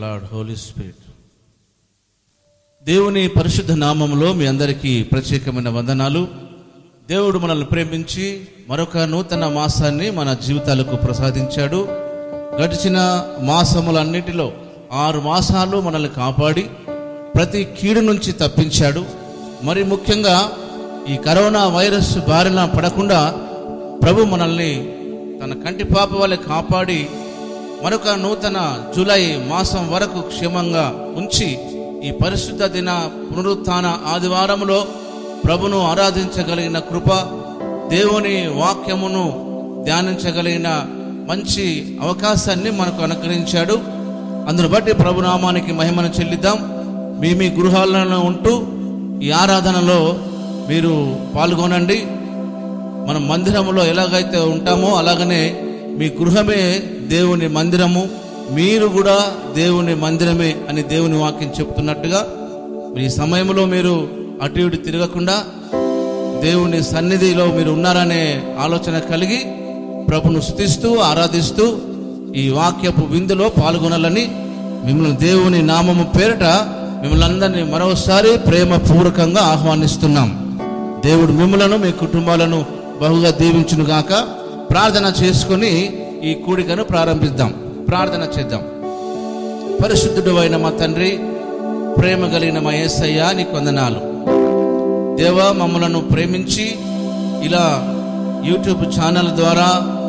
Lord Holi spirit దేవుని పరిశుద్ధ నామములో మీ అందరికీ ప్రత్యేకమైన వందనాలు దేవుడు మనల్ని ప్రేమించి మరొక నూతన మాసాన్ని మన జీవితాలకు ప్రసాదించాడు గడిచిన మాసములన్నిటిలో ఆరు మాసాలు మనల్ని కాపాడి ప్రతి కీడు నుంచి తప్పించాడు మరి ముఖ్యంగా ఈ కరోనా వైరస్ బారిన పడకుండా ప్రభు మనల్ని తన కంటి పాప వల్ల కాపాడి మరొక నూతన జూలై మాసం వరకు క్షేమంగా ఉంచి ఈ పరిశుద్ధ దిన పునరుత్థాన ఆదివారములో ప్రభును ఆరాధించగలిగిన కృప దేవుని వాక్యమును ధ్యానించగలిగిన మంచి అవకాశాన్ని మనకు అనుగ్రహించాడు అందును బట్టి ప్రభునామానికి మహిమను చెల్లిద్దాం మీ మీ గృహాలలో ఉంటూ ఈ ఆరాధనలో మీరు పాల్గొనండి మనం మందిరములో ఎలాగైతే ఉంటామో అలాగనే మీ గృహమే దేవుని మందిరము మీరు కూడా దేవుని మందిరమే అని దేవుని వాక్యం చెప్తున్నట్టుగా ఈ సమయంలో మీరు అటు ఇటు తిరగకుండా దేవుని సన్నిధిలో మీరు ఉన్నారనే ఆలోచన కలిగి ప్రభును స్థుతిస్తూ ఆరాధిస్తూ ఈ వాక్యపు విందులో పాల్గొనాలని మిమ్మల్ని దేవుని నామము పేరిట మిమ్మల్ని అందరినీ మరోసారి ప్రేమపూర్వకంగా ఆహ్వానిస్తున్నాం దేవుడు మిమ్మలను మీ కుటుంబాలను బహుగా దీవించును గాక ప్రార్థన చేసుకొని ఈ కూడికను ప్రారంభిద్దాం ప్రార్థన చేద్దాం పరిశుద్ధుడు అయిన మా తండ్రి ప్రేమ కలిగిన మా యేసయ్య నీ కొందనాలు దేవా మమ్మలను ప్రేమించి ఇలా యూట్యూబ్ ఛానల్ ద్వారా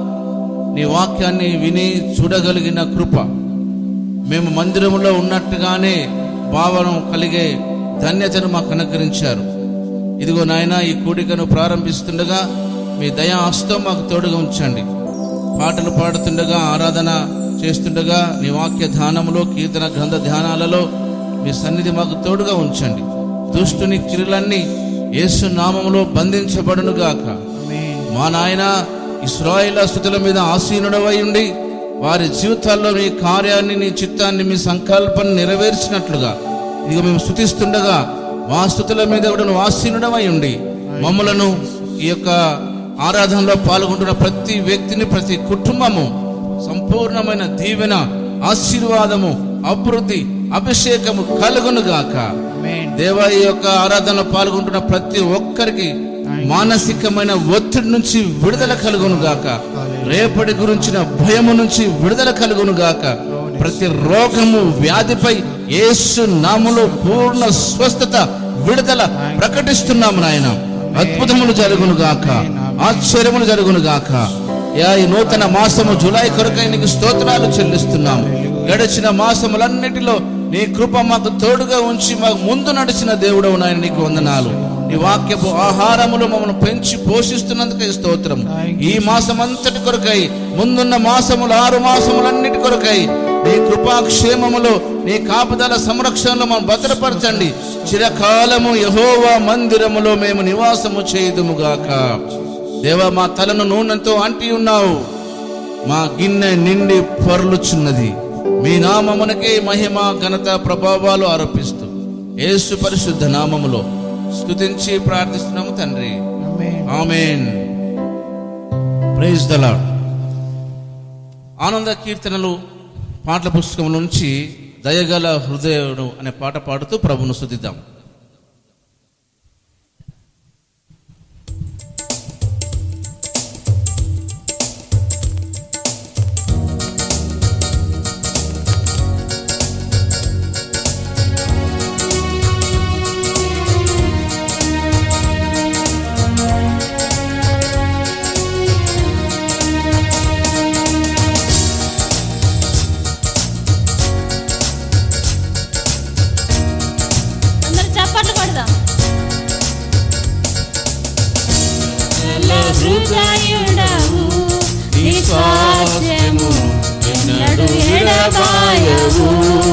నీ వాక్యాన్ని విని చూడగలిగిన కృప మేము మందిరంలో ఉన్నట్టుగానే భావన కలిగే ధన్యతను మాకు అనుగ్రహించారు ఇదిగో నాయన ఈ కూడికను ప్రారంభిస్తుండగా మీ దయా హస్తం మాకు తోడుగా ఉంచండి పాటలు పాడుతుండగా ఆరాధన చేస్తుండగా నీ వాక్య ధ్యానములో కీర్తన గ్రంథ ధ్యానాలలో మీ సన్నిధి మాకు తోడుగా ఉంచండి దుష్టుని క్రియలన్నీ యేసు నామములో బంధించబడును గాక మా నాయన ఇస్రాయిల స్థుతుల మీద ఆసీనుడవై ఉండి వారి జీవితాల్లో నీ కార్యాన్ని నీ చిత్తాన్ని మీ సంకల్పాన్ని నెరవేర్చినట్లుగా ఇదిగో మేము స్థుతిస్తుండగా మా స్థుతుల మీద కూడా నువ్వు ఆసీనుడమై ఉండి మమ్మలను ఈ యొక్క ఆరాధనలో పాల్గొంటున్న ప్రతి వ్యక్తిని ప్రతి కుటుంబము సంపూర్ణమైన దీవెన ఆశీర్వాదము అభివృద్ధి అభిషేకము కలుగును గాక దేవ ఈ యొక్క ఆరాధనలో పాల్గొంటున్న ప్రతి ఒక్కరికి మానసికమైన ఒత్తిడి నుంచి విడుదల కలుగును గాక రేపటి గురించిన భయము నుంచి విడుదల కలుగును గాక ప్రతి రోగము వ్యాధిపై యేసు నామములో పూర్ణ స్వస్థత విడుదల ప్రకటిస్తున్నాము నాయన అద్భుతములు జరుగును గాక ఆశ్చర్యములు జరుగును గాక యా ఈ నూతన మాసము జూలై కొరకై నీకు స్తోత్రాలు చెల్లిస్తున్నాము గడిచిన మాసములన్నిటిలో నీ కృప మాకు తోడుగా ఉంచి మాకు ముందు నడిచిన దేవుడవు నాయన నీకు వందనాలు నీ వాక్యపు ఆహారములు మమ్మల్ని పెంచి పోషిస్తున్నందుకే స్తోత్రం ఈ మాసం అంతటి కొరకై ముందున్న మాసములు ఆరు మాసములన్నిటి కొరకై నీ కృపాక్షేమములో నీ కాపుదల సంరక్షణలో మనం భద్రపరచండి చిరకాలము యహోవా మందిరములో మేము నివాసము చేయుదుముగాక దేవా మా తలను నూనెతో అంటి ఉన్నావు మా గిన్నె నిండి పొరలుచున్నది మీ నామమునకే మహిమ ఘనత ప్రభావాలు ఆరోపిస్తూ యేసు పరిశుద్ధ నామములో స్తుతించి ప్రార్థిస్తున్నాము తండ్రి ఆమెన్ ప్రైజ్ ద లార్డ్ ఆనంద కీర్తనలు పాటల పుస్తకం నుంచి దయగల హృదయుడు అనే పాట పాడుతూ ప్రభును స్తుతిద్దాం అందరు చప్పట్లు కొడదాం హృదయుడవు నీ స్వాస్థ్యము ఎన్నడు ఎడబాయవు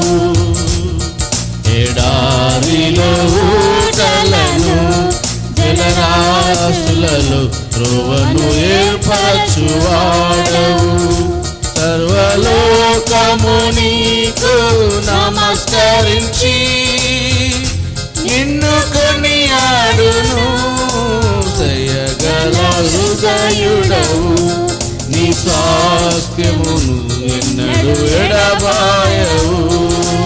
ఎడారిలో ఊటలను జలరాశులలో త్రోవను ఏర్పరచువాడవు సర్వలోకము నీకు నమస్కరించి నిన్ను కొనియాడును దయగల హృదయుడవు నీ స్వాస్థ్యమును ఎన్నడు ఎడబాయవు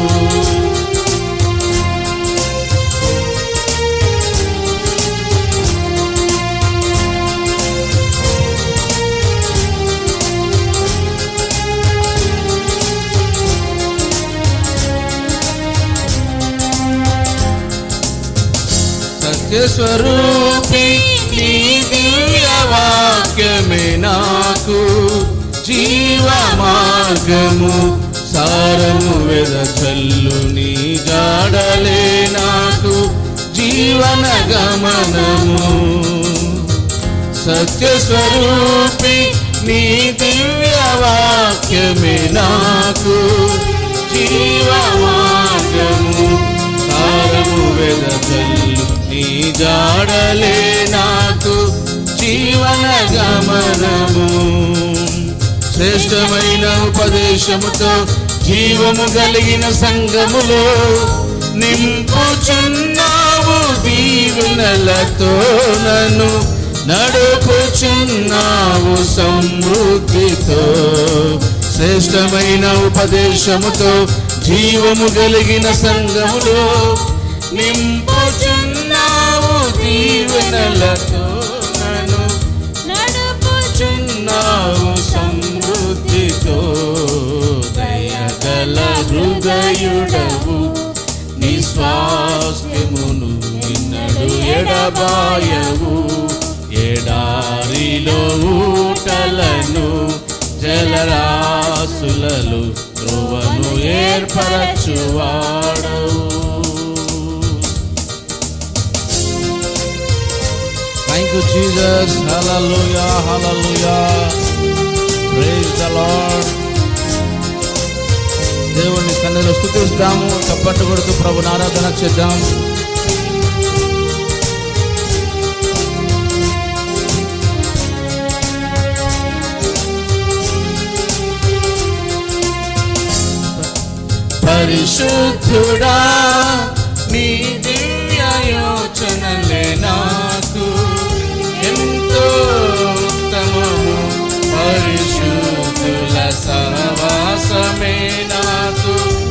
సత్యస్వరూపి నీ దివ్య వాక్యమే నాకు జీవ మార్గము సారము వెదచల్లు నీ జాడలే నాకు జీవన గమనము సత్యస్వరూపి నీ దివ్య వాక్యమే నాకు జీవ మార్గము సారము వెదచల్లు నీ జాడలే నాకు జీవన గమనము శ్రేష్టమైన ఉపదేశముతో జీవము కలిగిన సంగములో నింపుచున్నావు దీవెనలతో నన్ను నడుపుచున్నావు సమృద్ధితో శ్రేష్టమైన ఉపదేశముతో జీవము కలిగిన సంగములో నింపుచున్నావు దీవెనలతో నన్ను చున్నావు సమృద్ధితో దయగల హృదయుడవు నీ స్వాస్థ్యమును నిన్నడు ఎడబాయవు ఎడారిలో ఊటలను జలరాసులలో ధ్రువను ఏర్పరచువాడవు Thank you, Jesus. Hallelujah. Hallelujah. Praise the Lord. దేవుని సన్నిధిలో స్థుతిస్తాము చప్పట్లు కొడుతూ ప్రభుని ఆరాధన చేద్దాం పరిశుద్ధుడా నీ దివ్య యోచనలే నాకు ఎంతో ఉత్తమము పరిశుద్ధుల సహవాసమే నాకు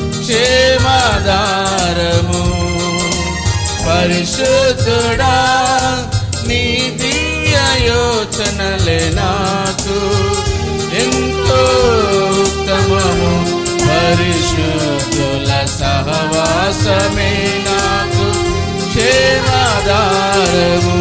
క్షేమాధారము పరిశుద్ధుడా నీ దివ్య యోచనలే నాకు ఎంతో ఉత్తమము పరిశుద్ధుల సహవాసమే నాకు క్షేమాధారము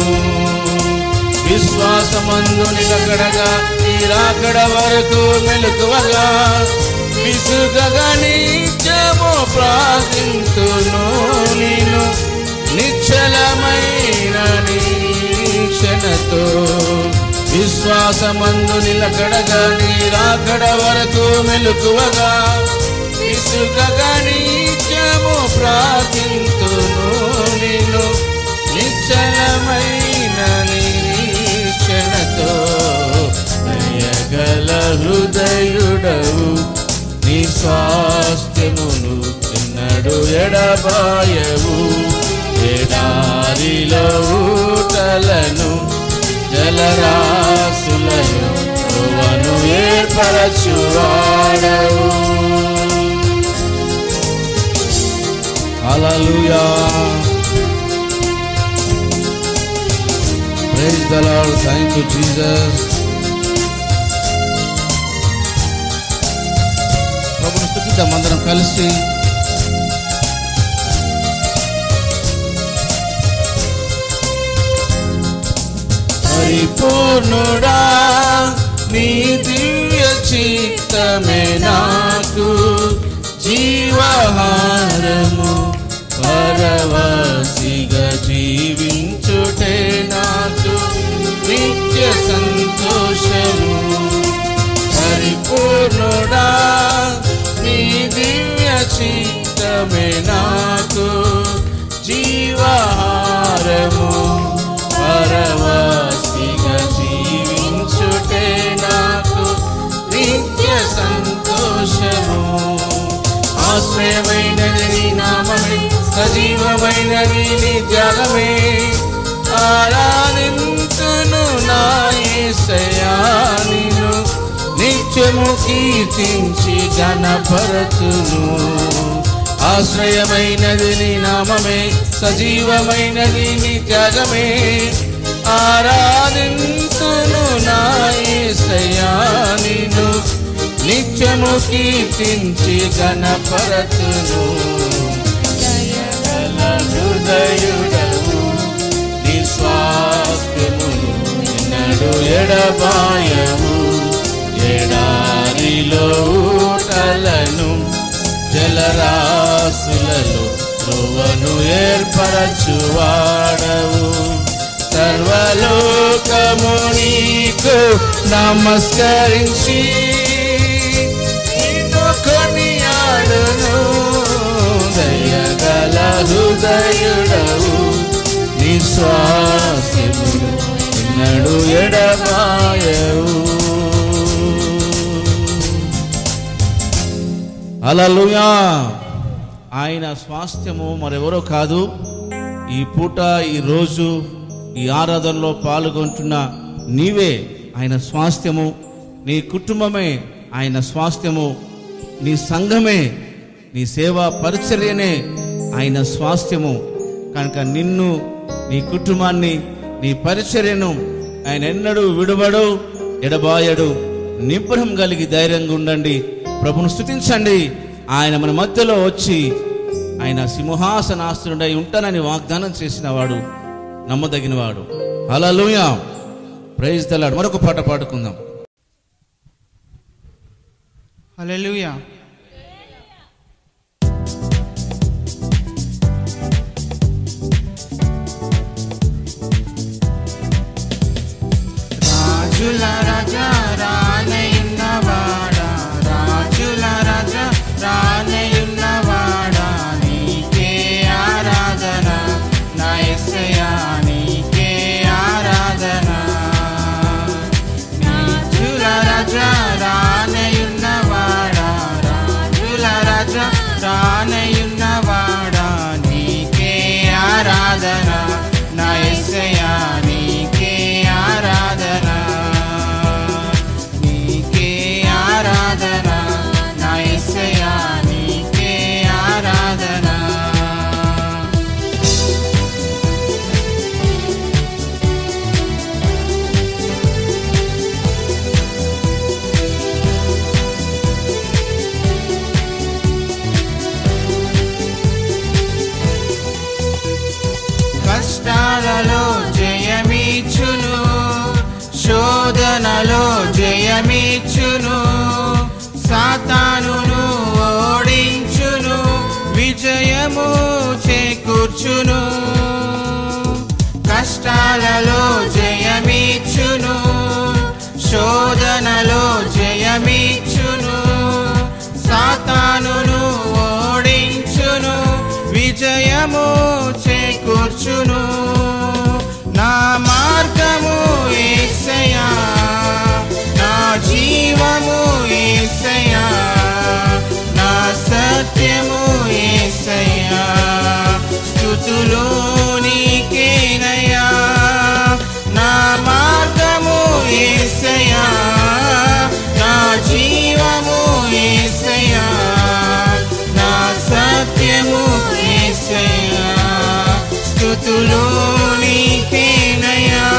విశ్వాసమందు నిలకడగా ఈ రాకడ వరకు మెలకువగా విసుగగా నిత్యము ప్రార్థింతును నేను నిశ్చలమైన నిరీక్షణతో విశ్వాసమందు నిలకడగా నీ రాకడ వరకు మెలకువగా విసుగగా నిత్యము ప్రార్థింతును నేను నిశ్చలమైన నిరీక్షణతో దయగల హృదయుడవు నీ స్వాస్థ్యమును ఎన్నడు ఎడబాయవు ఎడారిలో ఊటలను జలరాసులను ధ్రువను ఏర్పరచువాడవు Hallelujah. Praise the Lord. Thank you, Jesus. ప్రభుని స్థుతిద్దాం అందరం కలిసి పరిపూర్ణుడా నీ దివ్య చిత్తమే నాకు జీవహారము పరవాసిగా జీవించుటే నాకు నిత్య సంతోషము పరిపూర్ణుడా నీ దివ్య చిత్తమే నాకు జీవహారము పరవాసిగా జీవించుటే నాకు నిత్య సంతోషము ఆశ్రయమైనది నీ నామమే సజీవమైనది నీ త్యాగమే ఆరాధింతును నా యేసయ్యా నిన్ను నిత్యము కీర్తించి గణపరతును ఆశ్రయమైనది నీ నామమే సజీవమైనది నీ త్యాగమే ఆరాధింతును నా యేసయ్యా నిన్ను నిత్యము కీర్తించి గణపరతును దయగల హృదయుడవు ఎడబాయవు ఎడారిలో ఊటలను జలరాశులలో ధ్రువను ఏర్పరచువాడవు సర్వలోకము నీకు నమస్కరించి నిన్ను కొనియాడును దయగల హృదయుడవు నిశ్వాసము నడు ఎడబాయవు అలలుయా ఆయన స్వాస్థ్యము మరెవరో కాదు ఈ పూట ఈ రోజు ఈ ఆరాధనలో పాల్గొంటున్న నీవే ఆయన స్వాస్థ్యము నీ కుటుంబమే ఆయన స్వాస్థ్యము నీ సంఘమే నీ సేవా పరిచర్యనే ఆయన స్వాస్థ్యము కనుక నిన్ను నీ కుటుంబాన్ని నీ పరిచర్యను ఆయన ఎన్నడూ విడువడు ఎడబాయడు నిబ్రహం కలిగి ధైర్యంగా ఉండండి ప్రభును స్థుతించండి ఆయన మన మధ్యలో వచ్చి ఆయన సింహాసనాస్తుడై ఉంటానని వాగ్దానం చేసిన వాడు నమ్మదగినవాడు హల్లెలూయా ప్రైజ్ తలాడు మరొక పాట పాడుకుందాం హల్లెలూయా రాజుల రాజా రానయున్నవాడా రాజుల రాజా రానయున్నవాడా నీకే ఆరాధన నా యేసయ్యా నీకే ఆరాధన రాజుల రాజా రానయున్నవాడా రాజుల రాజా రానయున్నవాడా నీకే ఆరాధన నా యేసయ్యా నీకే ఆరాధన నీకే ఆరాధన నా యేసయ్యా నీకే ఆరాధన కష్టాలలో జయమీచును శోధనలో జయమీచును సాతానును ఓడించును విజయము చేకూర్చును కష్టాలలో జయమీచును శోధనలో జయమీచును సాతానును ఓడించును విజయము చేకూర్చును నా మార్గము ఏసయా నా జీవము ఏసయా నా సత్యము ఏసయా స్థుతులు నీకేనయ్యా నా మార్గము ఏసయా నా జీవము ఏసయా నా సత్యము ఏసయా స్థుతులు నీకేనయ్యా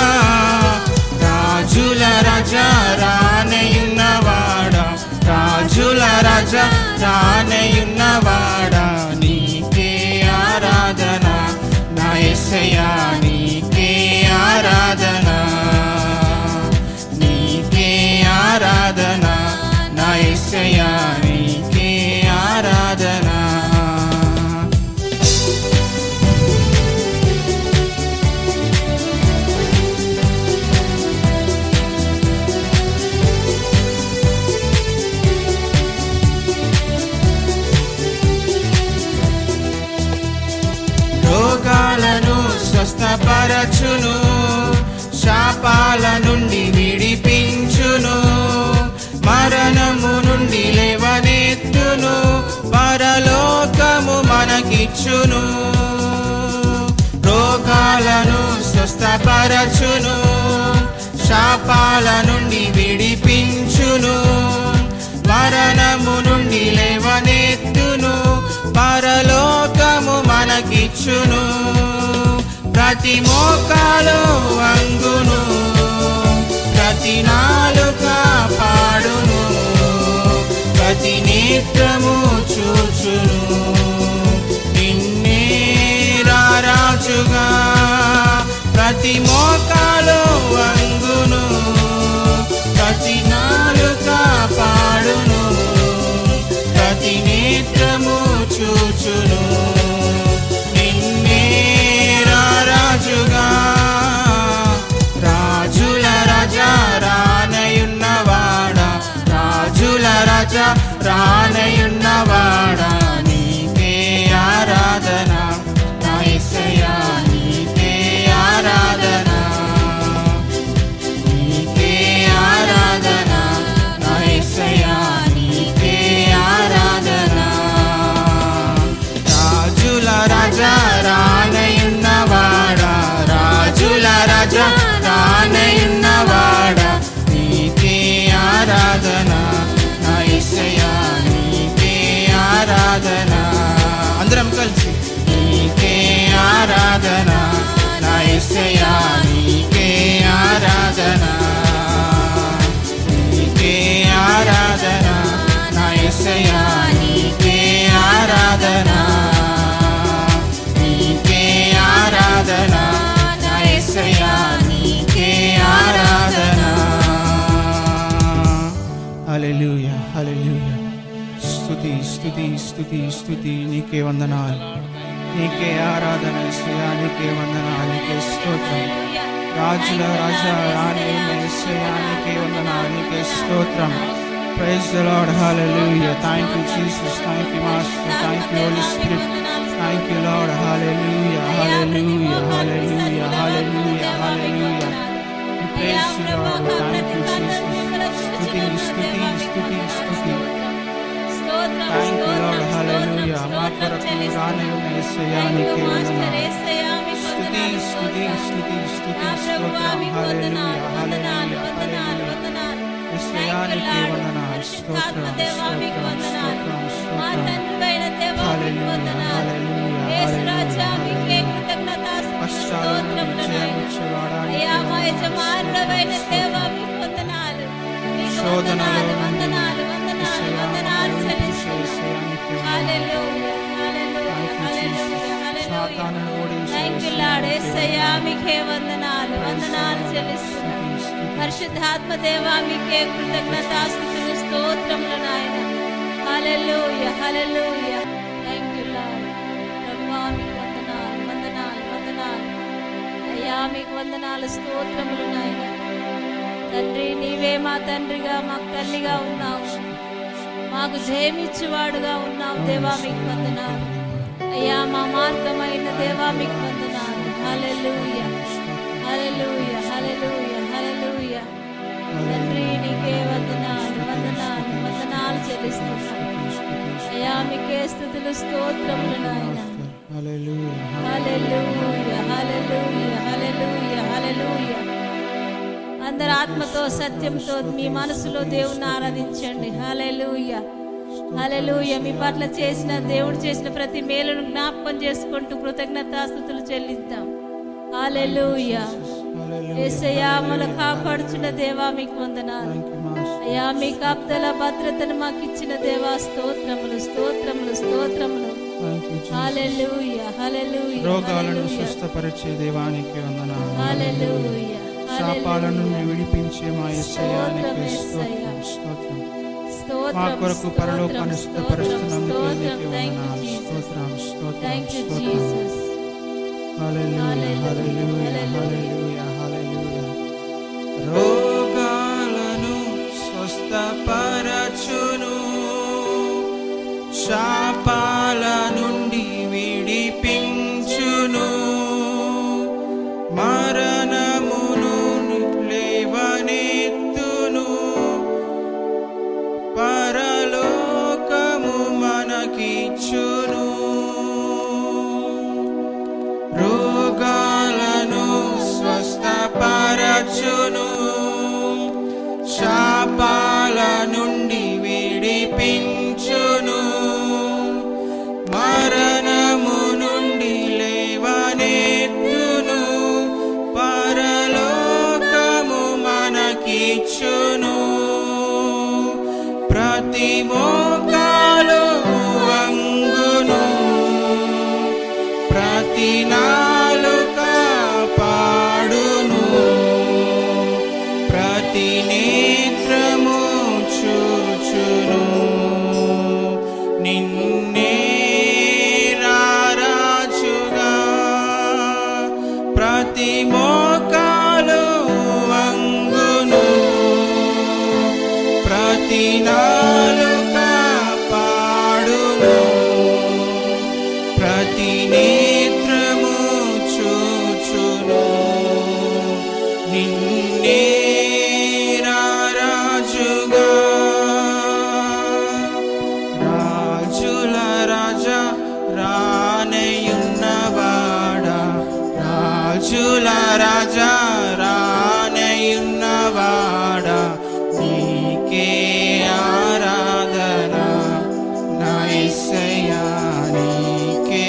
రాజుల రాజా రానయున్నవాడా రాజుల రాజా రానయున్నవాడా నీకే ఆరాధన నా యేసయ్యా నీకే ఆరాధన నీకే ఆరాధన నా యేసయ్యా నీకే ఆరాధన రోగాలను స్వస్థపరచును శాపాల నుండి విడిపించును మరణము నుండి లేవనెత్తును పరలోకము మనకిచ్చును రోగాలను స్వస్థపరచును శాపాల నుండి విడిపించును మరణము నుండి లేవనెత్తును పరలోకము మనకిచ్చును ప్రతి మోకాలు వంగును ప్రతి నాలుక పాడును ప్రతి నేత్రము చూచును నిన్నే రారాజుగా ప్రతి మోకాలు వంగును నేత్రము చూచును నిన్నే రారాజుగా రాజుల రాజా రానయున్నవాడా రాజుల రాజా రానయున్నవాడా నీకే ఆరాధన నా యేసయ్యా నీకే ఆరాధన నీకే ఆరాధన నా యేసయ్యా నీకే ఆరాధన రాజుల రాజా రానయున్నవాడా రాజుల రాజా రానయున్నవాడా నీకే ఆరాధన నా యేసయ్యా నీకే ఆరాధన అందరం కలిసి నీకే ఆరాధన నా యేసయ్యా నీకే ఆరాధన నీకే ఆరాధన నా యేసయ్యా నీకే ఆరాధన నీకే ఆరాధన నా యేసయ్యా నీకే ఆరాధన హల్లెలూయా హల్లెలూయా స్తుతి స్తుతి స్తుతి స్తుతి నీకే వందనాలు నీకే ఆరాధన యేసయ్యా నీకే వందనాలు నీకే స్తోత్రం రాజుల రాజా రాణి యేసయ్యా నీకే వందనాలు నీకే స్తోత్రం praise the Lord hallelujah thank you Jesus thank you master thank you Holy Spirit thank you Lord hallelujah hallelujah hallelujah hallelujah hallelujah We praise you, Lord. Thank you, Jesus. స్తుతి స్తుతి స్తుతి స్తుతి థ్యాంక్ యూ లార్డ్ హల్లెలూయా మా కొరకు రాని ఉన్న యేసయ్యా నీకే వందనాలు స్తుతి స్తుతి స్తుతి స్తుతి స్తోత్రం హల్లెలూయా హల్లెలూయా హల్లెలూయా యేసయ్యా నీకే వందనాలు స్తోత్రం స్తోత్రం స్తోత్రం స్తోత్రం హల్లెలూయా హల్లెలూయా హల్లెలూయా కష్టాలను విజయమిచ్చేవాడా నీకే అయ్యా మా వందనాలు. యజమానుడవైన స్తోత్రం, దేవా స్తోత్రం. మీకు వందనాలు మీకు శోధనలో వందనాలు నుండి వందనాలు వందనాలు యేసయ్యా వందనాలు మమ్మల్ని చెల్లిస్తున్నాను యేసయ్యా నీకే వందనాలు. Hallelujah hallelujah Thank you, Jesus. Hallelujah సాతానును ఓడించే థ్యాంక్ యూ యేసయ్యా లార్డ్ నీకే యేసయ్యా వందనాలు. మీకే వందనాలు వందనాలు చెల్లిస్తున్నాను స్తుతి, స్తుతి. పరిశుద్ధాత్మ దేవా మీకే కృతజ్ఞతాస్తుతులు స్తోత్రములు నాయన hallelujah hallelujah thank you Lord ప్రభువా మీకు వందనాలు వందనాలు వందనాలు అయ్యా మీకు వందనాలు స్తోత్రములు నాయన తండ్రి నీవే మా తండ్రిగా మాకు తల్లిగా ఉన్నావు మాకు జయమిచ్చువాడుగా ఉన్నావు దేవా మీకు వందనాలు అయ్యా మా మార్గమైన దేవా మీకు వందనాలు హల్లెలూయా హల్లెలూయా హల్లెలూయా హల్లెలూయా తండ్రి నీకే వందనాలు వందనాలు వందనాలు చెల్లిస్తున్నాను అయ్యా మీకే స్థుతులు స్తోత్రములు నాయన హల్లెలూయా హల్లెలూయా హల్లెలూయా హల్లెలూయా హల్లెలూయా అందరు ఆత్మతో సత్యంతో మీ మనసులో దేవుణ్ణి ఆరాధించండి హల్లెలూయా హల్లెలూయా మీ పట్ల చేసిన దేవుడు చేసిన ప్రతి మేలును జ్ఞాపకం చేసుకుంటూ కృతజ్ఞతాస్థుతులు చెల్లిద్దాం హల్లెలూయా యేసయ్యా మన కాపాడుచున్న దేవా మీకు వందనాలు థ్యాంక్ యూ మాస్టర్ అయ్యా మీ కాపుదల భద్రతను మాకు ఇచ్చిన దేవా స్తోత్రములు స్తోత్రములు స్తోత్రములు thank you Jesus. Hallelujah hallelujah రోగాలను హల్లెలూయా స్వస్థపరిచే దేవానికి వందనాలు హల్లెలూయా శాపాల నుండి హల్లెలూయా. విడిపించే మా యస్సయానికి స్తోత్రం, స్తోత్రం స్తోత్రం స్తోత్రం, మా కొరకు స్తోత్రం, పరలోకాన్ని స్తోత్రం, సిద్ధపరుస్తున్నందుకు నీకే స్తోత్రం. Thank you, వందనాలు Jesus. స్తోత్రం స్తోత్రం Thank you, స్తోత్రం Jesus. హల్లెలూయా Hallelujah, హల్లెలూయా హల్లెలూయా హల్లెలూయా రోగాలను స్వస్థపరచును శాపాల నుండి విడిపించును మరణమును లేవనెత్తును పరలోకము మనకిచ్చును రోగాలను స్వస్థపరచును శాపాల నుండి విడిపించును మరణము నుండి లేవనెత్తును పరలోకము మనకిచ్చును ప్రతి మోకాలు వంగును ప్రతి నాలుక పాడును ప్రతి నేత్రము చూచును నిన్ను రానయున్నవాడా రాజుల రాజా రానయున్నవాడా నీకే ఆరాధన నా యేసయ్యా నీకే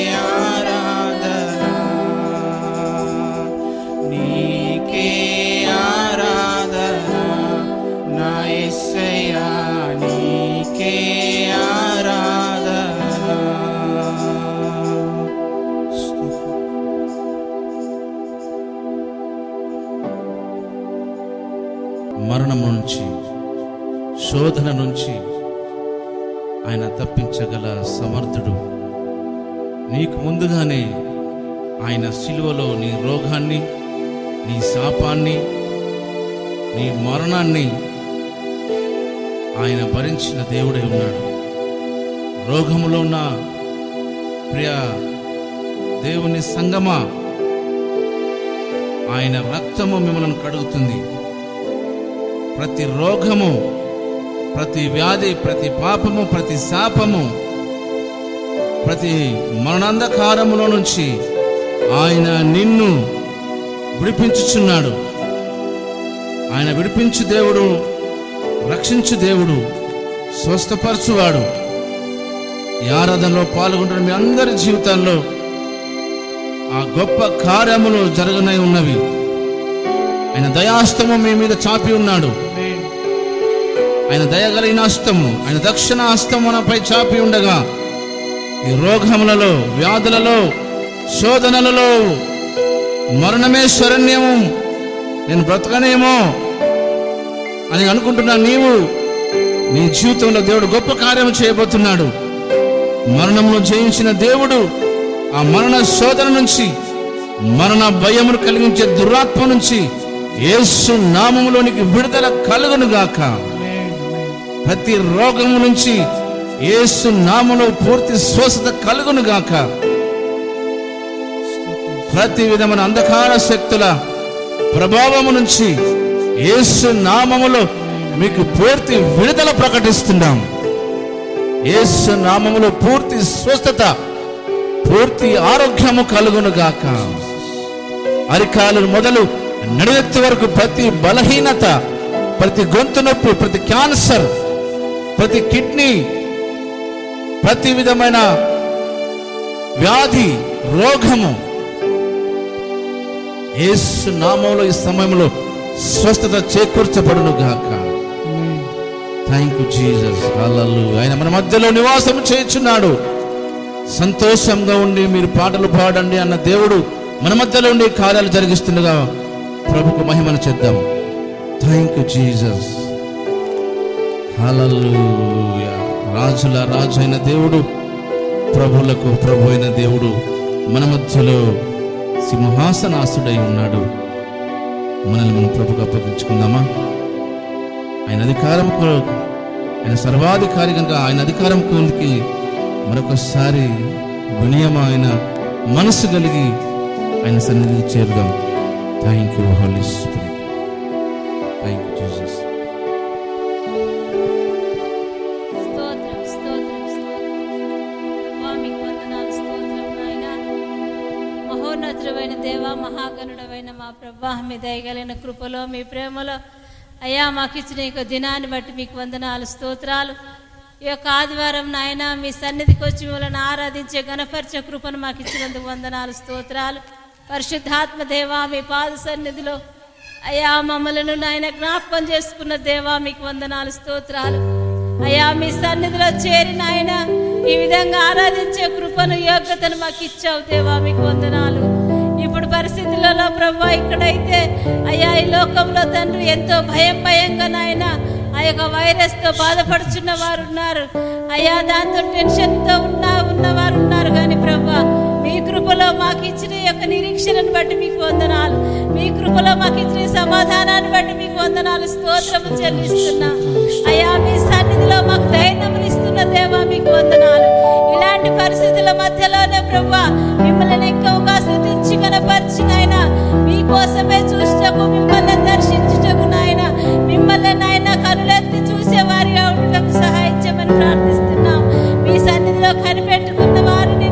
ఆరాధన నీకే ఆరాధన నా యేసయ్యా నీకే ఆరాధన మరణం నుంచి శోధన నుంచి ఆయన తప్పించగల సమర్థుడు నీకు ముందుగానే ఆయన శిలువలో నీ రోగాన్ని నీ శాపాన్ని నీ మరణాన్ని ఆయన భరించిన దేవుడై ఉన్నాడు రోగములో ఉన్న ప్రియ దేవుని సంగమా ఆయన రక్తము మిమ్మల్ని కడుగుతుంది ప్రతి రోగము ప్రతి వ్యాధి ప్రతి పాపము ప్రతి శాపము ప్రతి మరణాంధకారములో నుంచి ఆయన నిన్ను విడిపించుచున్నాడు ఆయన విడిపించు దేవుడు రక్షించు దేవుడు స్వస్థపరచువాడు ఈ ఆరాధనలో పాల్గొంటున్న మీ అందరి జీవితాల్లో ఆ గొప్ప కార్యములు జరగనై ఉన్నవి ఆయన దయాస్తము మీ మీద చాపి ఉన్నాడు ఆమేన్. ఆయన దయగలిగిన హస్తము ఆయన దక్షిణ హస్తము మనపై చాపి ఉండగా ఈ రోగములలో వ్యాధులలో శోధనలలో మరణమే శరణ్యము నేను బ్రతకనేమో అని అనుకుంటున్నా నీవు నీ జీవితంలో దేవుడు గొప్ప కార్యం చేయబోతున్నాడు మరణమును జయించిన దేవుడు ఆ మరణ శోధన నుంచి మరణ భయమును కలిగించే దురాత్మ నుంచి యేసు నామములోనికి విడుదల కలుగును గాక ఆమేన్. ఆమేన్. ప్రతి రోగము నుంచి యేసు నామములో పూర్తి స్వస్థత కలుగును గాక ప్రతి విధమైన అంధకార శక్తుల ప్రభావము నుంచి యేసు నామములో మీకు పూర్తి విడుదల ప్రకటిస్తున్నాం యేసు నామములో పూర్తి స్వస్థత పూర్తి ఆరోగ్యము కలుగును గాక అరికాలు మొదలు నడినెత్తి వరకు ప్రతి బలహీనత ప్రతి గొంతు నొప్పి ప్రతి క్యాన్సర్ ప్రతి కిడ్నీ ప్రతి విధమైన వ్యాధి రోగము యేసు నామంలో ఈ సమయంలో స్వస్థత చేకూర్చబడును గాక amen. Thank you Jesus hallelujah ఆయన మన మధ్యలో నివాసం చేయుచున్నాడు సంతోషంగా ఉండి మీరు పాటలు పాడండి అన్న దేవుడు మన మధ్యలో ఉండి కార్యాలు జరిగిస్తుండగా ప్రభుకు మహిమను చేద్దాం థ్యాంక్ యూ జీసస్ హల్లెలూయా రాజుల రాజు అయిన దేవుడు ప్రభులకు ప్రభు అయిన దేవుడు మన మధ్యలో సింహాసనాసుడై ఉన్నాడు మనల్ని మనం ప్రభుకు అప్పగించుకుందామా ఆయన అధికారం ఆయన సర్వాధికారి కనుక ఆయన అధికారం కిందకి మరొకసారి వినయమైన మనసు కలిగి ఆయన సన్నిధికి చేరుదాం thank you Holy Spirit thank you Jesus స్తోత్రం స్తోత్రం స్తోత్రం ప్రభా, మీకు వందనాలు స్తోత్రం నాయన మహోన్నతుడైన దేవ మహాగణుడమైన మా ప్రభా మీ దయగలిగిన కృపలో మీ ప్రేమలో అయ్యా మాకు ఇచ్చిన ఈ యొక్క దినాన్ని బట్టి మీకు వందనాలు స్తోత్రాలు ఈ యొక్క ఆదివారం నాయన మీ సన్నిధికి వచ్చి మిమ్మల్ని ఆరాధించే గణపరిచే కృపను మాకు ఇచ్చినందుకు వందనాలు స్తోత్రాలు పరిశుద్ధాత్మ దేవా మీ పాద సన్నిధిలో అయ్యా మమ్మలను నాయన జ్ఞాపకం చేసుకున్న దేవా మీకు వందనాలు స్తోత్రాలు అయ్యా మీ సన్నిధిలో చేరిన ఆయన ఈ విధంగా ఆరాధించే కృపను యోగ్యతను మాకు ఇచ్చావు దేవా మీకు వందనాలు ఇప్పుడు పరిస్థితులలో ప్రభు ఇక్కడైతే అయ్యా ఈ లోకంలో తండ్రి ఎంతో భయం భయంగా నాయన ఆ యొక్క వైరస్ తో బాధపడుచున్న వారు ఉన్నారు అయ్యా దాంతో టెన్షన్ తో ఉన్న ఉన్నవారు ఉన్నారు కానీ ప్రభా మీ కృపలో మాకు ఇచ్చిన ఈ యొక్క నిరీక్షణను బట్టి మీకు వందనాలు మీ కృపలో మాకు ఇచ్చిన ఈ సమాధానాన్ని బట్టి మీకు వందనాలు స్తోత్రము చెల్లిస్తున్నా అయ్యా మీ సన్నిధిలో మాకు ధైర్యం ఇస్తున్న దేవా మీకు వందనాలు ఇలాంటి పరిస్థితుల మధ్యలోనే ప్రభా మిమ్మల్ని ఎక్కువగా స్థుతించి కనపరిచినైన మీకోసమే చూసటకు మిమ్మల్ని దర్శించుటకు నాయన మిమ్మల్ని నాయన కనులెత్తి చూసే వారిగా ఉండటకు సహాయం చేయమని ప్రార్థిస్తున్నాం మీ సన్నిధిలో కనిపెట్టుకున్న వారిని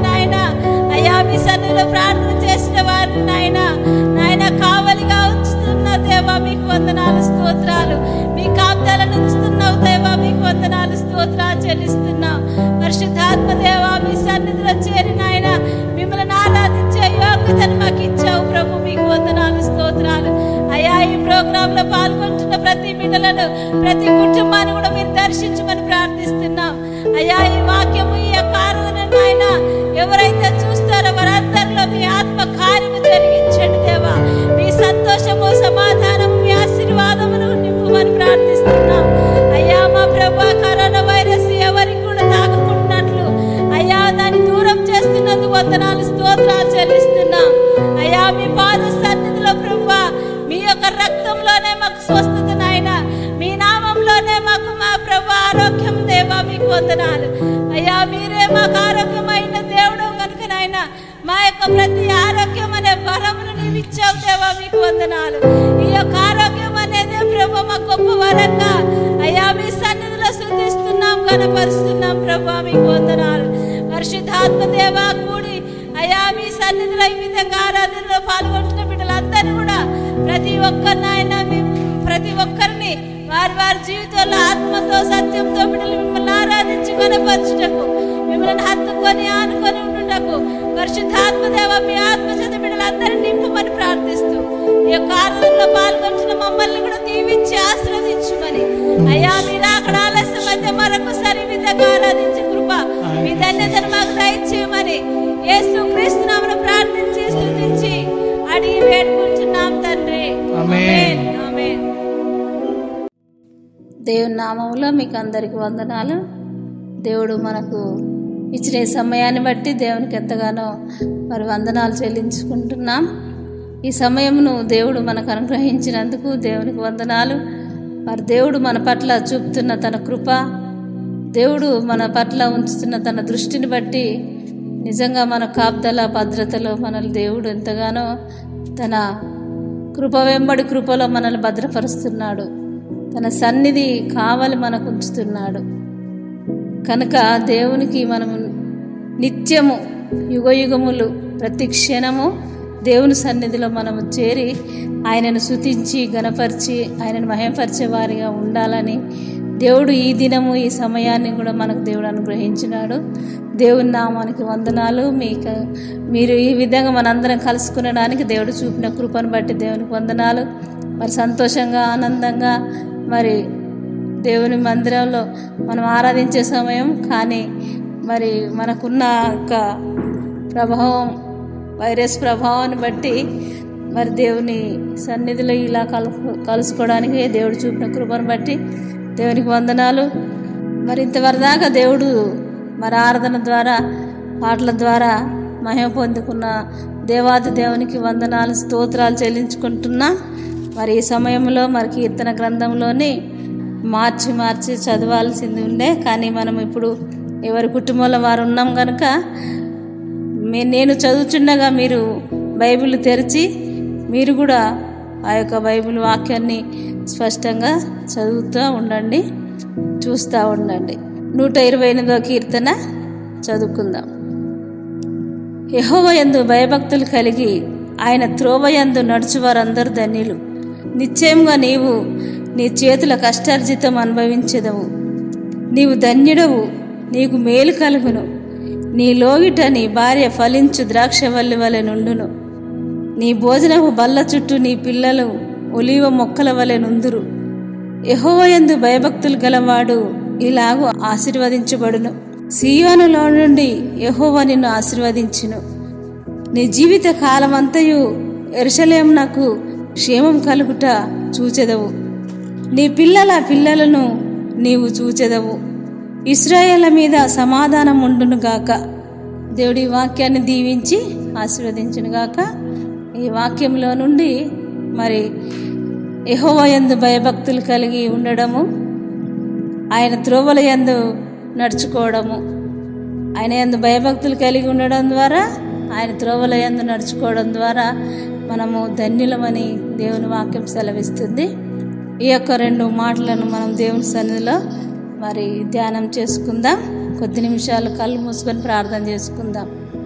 ప్రార్థన చేసిన వారిని నాయన నాయన కావలిగా ఉంచుతున్న దేవా మీకు వందనాలు స్తోత్రాలు మీ కాపుదలను ఉంచుతున్నావు దేవా మీకు వందనాలు స్తోత్రాలు చెల్లిస్తున్నాం పరిశుద్ధాత్మ దేవా మీ సన్నిధిలో చేరిన ఆయన మిమ్మల్ని ఆరాధించే యోగ్యతను మాకు ఇచ్చావు ప్రభు మీకు వందనాలు స్తోత్రాలు అయా ఈ ప్రోగ్రామ్ లో పాల్గొంటున్న ప్రతి బిడ్డలను ప్రతి కుటుంబాన్ని కూడా మీరు దర్శించమని ప్రార్థిస్తున్నాం అయ్యా ఈ వాక్యము ఈ యొక్క ఆరాధనను ఆయన ఎవరైతే చూస్తారో వారందరిలో మీ ఆత్మ కార్యము జరిగించండి దేవా మీ సంతోషము సమాధానము మీ ఆశీర్వాదమును నింపుమని ప్రార్థిస్తున్నాం అయ్యా మా ప్రభా కరోనా వైరస్ ఎవరికి కూడా తాకకుండాట్లు అయ్యా దాన్ని దూరం చేస్తున్నందుకు వందనాలు స్తోత్రాలు చెల్లిస్తున్నాం అయ్యా మీ పాద సన్నిధిలో ప్రభా మీ యొక్క రక్తంలోనే మాకు స్వస్థత నాయన మీ నామంలోనే మాకు మా ప్రభు ఆరోగ్యం దేవా మీకు వందనాలు అయ్యా మీరే మాకు ఆరోగ్యమైన దేవుడు కనుక నాయన మా యొక్క ప్రతి ఆరోగ్యం అనే వరమును నీవు ఇచ్చావు దేవా మీకు వందనాలు ఈ యొక్క ఆరోగ్యం అనేది ప్రభు మా గొప్ప వరంగా అయ్యా మీ సన్నిధిలో శుద్ధిస్తున్నాం కనపరుస్తున్నాం ప్రభు మీకు వందనాలు పరిశుద్ధాత్మ దేవా కూడి అయ్యా మీ సన్నిధిలో ఈ విధంగా ఆరాధనలో పాల్గొంటున్న బిడ్డలందరూ కూడా ప్రతి ఒక్కరిని ఆయన మీ ప్రతి ఒక్కరిని వారి వారి జీవితంలో ఆత్మతో సత్యంతో బిడ్డలు మిమ్మల్ని ఆరాధించి కనపరచుటకు మిమ్మల్ని హత్తుకొని ఆనుకొని ఉండుటకు పరిశుద్ధాత్మ దేవ మీ ఆత్మ చేత బిడ్డలందరినీ నింపమని ప్రార్థిస్తూ ఈ యొక్క ఆరాధనలో పాల్గొంటున్న మమ్మల్ని కూడా దీవించి ఆశీర్వదించుమని అయ్యా మీరు అక్కడ ఆలస్యం అయితే మరొకసారి ఈ విధంగా ఆరాధించే కృప మీ ధన్యతను మాకు దయచేయమని యేసు క్రీస్తు నామమున ప్రార్థించి స్తుతించి అడిగి వేడుకుంటున్నాం తండ్రి ఆమేన్. ఆమేన్ దేవుని నామంలో మీకు అందరికి వందనాలు దేవుడు మనకు ఇచ్చిన ఈ సమయాన్ని బట్టి దేవునికి ఎంతగానో మరి వందనాలు చెల్లించుకుంటున్నాం ఈ సమయమును దేవుడు మనకు అనుగ్రహించినందుకు దేవునికి వందనాలు మరి దేవుడు మన పట్ల చూపుతున్న తన కృప దేవుడు మన పట్ల ఉంచుతున్న తన దృష్టిని బట్టి నిజంగా మన కాపుదల భద్రతలో మనల్ని దేవుడు ఎంతగానో తన కృప వెంబడి కృపలో మనల్ని భద్రపరుస్తున్నాడు తన సన్నిధి కావలి మనకు ఉంచుతున్నాడు కనుక దేవునికి మనము నిత్యము యుగయుగములు ప్రతి క్షణము దేవుని సన్నిధిలో మనము చేరి ఆయనను శుతించి గణపరిచి ఆయనను మహిమపరిచే వారిగా ఉండాలని దేవుడు ఈ దినము ఈ సమయాన్ని కూడా మనకు దేవుడు అనుగ్రహించినాడు దేవుని నామానికి వందనాలు మీకు మీరు ఈ విధంగా మనందరం కలుసుకునడానికి దేవుడు చూపిన కృపను బట్టి దేవునికి వందనాలు మరి సంతోషంగా ఆనందంగా మరి దేవుని మందిరంలో మనం ఆరాధించే సమయం కానీ మరి మనకున్న యొక్క ప్రభావం వైరస్ ప్రభావాన్ని బట్టి మరి దేవుని సన్నిధిలో ఇలా కలు కలుసుకోవడానికి దేవుడు చూపిన కృపను బట్టి దేవునికి వందనాలు మరి ఇంతవరదాకా దేవుడు మరి ఆరాధన ద్వారా పాటల ద్వారా మహిమ పొందుకున్న దేవాది దేవునికి వందనాలు స్తోత్రాలు చెల్లించుకుంటున్నా మరి ఈ సమయంలో మరి కీర్తన గ్రంథంలోని మార్చి మార్చి చదవాల్సింది ఉండే కానీ మనం ఇప్పుడు ఎవరి కుటుంబంలో వారు ఉన్నాం కనుక మే- నేను చదువుచుండగా మీరు బైబిల్ తెరిచి మీరు కూడా ఆ యొక్క బైబిల్ వాక్యాన్ని స్పష్టంగా చదువుతూ ఉండండి చూస్తూ ఉండండి నూట ఇరవై ఎనిమిదో కీర్తన చదువుకుందాం యెహోవా యందు భయభక్తులు కలిగి ఆయన త్రోవయందు నడుచువారందరూ ధన్యులు నిశ్చయంగా నీవు నీ చేతుల కష్టార్జితం అనుభవించెదవు నీవు ధన్యుడవు నీకు మేలు కలుగును నీ లోగిట నీ భార్య ఫలించు ద్రాక్షవల్లి వలె నుండును నీ భోజనపు బల్ల చుట్టూ నీ పిల్లలు ఒలీవ మొక్కల వలె నుందురు యెహోవయందు భయభక్తులు గలవాడు ఇలాగూ ఆశీర్వదించబడును సియోనులో నుండి యెహోవా నిన్ను ఆశీర్వదించును నీ జీవిత కాలమంతయు ఎరుసలేమునకు క్షేమం కలుగుట చూచెదవు నీ పిల్లల పిల్లలను నీవు చూచెదవు ఇస్రాయేళ్ల మీద సమాధానం ఉండును గాక దేవుడి వాక్యాన్ని దీవించి ఆశీర్వదించును గాక ఈ వాక్యంలో నుండి మరి యెహోవయందు భయభక్తులు కలిగి ఉండడము ఆయన త్రోవల యందు నడుచుకోవడము ఆయన యందు భయభక్తులు కలిగి ఉండడం ద్వారా ఆయన త్రోవల యందు నడుచుకోవడం ద్వారా మనము ధన్యులమని దేవుని వాక్యం సెలవిస్తుంది ఈ యొక్క రెండు మాటలను మనం దేవుని సన్నిధిలో మరి ధ్యానం చేసుకుందాం కొద్ది నిమిషాలు కళ్ళు మూసుకొని ప్రార్థన చేసుకుందాం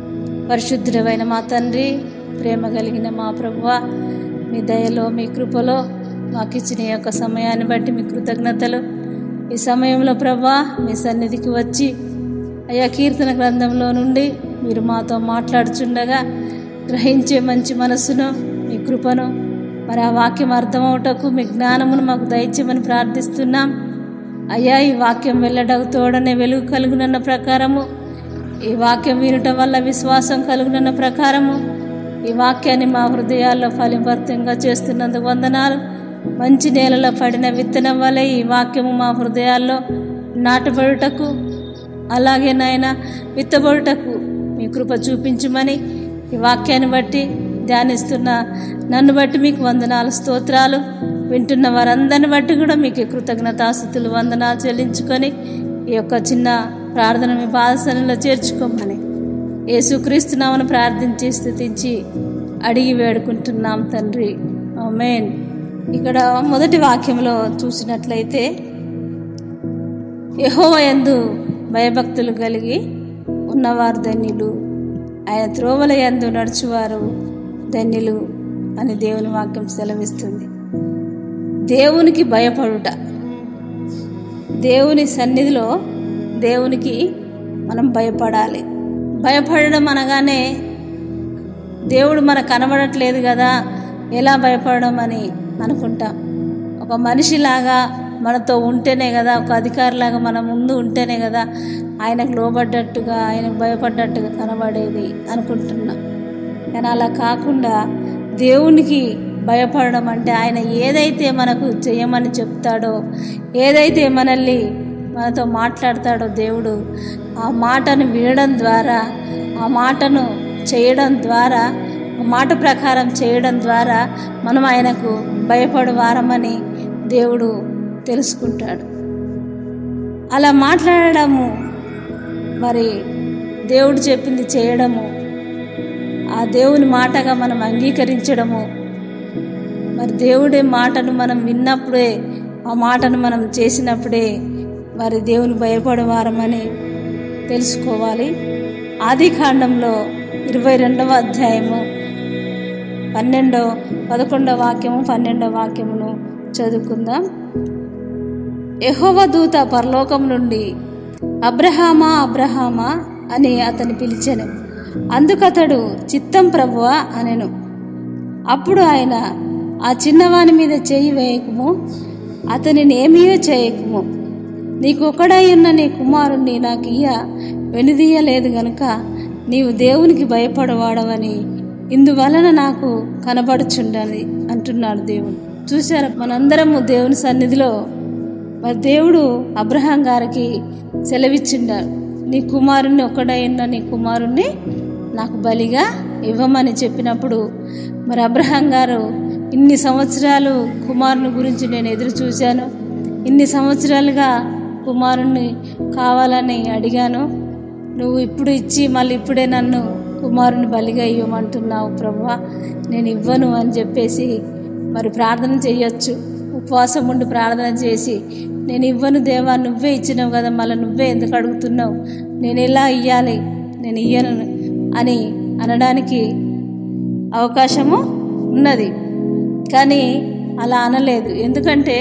పరిశుద్ధుడమైన మా తండ్రి ప్రేమ కలిగిన మా ప్రభువ మీ దయలో మీ కృపలో మాకు ఇచ్చిన ఈ యొక్క సమయాన్ని బట్టి మీ కృతజ్ఞతలు ఈ సమయంలో ప్రభా మీ సన్నిధికి వచ్చి అయ్యా కీర్తన గ్రంథంలో నుండి మీరు మాతో మాట్లాడుచుండగా గ్రహించే మంచి మనస్సును మీ కృపను మరి ఆ వాక్యం అర్థమవుటకు మీ జ్ఞానమును మాకు దయచేయమని ప్రార్థిస్తున్నాం అయ్యా ఈ వాక్యం వెళ్ళడకు తోడనే వెలుగు కలుగునన్న ప్రకారము ఈ వాక్యం వినటం వల్ల విశ్వాసం కలుగునన్న ప్రకారము ఈ వాక్యాన్ని మా హృదయాల్లో ఫలిభర్తంగా చేస్తున్నందుకు వందనాలు మంచి నేలలో పడిన విత్తనం వలె ఈ వాక్యము మా హృదయాల్లో నాటబడుటకు అలాగే నాయన విత్తబడుటకు మీ కృప చూపించమని ఈ వాక్యాన్ని బట్టి ధ్యానిస్తున్న నన్ను బట్టి మీకు వందనాలు స్తోత్రాలు వింటున్న వారందరిని బట్టి కూడా మీకు కృతజ్ఞతాస్థుతులు వందనాలు చెల్లించుకొని ఈ యొక్క చిన్న ప్రార్థన మీ పాదశనంలో చేర్చుకోమని యేసుక్రీస్తునామను ప్రార్థించి స్థుతించి అడిగి వేడుకుంటున్నాం తండ్రి ఆమేన్ ఇక్కడ మొదటి వాక్యంలో చూసినట్లయితే యెహోవా యందు భయభక్తులు కలిగి ఉన్నవారు ధన్యులు ఆయన త్రోవల యందు నడుచువారు ధన్యులు అని దేవుని వాక్యం సెలవిస్తుంది దేవునికి భయపడుట దేవుని సన్నిధిలో దేవునికి మనం భయపడాలి భయపడడం అనగానే దేవుడు మనకు కనబడట్లేదు కదా ఎలా భయపడడం అని అనుకుంటాం ఒక మనిషిలాగా మనతో ఉంటేనే కదా ఒక అధికారిలాగా మన ముందు ఉంటేనే కదా ఆయనకు లోబడ్డట్టుగా ఆయనకు భయపడ్డట్టుగా కనబడేది అనుకుంటున్నాం కానీ అలా కాకుండా దేవునికి భయపడడం అంటే ఆయన ఏదైతే మనకు చేయమని చెప్తాడో ఏదైతే మనల్ని మనతో మాట్లాడతాడో దేవుడు ఆ మాటను వినడం ద్వారా ఆ మాటను చేయడం ద్వారా ఆ మాట ప్రకారం చేయడం ద్వారా మనం ఆయనకు భయపడు వారమని దేవుడు తెలుసుకుంటాడు అలా మాట్లాడడము మరి దేవుడు చెప్పింది చేయడము ఆ దేవుని మాటగా మనం అంగీకరించడము మరి దేవుడి మాటను మనం విన్నప్పుడే ఆ మాటను మనం చేసినప్పుడే మరి దేవుని భయపడే వారమని తెలుసుకోవాలి ఆది కాండంలో ఇరవై రెండవ అధ్యాయము పన్నెండో పదకొండవ వాక్యము పన్నెండవ వాక్యమును చదువుకుందాం యెహోవా దూత పరలోకం నుండి అబ్రహామా అబ్రహామా అని అతని పిలిచెను అందుకతడు చిత్తం ప్రభువా అనెను అప్పుడు ఆయన ఆ చిన్నవాని మీద చేయి వేయకము అతనిని ఏమీయో చేయకము నీకొక్కడై ఉన్న నీ కుమారుణ్ణి నాకు ఇయ్య వెనుదీయలేదు గనుక నీవు దేవునికి భయపడవాడవని ఇందువలన నాకు కనబడుచుండని అంటున్నాడు దేవుడు చూసారా మనందరము దేవుని సన్నిధిలో మరి దేవుడు అబ్రహాం గారికి సెలవిచ్చిండాడు నీ కుమారుణ్ణి ఒక్కడైన నీ కుమారుణ్ణి నాకు బలిగా ఇవ్వమని చెప్పినప్పుడు మరి అబ్రహాం గారు ఇన్ని సంవత్సరాలు కుమారుని గురించి నేను ఎదురు చూశాను ఇన్ని సంవత్సరాలుగా కుమారుణ్ణి కావాలని అడిగాను నువ్వు ఇప్పుడు ఇచ్చి మళ్ళీ ఇప్పుడే నన్ను కుమారుని బలిగా ఇవ్వమంటున్నావు ప్రభువా నేను ఇవ్వను అని చెప్పేసి మరి ప్రార్థన చేయొచ్చు ఉపవాసం ఉండి ప్రార్థన చేసి నేను ఇవ్వను దేవా నువ్వే ఇచ్చినావు కదా మళ్ళీ నువ్వే ఎందుకు అడుగుతున్నావు నేను ఎలా ఇయ్యాలి నేను ఇయ్యను అని అనడానికి అవకాశము ఉన్నది కానీ అలా అనలేదు ఎందుకంటే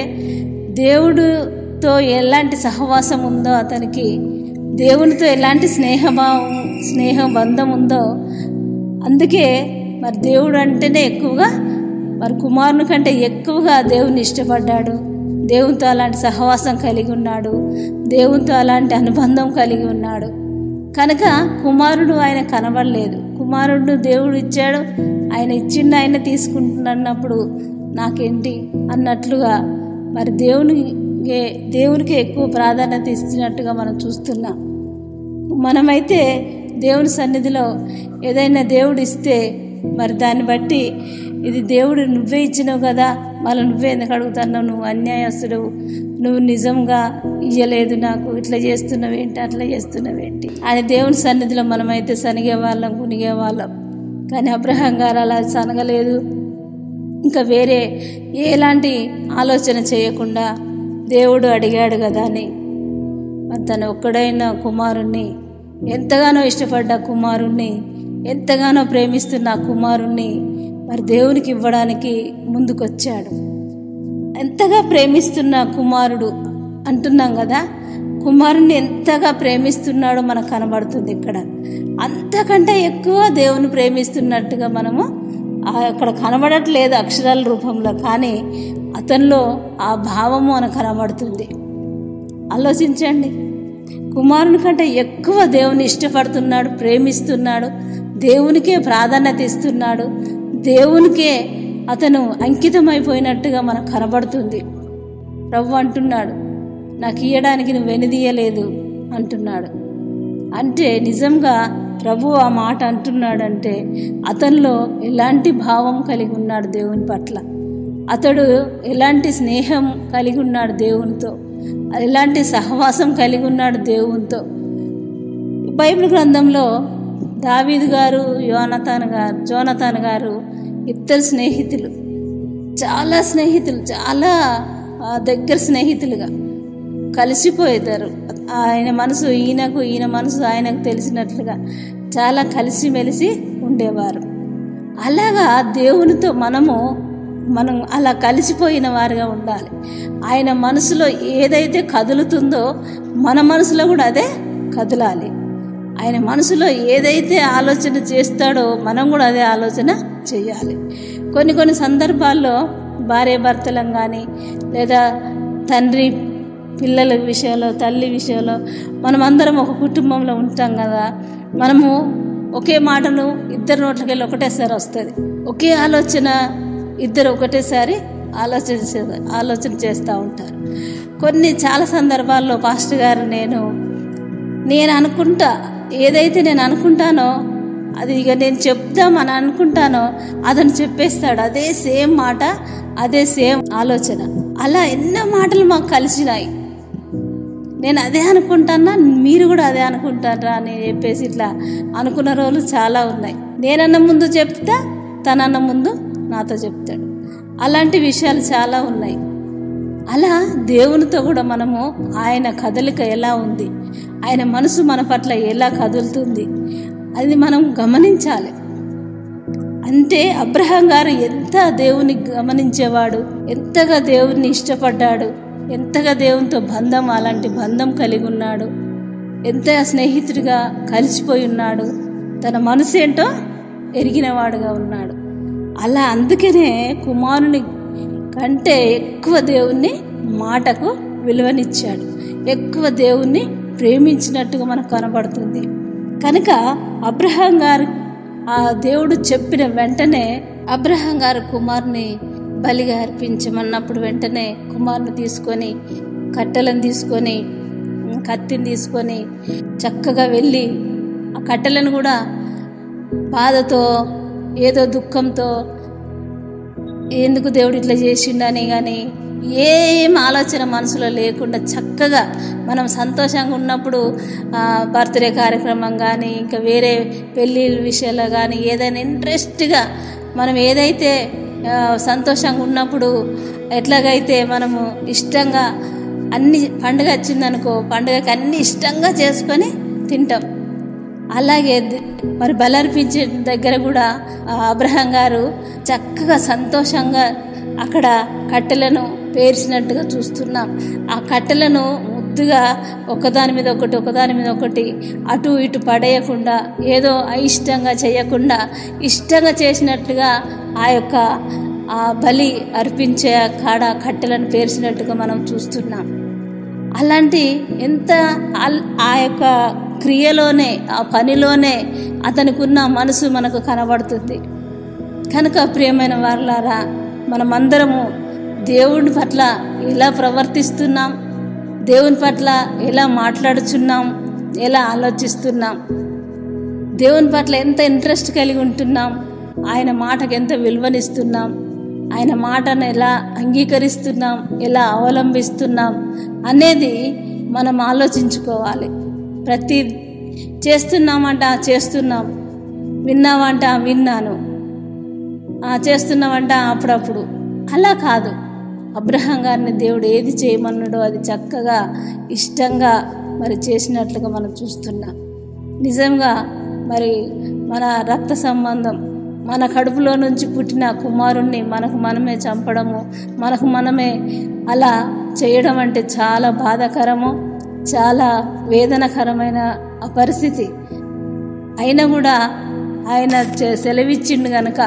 దేవుడితో ఎలాంటి సహవాసం ఉందో అతనికి దేవునితో ఎలాంటి స్నేహభావం స్నేహ బంధం ఉందో అందుకే మరి దేవుడు అంటేనే ఎక్కువగా మరి కుమారుని కంటే ఎక్కువగా దేవుని ఇష్టపడ్డాడు దేవునితో అలాంటి సహవాసం కలిగి ఉన్నాడు దేవునితో అలాంటి అనుబంధం కలిగి ఉన్నాడు కనుక కుమారుడు ఆయన కనబడలేదు కుమారుడు దేవుడు ఇచ్చాడు ఆయన ఇచ్చిండు ఆయన తీసుకుంటున్నప్పుడు నాకేంటి అన్నట్లుగా మరి దేవునికి దేవునికి ఎక్కువ ప్రాధాన్యత ఇస్తున్నట్టుగా మనం చూస్తున్నాం మనమైతే దేవుని సన్నిధిలో ఏదైనా దేవుడు ఇస్తే మరి దాన్ని బట్టి ఇది దేవుడు నువ్వే ఇచ్చినావు కదా మళ్ళీ నువ్వే ఎందుకు అడుగుతున్నావు నువ్వు అన్యాయస్తుడు నువ్వు నిజంగా ఇయ్యలేదు నాకు ఇట్లా చేస్తున్నావేంటి అట్లా చేస్తున్నావేంటి అని దేవుని సన్నిధిలో మనమైతే సనిగే వాళ్ళం కునిగే వాళ్ళం కానీ అబ్రహం గారు అలా సనగలేదు ఇంకా వేరే ఎలాంటి ఆలోచన చేయకుండా దేవుడు అడిగాడు కదా అని మరి తన ఒక్కడైన కుమారుణ్ణి ఎంతగానో ఇష్టపడ్డ కుమారుణ్ణి ఎంతగానో ప్రేమిస్తున్న ఆ కుమారుణ్ణి మరి దేవునికి ఇవ్వడానికి ముందుకొచ్చాడు ఎంతగా ప్రేమిస్తున్న కుమారుడు అంటున్నాం కదా కుమారుణ్ణి ఎంతగా ప్రేమిస్తున్నాడో మనకు కనబడుతుంది ఇక్కడ అంతకంటే ఎక్కువ దేవుని ప్రేమిస్తున్నట్టుగా మనము ఆ- అక్కడ కనబడట్లేదు అక్షరాల రూపంలో కానీ అతనిలో ఆ భావము మనకు కనబడుతుంది ఆలోచించండి కుమారుని కంటే ఎక్కువ దేవుని ఇష్టపడుతున్నాడు ప్రేమిస్తున్నాడు దేవునికే ప్రాధాన్యత ఇస్తున్నాడు దేవునికే అతను అంకితమైపోయినట్టుగా మనకు కనబడుతుంది ప్రభు అంటున్నాడు నాకు ఇయ్యడానికి నువ్వు వెనుదీయలేదు అంటున్నాడు అంటే నిజంగా ప్రభు ఆ మాట అంటున్నాడంటే అతనిలో ఎలాంటి భావం కలిగి ఉన్నాడు దేవుని పట్ల అతడు ఎలాంటి స్నేహం కలిగి ఉన్నాడు దేవునితో ఎలాంటి సహవాసం కలిగి ఉన్నాడు దేవునితో బైబిల్ గ్రంథంలో దావీదు గారు యోనతాన్ గారు జోనతాన్ గారు ఇద్దరు స్నేహితులు చాలా స్నేహితులు చాలా ఆ, దగ్గర స్నేహితులుగా కలిసిపోయేదారు ఆయన మనసు ఈయనకు ఈయన మనసు ఆయనకు తెలిసినట్లుగా చాలా కలిసిమెలిసి ఉండేవారు అలాగా దేవునితో మనము మనం అలా కలిసిపోయిన వారుగా ఉండాలి ఆయన మనసులో ఏదైతే కదులుతుందో మన మనసులో కూడా అదే కదలాలి ఆయన మనసులో ఏదైతే ఆలోచన చేస్తాడో మనం కూడా అదే ఆలోచన చేయాలి కొన్ని కొన్ని సందర్భాల్లో భార్య భర్తలం కానీ లేదా తండ్రి పిల్లల విషయంలో తల్లి విషయంలో మనం అందరం ఒక కుటుంబంలో ఉంటాం కదా మనము ఒకే మాటను ఇద్దరు నోట్లకెళ్ళి ఒకటేసారి వస్తుంది ఒకే ఆలోచన ఇద్దరు ఒకటేసారి ఆలోచన చే- ఆలోచన చేస్తూ ఉంటారు కొన్ని చాలా సందర్భాల్లో పాస్టర్ గారు నేను నేను అనుకుంటా ఏదైతే నేను అనుకుంటానో అది ఇక నేను చెప్దామని అనుకుంటానో అతను చెప్పేస్తాడు అదే సేమ్ మాట అదే సేమ్ ఆలోచన అలా ఎన్నో మాటలు మాకు కలిసినాయి నేను అదే అనుకుంటానా మీరు కూడా అదే అనుకుంటారా అని చెప్పేసి ఇట్లా అనుకున్న రోజులు చాలా ఉన్నాయి నేనన్న ముందు చెప్తా తనన్న ముందు నాతో చెప్తాడు అలాంటి విషయాలు చాలా ఉన్నాయి అలా దేవునితో కూడా మనము ఆయన కదలిక ఎలా ఉంది ఆయన మనసు మన పట్ల ఎలా కదులుతుంది అది మనం గమనించాలి అంటే అబ్రహాం గారు ఎంత దేవుని గమనించేవాడు ఎంతగా దేవుణ్ణి ఇష్టపడ్డాడు ఎంతగా దేవునితో బంధం అలాంటి బంధం కలిగి ఉన్నాడు ఎంత స్నేహితుడిగా కలిసిపోయి ఉన్నాడు తన మనసు ఏంటో ఎరిగినవాడుగా ఉన్నాడు అలా అందుకనే కుమారుని కంటే ఎక్కువ దేవుణ్ణి మాటకు విలువనిచ్చాడు ఎక్కువ దేవుణ్ణి ప్రేమించినట్టుగా మనకు కనబడుతుంది కనుక అబ్రహాం గారు ఆ దేవుడు చెప్పిన వెంటనే అబ్రహాం గారు కుమారుని బలిగా అర్పించమన్నప్పుడు వెంటనే కుమారుని తీసుకొని కట్టెలను తీసుకొని కత్తిని తీసుకొని చక్కగా వెళ్ళి ఆ కట్టెలను కూడా బాధతో ఏదో దుఃఖంతో ఎందుకు దేవుడు ఇట్లా చేసిండని కానీ ఏం ఆలోచన మనసులో లేకుండా చక్కగా మనం సంతోషంగా ఉన్నప్పుడు బర్త్డే కార్యక్రమం కానీ ఇంకా వేరే పెళ్ళి విషయాల్లో కానీ ఏదైనా ఇంట్రెస్ట్గా మనం ఏదైతే ఆ, సంతోషంగా ఉన్నప్పుడు ఎట్లాగైతే మనము ఇష్టంగా అన్ని పండుగ వచ్చిందనుకో పండుగకి అన్ని ఇష్టంగా చేసుకొని తింటాం అలాగే ద- మరి బలర్పించే దగ్గర కూడా ఆ అబ్రహం గారు చక్కగా సంతోషంగా అక్కడ కట్టెలను పేర్చినట్టుగా చూస్తున్నాం ఆ కట్టెలను ముద్దుగా ఒకదాని మీద ఒకటి ఒకదాని మీద ఒకటి అటు ఇటు పడేయకుండా ఏదో అయిష్టంగా చేయకుండా ఇష్టంగా చేసినట్టుగా ఆ యొక్క ఆ బలి అర్పించే కాడ కట్టెలను పేర్చినట్టుగా మనం చూస్తున్నాం అలాంటి ఎంత అల్- ఆ యొక్క క్రియలోనే ఆ పనిలోనే అతనికి ఉన్న మనసు మనకు కనబడుతుంది కనుక ప్రియమైన వారులారా మనమందరము దేవుని పట్ల ఎలా ప్రవర్తిస్తున్నాం దేవుని పట్ల ఎలా మాట్లాడుచున్నాం ఎలా ఆలోచిస్తున్నాం దేవుని పట్ల ఎంత ఇంట్రెస్ట్ కలిగి ఉంటున్నాం ఆయన మాటకు ఎంత విలువనిస్తున్నాం ఆయన మాటను ఎలా అంగీకరిస్తున్నాం ఎలా అవలంబిస్తున్నాం అనేది మనం ఆలోచించుకోవాలి ప్రతి చేస్తున్నామంట "ఆ, చేస్తున్నాం విన్నామంట "ఆ, విన్నాను "ఆ, చేస్తున్నామంట అప్పుడప్పుడు అలా కాదు అబ్రహం గారిని దేవుడు ఏది చేయమన్నాడో అది చక్కగా ఇష్టంగా మరి చేసినట్లుగా మనం చూస్తున్నాం నిజంగా మరి మన రక్త సంబంధం మన కడుపులో నుంచి పుట్టిన కుమారుణ్ణి మనకు మనమే చంపడము మనకు మనమే అలా చేయడం అంటే చాలా బాధాకరము చాలా వేదనకరమైన ఆ పరిస్థితి అయినా కూడా ఆయన చె- సెలవిచ్చిండు గనక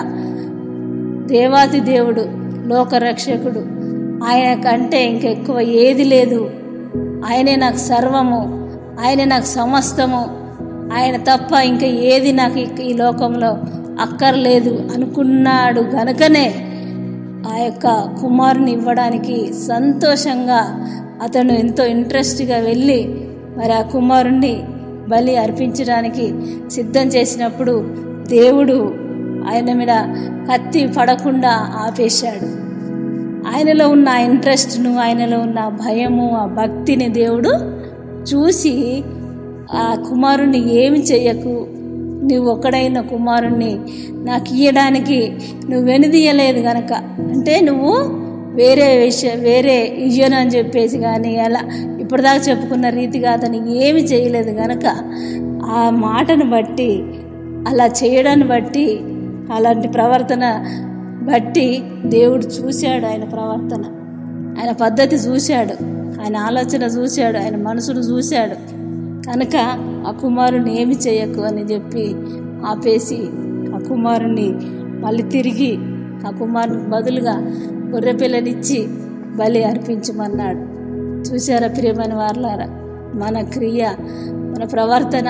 దేవాది దేవుడు లోకరక్షకుడు ఆయన కంటే ఇంకెక్కువ ఏది లేదు ఆయనే నాకు సర్వము ఆయనే నాకు సమస్తము ఆయన తప్ప ఇంకా ఏది నాకు ఇక- ఈ లోకంలో అక్కర్లేదు అనుకున్నాడు గనుకనే ఆ యొక్క కుమారుని ఇవ్వడానికి సంతోషంగా అతను ఎంతో ఇంట్రెస్ట్గా వెళ్ళి మరి ఆ కుమారుణ్ణి బలి అర్పించడానికి సిద్ధం చేసినప్పుడు దేవుడు ఆయన మీద కత్తి పడకుండా ఆపేశాడు ఆయనలో ఉన్న ఆ ఇంట్రెస్ట్ను ఆయనలో ఉన్న ఆ భయము ఆ భక్తిని దేవుడు చూసి ఆ కుమారుణ్ణి ఏమి చెయ్యకు నువ్వు ఒక్కడైన కుమారుణ్ణి నాకు ఇయ్యడానికి నువ్వు వెనుదీయలేదు గనక అంటే నువ్వు వేరే విషయం వేరే ఇయ్యను అని చెప్పేసి కానీ అలా ఇప్పటిదాకా చెప్పుకున్న రీతిగా అతను ఏమి చేయలేదు గనక ఆ మాటను బట్టి అలా చేయడాన్ని బట్టి అలాంటి ప్రవర్తన బట్టి దేవుడు చూశాడు ఆయన ప్రవర్తన ఆయన పద్ధతి చూశాడు ఆయన ఆలోచన చూశాడు ఆయన మనసును చూశాడు కనుక ఆ కుమారుని ఏమి చేయకు అని చెప్పి ఆపేసి ఆ కుమారుని మళ్ళీ తిరిగి ఆ కుమారునికి బదులుగా గొర్రెపిల్లనిచ్చి బలి అర్పించమన్నాడు చూశారా ప్రియమైన వారలారా మన క్రియ మన ప్రవర్తన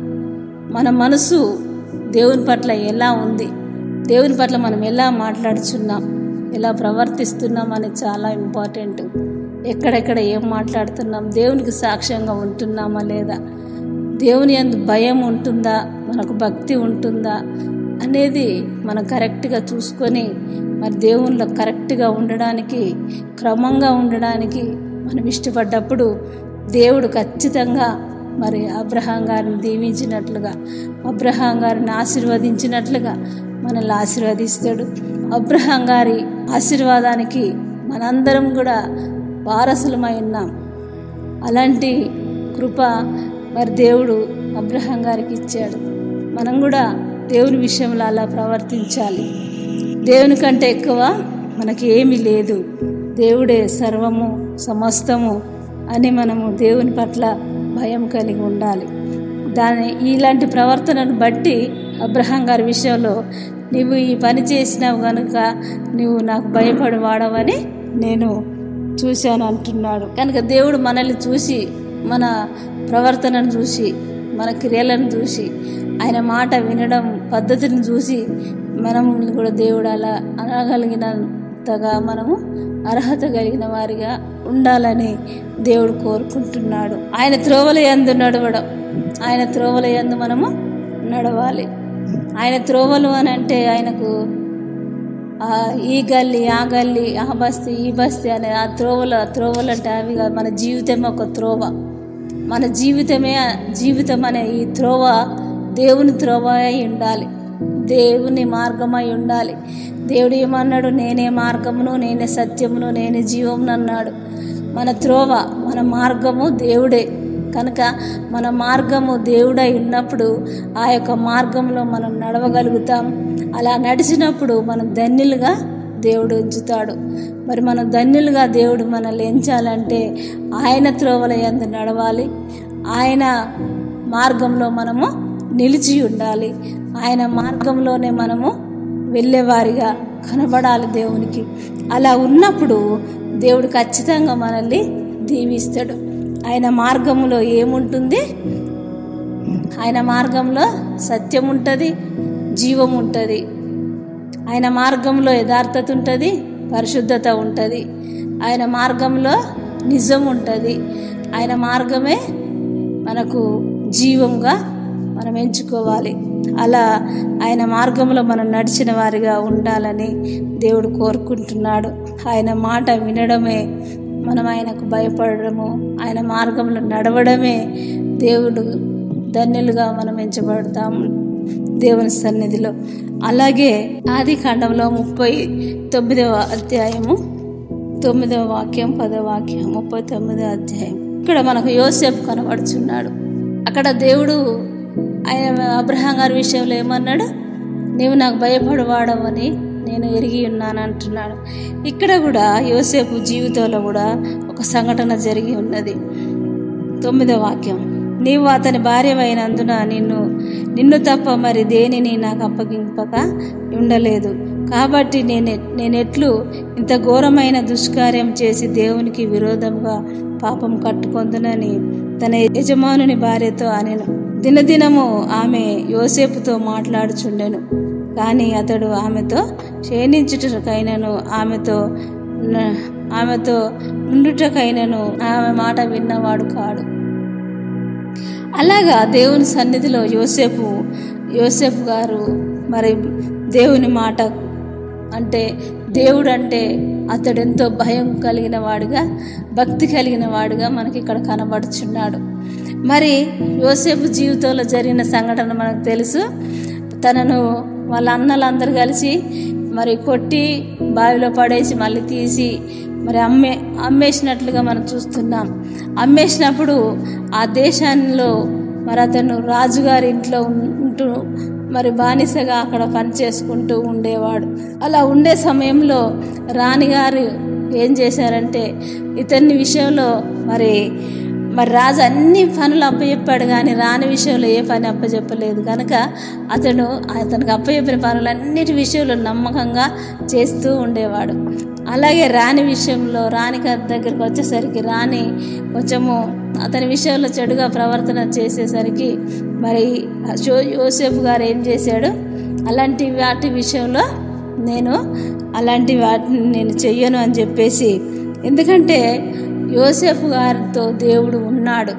మన మనసు దేవుని పట్ల ఎలా ఉంది దేవుని పట్ల మనం ఎలా మాట్లాడుచున్నాం ఎలా ప్రవర్తిస్తున్నాం అనేది చాలా ఇంపార్టెంట్ ఎక్కడెక్కడ ఏం మాట్లాడుతున్నాం దేవునికి సాక్ష్యంగా ఉంటున్నామా లేదా దేవుని అందు భయం ఉంటుందా మనకు భక్తి ఉంటుందా అనేది మనం కరెక్ట్గా చూసుకొని మరి దేవునిలో కరెక్ట్గా ఉండడానికి క్రమంగా ఉండడానికి మనం ఇష్టపడ్డప్పుడు దేవుడు ఖచ్చితంగా మరి అబ్రహాం గారిని దీవించినట్లుగా అబ్రహాం గారిని ఆశీర్వదించినట్లుగా మనల్ని ఆశీర్వదిస్తాడు అబ్రహాం గారి ఆశీర్వాదానికి మనందరం కూడా వారసులమై ఉన్నాం అలాంటి కృప మరి దేవుడు అబ్రహాం గారికి ఇచ్చాడు మనం కూడా దేవుని విషయంలో అలా ప్రవర్తించాలి దేవుని కంటే ఎక్కువ మనకి ఏమీ లేదు దేవుడే సర్వము సమస్తము అని మనము దేవుని పట్ల భయం కలిగి ఉండాలి దాని ఇలాంటి ప్రవర్తనను బట్టి అబ్రహాం గారి విషయంలో నీవు ఈ పని చేసినావు కనుక నువ్వు నాకు భయపడి వాడవని నేను చూశాను అంటున్నాడు కనుక దేవుడు మనల్ని చూసి మన ప్రవర్తనను చూసి మన క్రియలను చూసి ఆయన మాట వినడం పద్ధతిని చూసి మనం కూడా దేవుడు అలా అనగలిగినంతగా మనము అర్హత కలిగిన వారిగా ఉండాలని దేవుడు కోరుకుంటున్నాడు ఆయన త్రోవల యందు నడవడం ఆయన త్రోవల యందు మనము నడవాలి ఆయన త్రోవలు అని అంటే ఆయనకు ఆ ఈ గల్లీ ఆ గల్లీ ఆ బస్తీ ఈ బస్తీ అనే ఆ త్రోవల త్రోవలు అంటే అవి కాదు. మన జీవితం ఒక త్రోవ మన జీవితమే జీవితం అనే ఈ త్రోవ దేవుని త్రోవ అయి ఉండాలి దేవుని మార్గమై ఉండాలి దేవుడు ఏమన్నాడు నేనే మార్గమును నేనే సత్యమును నేనే జీవమును అన్నాడు మన త్రోవ మన మార్గము దేవుడే కనుక మన మార్గము దేవుడై ఉన్నప్పుడు ఆ యొక్క మార్గంలో మనం నడవగలుగుతాం అలా నడిచినప్పుడు మనం ధన్యులుగా దేవుడు ఉంచుతాడు మరి మనం ధన్యులుగా దేవుడు మనల్ని ఎంచాలంటే ఆయన త్రోవల యందు నడవాలి ఆయన మార్గంలో మనము నిలిచి ఉండాలి ఆయన మార్గంలోనే మనము వెళ్ళేవారిగా కనబడాలి దేవునికి అలా ఉన్నప్పుడు దేవుడు ఖచ్చితంగా మనల్ని దీవిస్తాడు ఆయన మార్గంలో ఏముంటుంది ఆయన మార్గంలో సత్యం ఉంటుంది జీవం ఉంటుంది ఆయన మార్గంలో యథార్థత ఉంటుంది పరిశుద్ధత ఉంటుంది ఆయన మార్గంలో నిజం ఉంటుంది ఆయన మార్గమే మనకు జీవంగా మనం ఎంచుకోవాలి అలా ఆయన మార్గంలో మనం నడిచిన వారిగా ఉండాలని దేవుడు కోరుకుంటున్నాడు ఆయన మాట వినడమే మనం ఆయనకు భయపడడము ఆయన మార్గంలో నడవడమే దేవుడు ధన్యులుగా మనం ఎంచబడతాము దేవుని సన్నిధిలో అలాగే ఆది కాండంలో ముప్పై తొమ్మిదవ అధ్యాయము తొమ్మిదవ వాక్యం పదవ వాక్యం ముప్పై తొమ్మిదవ అధ్యాయం ఇక్కడ మనకు యోసేపు కనబడుచున్నాడు అక్కడ దేవుడు ఆయన అబ్రహాం గారి విషయంలో ఏమన్నాడు నీవు నాకు భయపడవాడవని నేను ఎరిగి ఉన్నాను అంటున్నాడు ఇక్కడ కూడా యోసేపు జీవితంలో కూడా ఒక సంఘటన జరిగి ఉన్నది తొమ్మిదో వాక్యం నీవు అతని భార్యమైనందున నిన్ను నిన్ను తప్ప మరి దేనిని నాకు అప్పగింపక ఉండలేదు కాబట్టి నేను నేనెట్లు ఇంత ఘోరమైన దుష్కార్యం చేసి దేవునికి విరోధంగా పాపం కట్టుకొందునని తన యజమానుని భార్యతో అనెను దినదినము ఆమె యోసేపుతో మాట్లాడుచుండెను కానీ అతడు ఆమెతో క్షీణించుటకైనను ఆమెతో న- ఆమెతో నుండుటకైనను ఆమె మాట విన్నవాడు కాడు అలాగా దేవుని సన్నిధిలో యోసేపు యోసేపు గారు మరి దేవుని మాట అంటే దేవుడు అంటే అతడు ఎంతో భయం కలిగిన వాడుగా భక్తి కలిగిన వాడుగా మనకి ఇక్కడ కనబడుచున్నాడు మరి యోసేపు జీవితంలో జరిగిన సంఘటన మనకు తెలుసు తనను వాళ్ళ అన్నలందరూ కలిసి మరి కొట్టి బావిలో పడేసి మళ్ళీ తీసి మరి అమ్మే అమ్మేసినట్లుగా మనం చూస్తున్నాం అమ్మేసినప్పుడు ఆ దేశంలో మరి అతను రాజుగారి ఇంట్లో ఉం- ఉంటూ మరి బానిసగా అక్కడ పని చేసుకుంటూ ఉండేవాడు అలా ఉండే సమయంలో రాణిగారు ఏం చేశారంటే ఇతని విషయంలో మరి మరి రాజు అన్ని పనులు అప్పచెప్పాడు కానీ రాని విషయంలో ఏ పని అప్పచెప్పలేదు కనుక అతను అతనికి అప్పచెప్పిన పనులన్నిటి విషయంలో నమ్మకంగా చేస్తూ ఉండేవాడు అలాగే రాణి విషయంలో రాణి గారి దగ్గరికి వచ్చేసరికి రాణి కొంచెము అతని విషయంలో చెడుగా ప్రవర్తన చేసేసరికి మరి యో- యోసేపు గారు ఏం చేశాడు అలాంటి వాటి విషయంలో నేను అలాంటి వాటిని నేను చెయ్యను అని చెప్పేసి ఎందుకంటే యోసేపు గారితో దేవుడు ఉన్నాడు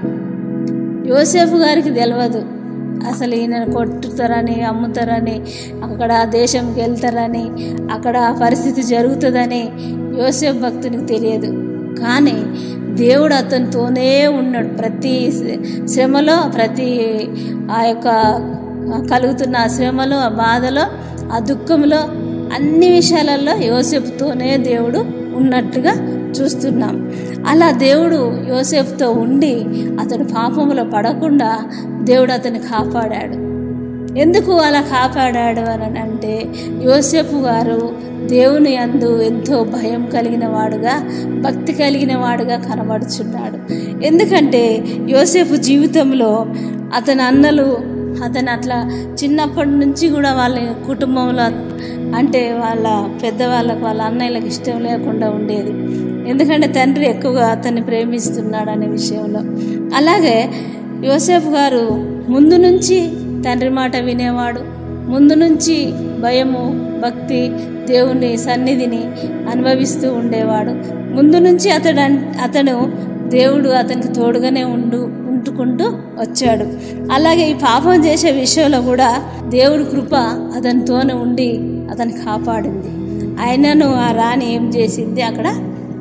యోసేపు గారికి తెలియదు అసలు ఈయన కొట్టుతారని అమ్ముతారని అక్కడ దేశంకి వెళ్తారని అక్కడ ఆ పరిస్థితి జరుగుతుందని యోసేపు భక్తునికి తెలియదు కానీ దేవుడు అతనితోనే ఉన్నాడు ప్రతి శ్రమలో ప్రతి ఆ యొక్క కలుగుతున్న ఆ శ్రమలో ఆ బాధలో ఆ దుఃఖంలో అన్ని విషయాలలో యోసేపుతోనే దేవుడు ఉన్నట్టుగా చూస్తున్నాం అలా దేవుడు యోసేపుతో ఉండి అతడు పాపంలో పడకుండా దేవుడు అతన్ని కాపాడాడు ఎందుకు అలా కాపాడాడు అని అంటే యోసేపు గారు దేవుని అందు ఎంతో భయం కలిగిన వాడుగా భక్తి కలిగిన వాడుగా కనబడుచున్నాడు ఎందుకంటే యోసేపు జీవితంలో అతని అన్నలు అతను అట్లా చిన్నప్పటి నుంచి కూడా వాళ్ళ కుటుంబంలో అంటే వాళ్ళ పెద్దవాళ్ళకు వాళ్ళ అన్నయ్యలకు ఇష్టం లేకుండా ఉండేది ఎందుకంటే తండ్రి ఎక్కువగా అతన్ని ప్రేమిస్తున్నాడు అనే విషయంలో అలాగే యోసేపు గారు ముందు నుంచి తండ్రి మాట వినేవాడు ముందు నుంచి భయము భక్తి దేవుని సన్నిధిని అనుభవిస్తూ ఉండేవాడు ముందు నుంచి అతడు అన్- అతడు దేవుడు అతనికి తోడుగానే ఉండు ఉంటుకుంటూ వచ్చాడు అలాగే ఈ పాపం చేసే విషయంలో కూడా దేవుడి కృప అతనితోనే ఉండి అతన్ని కాపాడింది ఆయనను ఆ రాణి ఏం చేసింది అక్కడ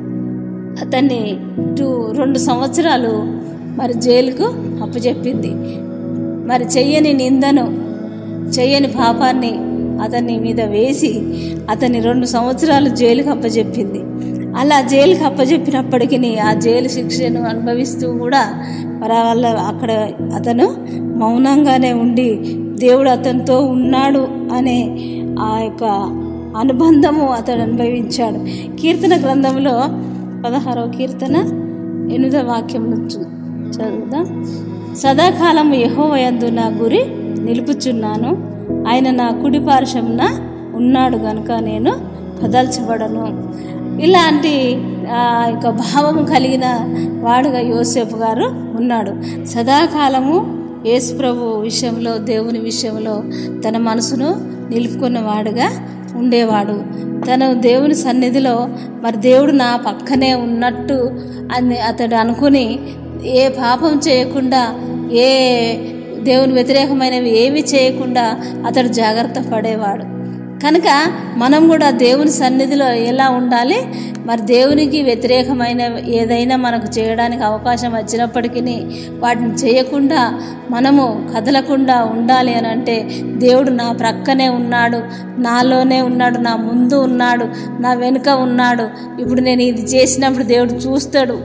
అతన్ని టూ రెండు సంవత్సరాలు మరి జైలుకు అప్పచెప్పింది మరి చెయ్యని నిందను చెయ్యని పాపాన్ని అతని మీద వేసి అతన్ని రెండు సంవత్సరాలు జైలుకి అప్పచెప్పింది అలా జైలుకి అప్పచెప్పినప్పటికీ ఆ జైలు శిక్షను అనుభవిస్తూ కూడా మరి వాళ్ళ అక్కడ అతను మౌనంగానే ఉండి దేవుడు అతనితో ఉన్నాడు అనే ఆ యొక్క అనుబంధము అతడు అనుభవించాడు కీర్తన గ్రంథంలో పదహారవ కీర్తన ఎనిమిదవ వాక్యం నుంచి చదువుదాం సదాకాలము యెహోవాయందు నా గురి నిలుపుచున్నాను ఆయన నా కుడి పార్శ్వమున ఉన్నాడు గనుక నేను కదల్చబడను ఇలాంటి ఆ యొక్క భావము కలిగిన వాడుగా యోసేపు గారు ఉన్నాడు సదాకాలము యేసు ప్రభు విషయంలో దేవుని విషయంలో తన మనసును నిలుపుకున్న వాడుగా ఉండేవాడు తను దేవుని సన్నిధిలో మరి దేవుడు నా పక్కనే ఉన్నట్టు అని అతడు అనుకుని ఏ పాపం చేయకుండా ఏ దేవుని వ్యతిరేకమైనవి ఏవి చేయకుండా అతడు జాగ్రత్త పడేవాడు కనుక మనం కూడా దేవుని సన్నిధిలో ఎలా ఉండాలి మరి దేవునికి వ్యతిరేకమైన ఏదైనా మనకు చేయడానికి అవకాశం వచ్చినప్పటికీ వాటిని చేయకుండా మనము కదలకుండా ఉండాలి అని అంటే దేవుడు నా ప్రక్కనే ఉన్నాడు నాలోనే ఉన్నాడు నా ముందు ఉన్నాడు నా వెనుక ఉన్నాడు ఇప్పుడు నేను ఇది చేసినప్పుడు దేవుడు చూస్తాడు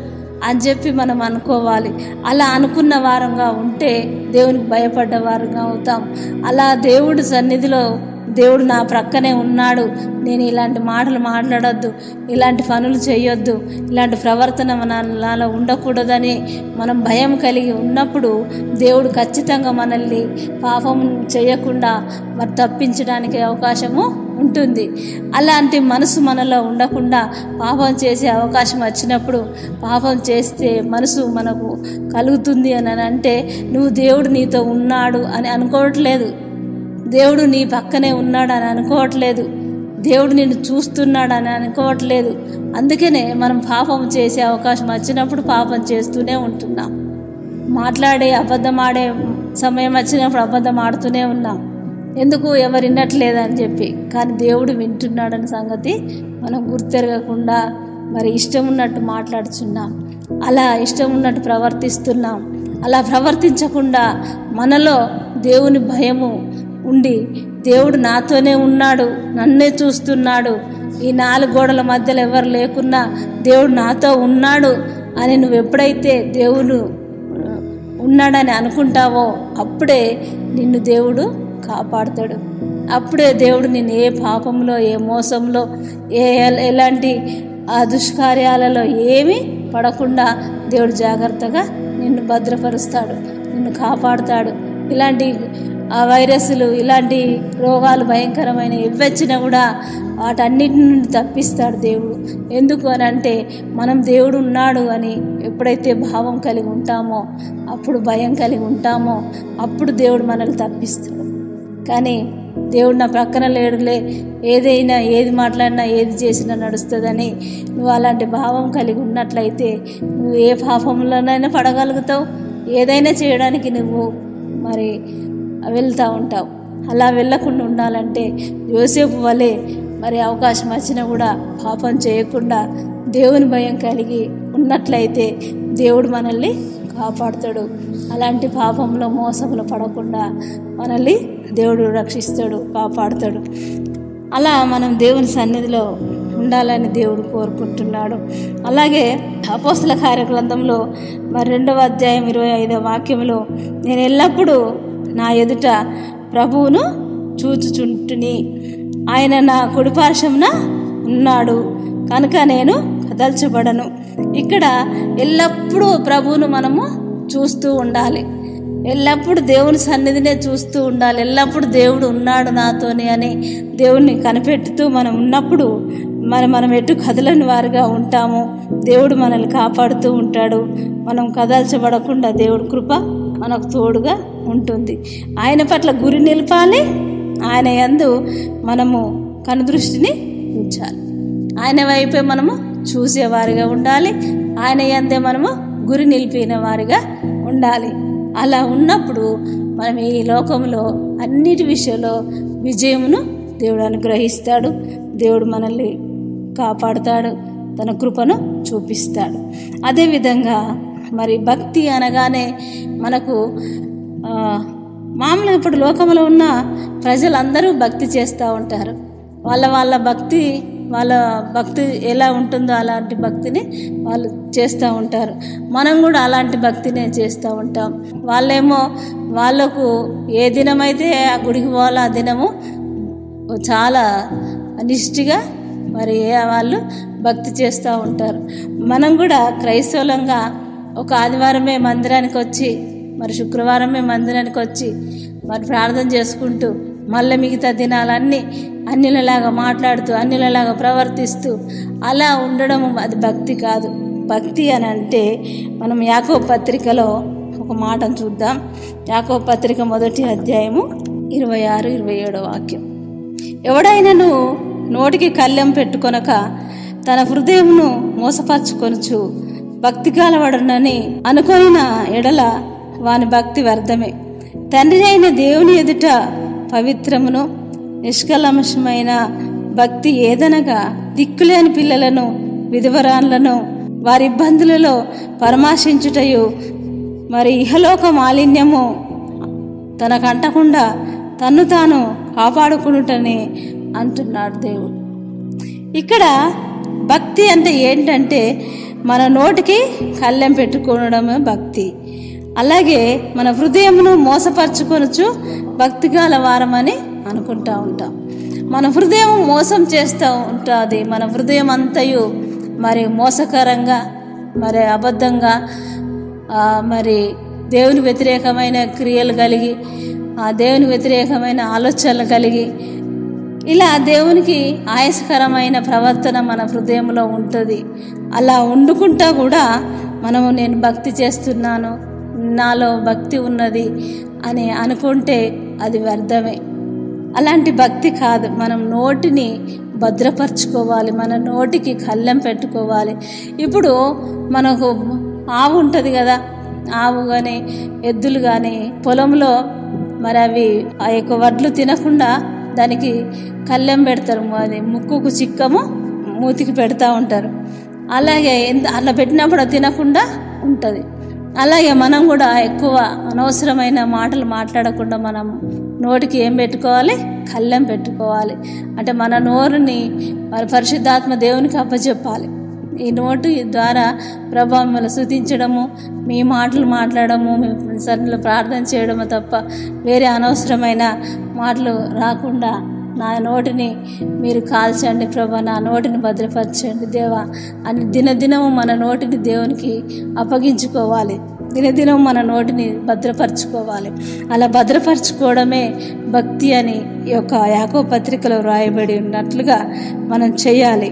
అని చెప్పి మనం అనుకోవాలి అలా అనుకున్న వారంగా ఉంటే దేవునికి భయపడ్డ వారంగా అవుతాం అలా దేవుడి సన్నిధిలో దేవుడు నా ప్రక్కనే ఉన్నాడు నేను ఇలాంటి మాటలు మాట్లాడొద్దు ఇలాంటి పనులు చేయొద్దు ఇలాంటి ప్రవర్తన నాలో ఉండకూడదని మనం భయం కలిగి ఉన్నప్పుడు దేవుడు ఖచ్చితంగా మనల్ని పాపం చేయకుండా మరి తప్పించడానికి అవకాశము ఉంటుంది అలాంటి మనసు మనలో ఉండకుండా పాపం చేసే అవకాశం వచ్చినప్పుడు పాపం చేస్తే మనసు మనకు కలుగుతుంది అని అంటే నువ్వు దేవుడు నీతో ఉన్నాడు అని అనుకోవట్లేదు దేవుడు నీ పక్కనే ఉన్నాడు అని అనుకోవట్లేదు దేవుడు నిన్ను చూస్తున్నాడు అని అనుకోవట్లేదు అందుకనే మనం పాపం చేసే అవకాశం వచ్చినప్పుడు పాపం చేస్తూనే ఉంటున్నాం మాట్లాడే అబద్ధం ఆడే సమయం వచ్చినప్పుడు అబద్ధం ఆడుతూనే ఉన్నాం ఎందుకు ఎవరు వినట్లేదు అని చెప్పి కానీ దేవుడు వింటున్నాడని సంగతి మనం గుర్తెరగకుండా మరి ఇష్టం ఉన్నట్టు మాట్లాడుచున్నాం అలా ఇష్టం ఉన్నట్టు ప్రవర్తిస్తున్నాం అలా ప్రవర్తించకుండా మనలో దేవుని భయము ఉండి దేవుడు నాతోనే ఉన్నాడు నన్నే చూస్తున్నాడు ఈ నాలుగు గోడల మధ్యలో ఎవరు లేకున్నా దేవుడు నాతో ఉన్నాడు అని నువ్వు ఎప్పుడైతే దేవుడు ఉన్నాడని అనుకుంటావో అప్పుడే నిన్ను దేవుడు కాపాడుతాడు అప్పుడే దేవుడు నిన్ను ఏ పాపంలో ఏ మోసంలో ఏ ఎలాంటి ఆ దుష్కార్యాలలో ఏమీ పడకుండా దేవుడు జాగ్రత్తగా నిన్ను భద్రపరుస్తాడు నిన్ను కాపాడుతాడు ఇలాంటి ఆ వైరస్లు ఇలాంటి రోగాలు భయంకరమైన ఇవ్వచ్చినా కూడా వాటన్నిటి నుండి తప్పిస్తాడు దేవుడు ఎందుకు అని అంటే మనం దేవుడు ఉన్నాడు అని ఎప్పుడైతే భావం కలిగి ఉంటామో అప్పుడు భయం కలిగి ఉంటామో అప్పుడు దేవుడు మనల్ని తప్పిస్తాడు కానీ దేవుడు నా ప్రక్కన లేడులే ఏదైనా ఏది మాట్లాడినా ఏది చేసినా నడుస్తుందని నువ్వు అలాంటి భావం కలిగి ఉన్నట్లయితే నువ్వు ఏ పాపంలోనైనా పడగలుగుతావు ఏదైనా చేయడానికి నువ్వు మరి వెళ్తూ ఉంటావు అలా వెళ్ళకుండా ఉండాలంటే యోసేపు వలె మరి అవకాశం వచ్చినా కూడా పాపం చేయకుండా దేవుని భయం కలిగి ఉన్నట్లయితే దేవుడు మనల్ని కాపాడుతాడు అలాంటి పాపంలో మోసంలో పడకుండా మనల్ని దేవుడు రక్షిస్తాడు కాపాడుతాడు అలా మనం దేవుని సన్నిధిలో ఉండాలని దేవుడు కోరుకుంటున్నాడు అలాగే అపోస్తుల కార్యగ్రంథంలో మరి రెండవ అధ్యాయం ఇరవై ఐదవ వాక్యంలో నేను ఎల్లప్పుడూ నా ఎదుట ప్రభువును చూచుచుంటుని ఆయన నా కుడిపార్శ్వమున ఉన్నాడు కనుక నేను కదల్చబడను ఇక్కడ ఎల్లప్పుడూ ప్రభువును మనము చూస్తూ ఉండాలి ఎల్లప్పుడు దేవుని సన్నిధినే చూస్తూ ఉండాలి ఎల్లప్పుడు దేవుడు ఉన్నాడు నాతోని అని దేవుణ్ణి కనిపెట్టుతూ మనం ఉన్నప్పుడు మరి మనం ఎటు కదలని వారుగా ఉంటాము దేవుడు మనల్ని కాపాడుతూ ఉంటాడు మనం కదల్చబడకుండా దేవుడి కృప మనకు తోడుగా ఉంటుంది ఆయన పట్ల గురి నిలపాలి ఆయన యందు మనము కనుదృష్టిని ఉంచాలి ఆయన వైపే మనము చూసేవారిగా ఉండాలి ఆయన యందే మనము గురి నిలిపిన వారిగా ఉండాలి అలా ఉన్నప్పుడు మనం ఈ లోకంలో అన్నిటి విషయంలో విజయమును దేవుడు అనుగ్రహిస్తాడు దేవుడు మనల్ని కాపాడుతాడు తన కృపను చూపిస్తాడు అదేవిధంగా మరి భక్తి అనగానే మనకు ఆ, మామూలుగా ఇప్పుడు లోకంలో ఉన్న ప్రజలందరూ భక్తి చేస్తూ ఉంటారు వాళ్ళ వాళ్ళ భక్తి వాళ్ళ భక్తి ఎలా ఉంటుందో అలాంటి భక్తిని వాళ్ళు చేస్తూ ఉంటారు మనం కూడా అలాంటి భక్తినే చేస్తూ ఉంటాం వాళ్ళేమో వాళ్ళకు ఏ దినమైతే ఆ గుడికి పోవాలో ఆ దినము చాలా నిష్ఠగా మరి వాళ్ళు భక్తి చేస్తూ ఉంటారు మనం కూడా క్రైస్తవులంగా ఒక ఆదివారమే మందిరానికి వచ్చి మరి శుక్రవారమే మందిరానికి వచ్చి మరి ప్రార్థన చేసుకుంటూ మళ్ళీ మిగతా దినాలన్నీ అన్నిలలాగా మాట్లాడుతూ అన్నిలలాగా ప్రవర్తిస్తూ అలా ఉండడం అది భక్తి కాదు భక్తి అని అంటే మనం యాకో పత్రికలో ఒక మాటను చూద్దాం యాకో పత్రిక మొదటి అధ్యాయము ఇరవై ఆరు ఇరవై ఏడో వాక్యం ఎవడైనను నోటికి కళ్ళెం పెట్టుకొనక తన హృదయమును మోసపరుచుకొనుచు భక్తి కాలవడనని అనుకొనిన ఎడల వాని భక్తి వ్యర్థమే తండ్రి అయిన దేవుని ఎదుట పవిత్రమును నిష్కలమషమైన భక్తి ఏదనగా దిక్కులేని పిల్లలను విధవరాన్లను వారి ఇబ్బందులలో పరామర్శించుటయు మరి ఇహలోక మాలిన్యము తనకంటకుండా తన్ను తాను కాపాడుకునుటని అంటున్నాడు దేవుడు ఇక్కడ భక్తి అంటే ఏంటంటే మన నోటికి కళ్ళెం పెట్టుకోవడమే భక్తి అలాగే మన హృదయమును మోసపరుచుకొనొచ్చు భక్తి గల వారమని అనుకుంటా ఉంటాం మన హృదయం మోసం చేస్తూ ఉంటుంది మన హృదయం అంతయు మరి మోసకరంగా మరి అబద్ధంగా ఆ, మరి దేవుని వ్యతిరేకమైన క్రియలు కలిగి ఆ దేవుని వ్యతిరేకమైన ఆలోచనలు కలిగి ఇలా దేవునికి ఆయాసకరమైన ప్రవర్తన మన హృదయంలో ఉంటుంది అలా వండుకుంటా కూడా మనము నేను భక్తి చేస్తున్నాను నాలో భక్తి ఉన్నది అని అనుకుంటే అది వ్యర్థమే అలాంటి భక్తి కాదు మనం నోటిని భద్రపరచుకోవాలి మన నోటికి కళ్ళెం పెట్టుకోవాలి ఇప్పుడు మనకు ఆవు ఉంటుంది కదా ఆవు కానీ ఎద్దులు కానీ పొలంలో మరి అవి ఆ యొక్క వడ్లు తినకుండా దానికి కళ్ళెం పెడతారు అది ముక్కుకు చిక్కము మూతికి పెడతా ఉంటారు అలాగే ఎంత అలా పెట్టినప్పుడు అది తినకుండా ఉంటుంది అలాగే మనం కూడా ఎక్కువ అనవసరమైన మాటలు మాట్లాడకుండా మనం నోటికి ఏం పెట్టుకోవాలి కళ్ళెం పెట్టుకోవాలి అంటే మన నోరుని మరి పరిశుద్ధాత్మ దేవునికి అప్పచెప్పాలి ఈ నోటు ద్వారా ప్రభా మిమ్మల్ని స్థుతించడము మీ మాటలు మాట్లాడము మీ సన్నిలో ప్రార్థన చేయడము తప్ప వేరే అనవసరమైన మాటలు రాకుండా నా నోటిని మీరు కాల్చండి ప్రభా నా నోటిని భద్రపరచండి దేవా అని దినదినము మన నోటిని దేవునికి అప్పగించుకోవాలి దినదినం మన నోటిని భద్రపరచుకోవాలి అలా భద్రపరచుకోవడమే భక్తి అని ఈ యొక్క యాకో పత్రికలో వ్రాయబడి ఉన్నట్లుగా మనం చేయాలి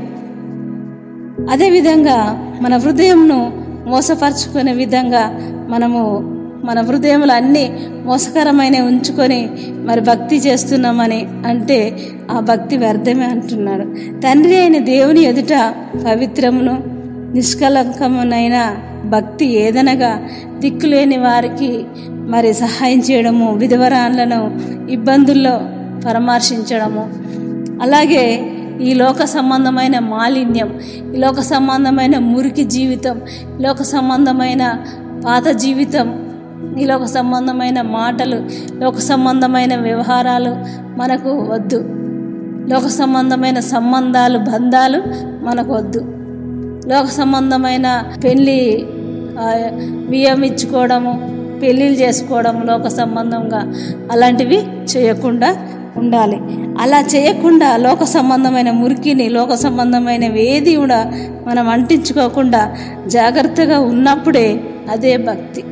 అదేవిధంగా మన హృదయంను మోసపరుచుకునే విధంగా మనము మన హృదయములు అన్నీ మోసకరమైన ఉంచుకొని మరి భక్తి చేస్తున్నామని అంటే ఆ భక్తి వ్యర్థమే అంటున్నాడు తండ్రి అయిన దేవుని ఎదుట పవిత్రమును నిష్కలంకమునైన భక్తి ఏదనగా దిక్కులేని వారికి మరి సహాయం చేయడము విధవరాలను ఇబ్బందుల్లో పరామర్శించడము అలాగే ఈ లోక సంబంధమైన మాలిన్యం ఈ లోక సంబంధమైన మురికి జీవితం ఈ లోక సంబంధమైన పాత జీవితం ఈ లోక సంబంధమైన మాటలు లోక సంబంధమైన వ్యవహారాలు మనకు వద్దు లోక సంబంధమైన సంబంధాలు బంధాలు మనకు వద్దు లోక సంబంధమైన పెళ్ళి ఆ, బియ్యం ఇచ్చుకోవడము పెళ్ళిళ్ళు చేసుకోవడం లోక సంబంధంగా అలాంటివి చేయకుండా ఉండాలి అలా చేయకుండా లోక సంబంధమైన మురికిని లోక సంబంధమైన వేది కూడా మనం అంటించుకోకుండా జాగ్రత్తగా ఉన్నప్పుడే అదే భక్తి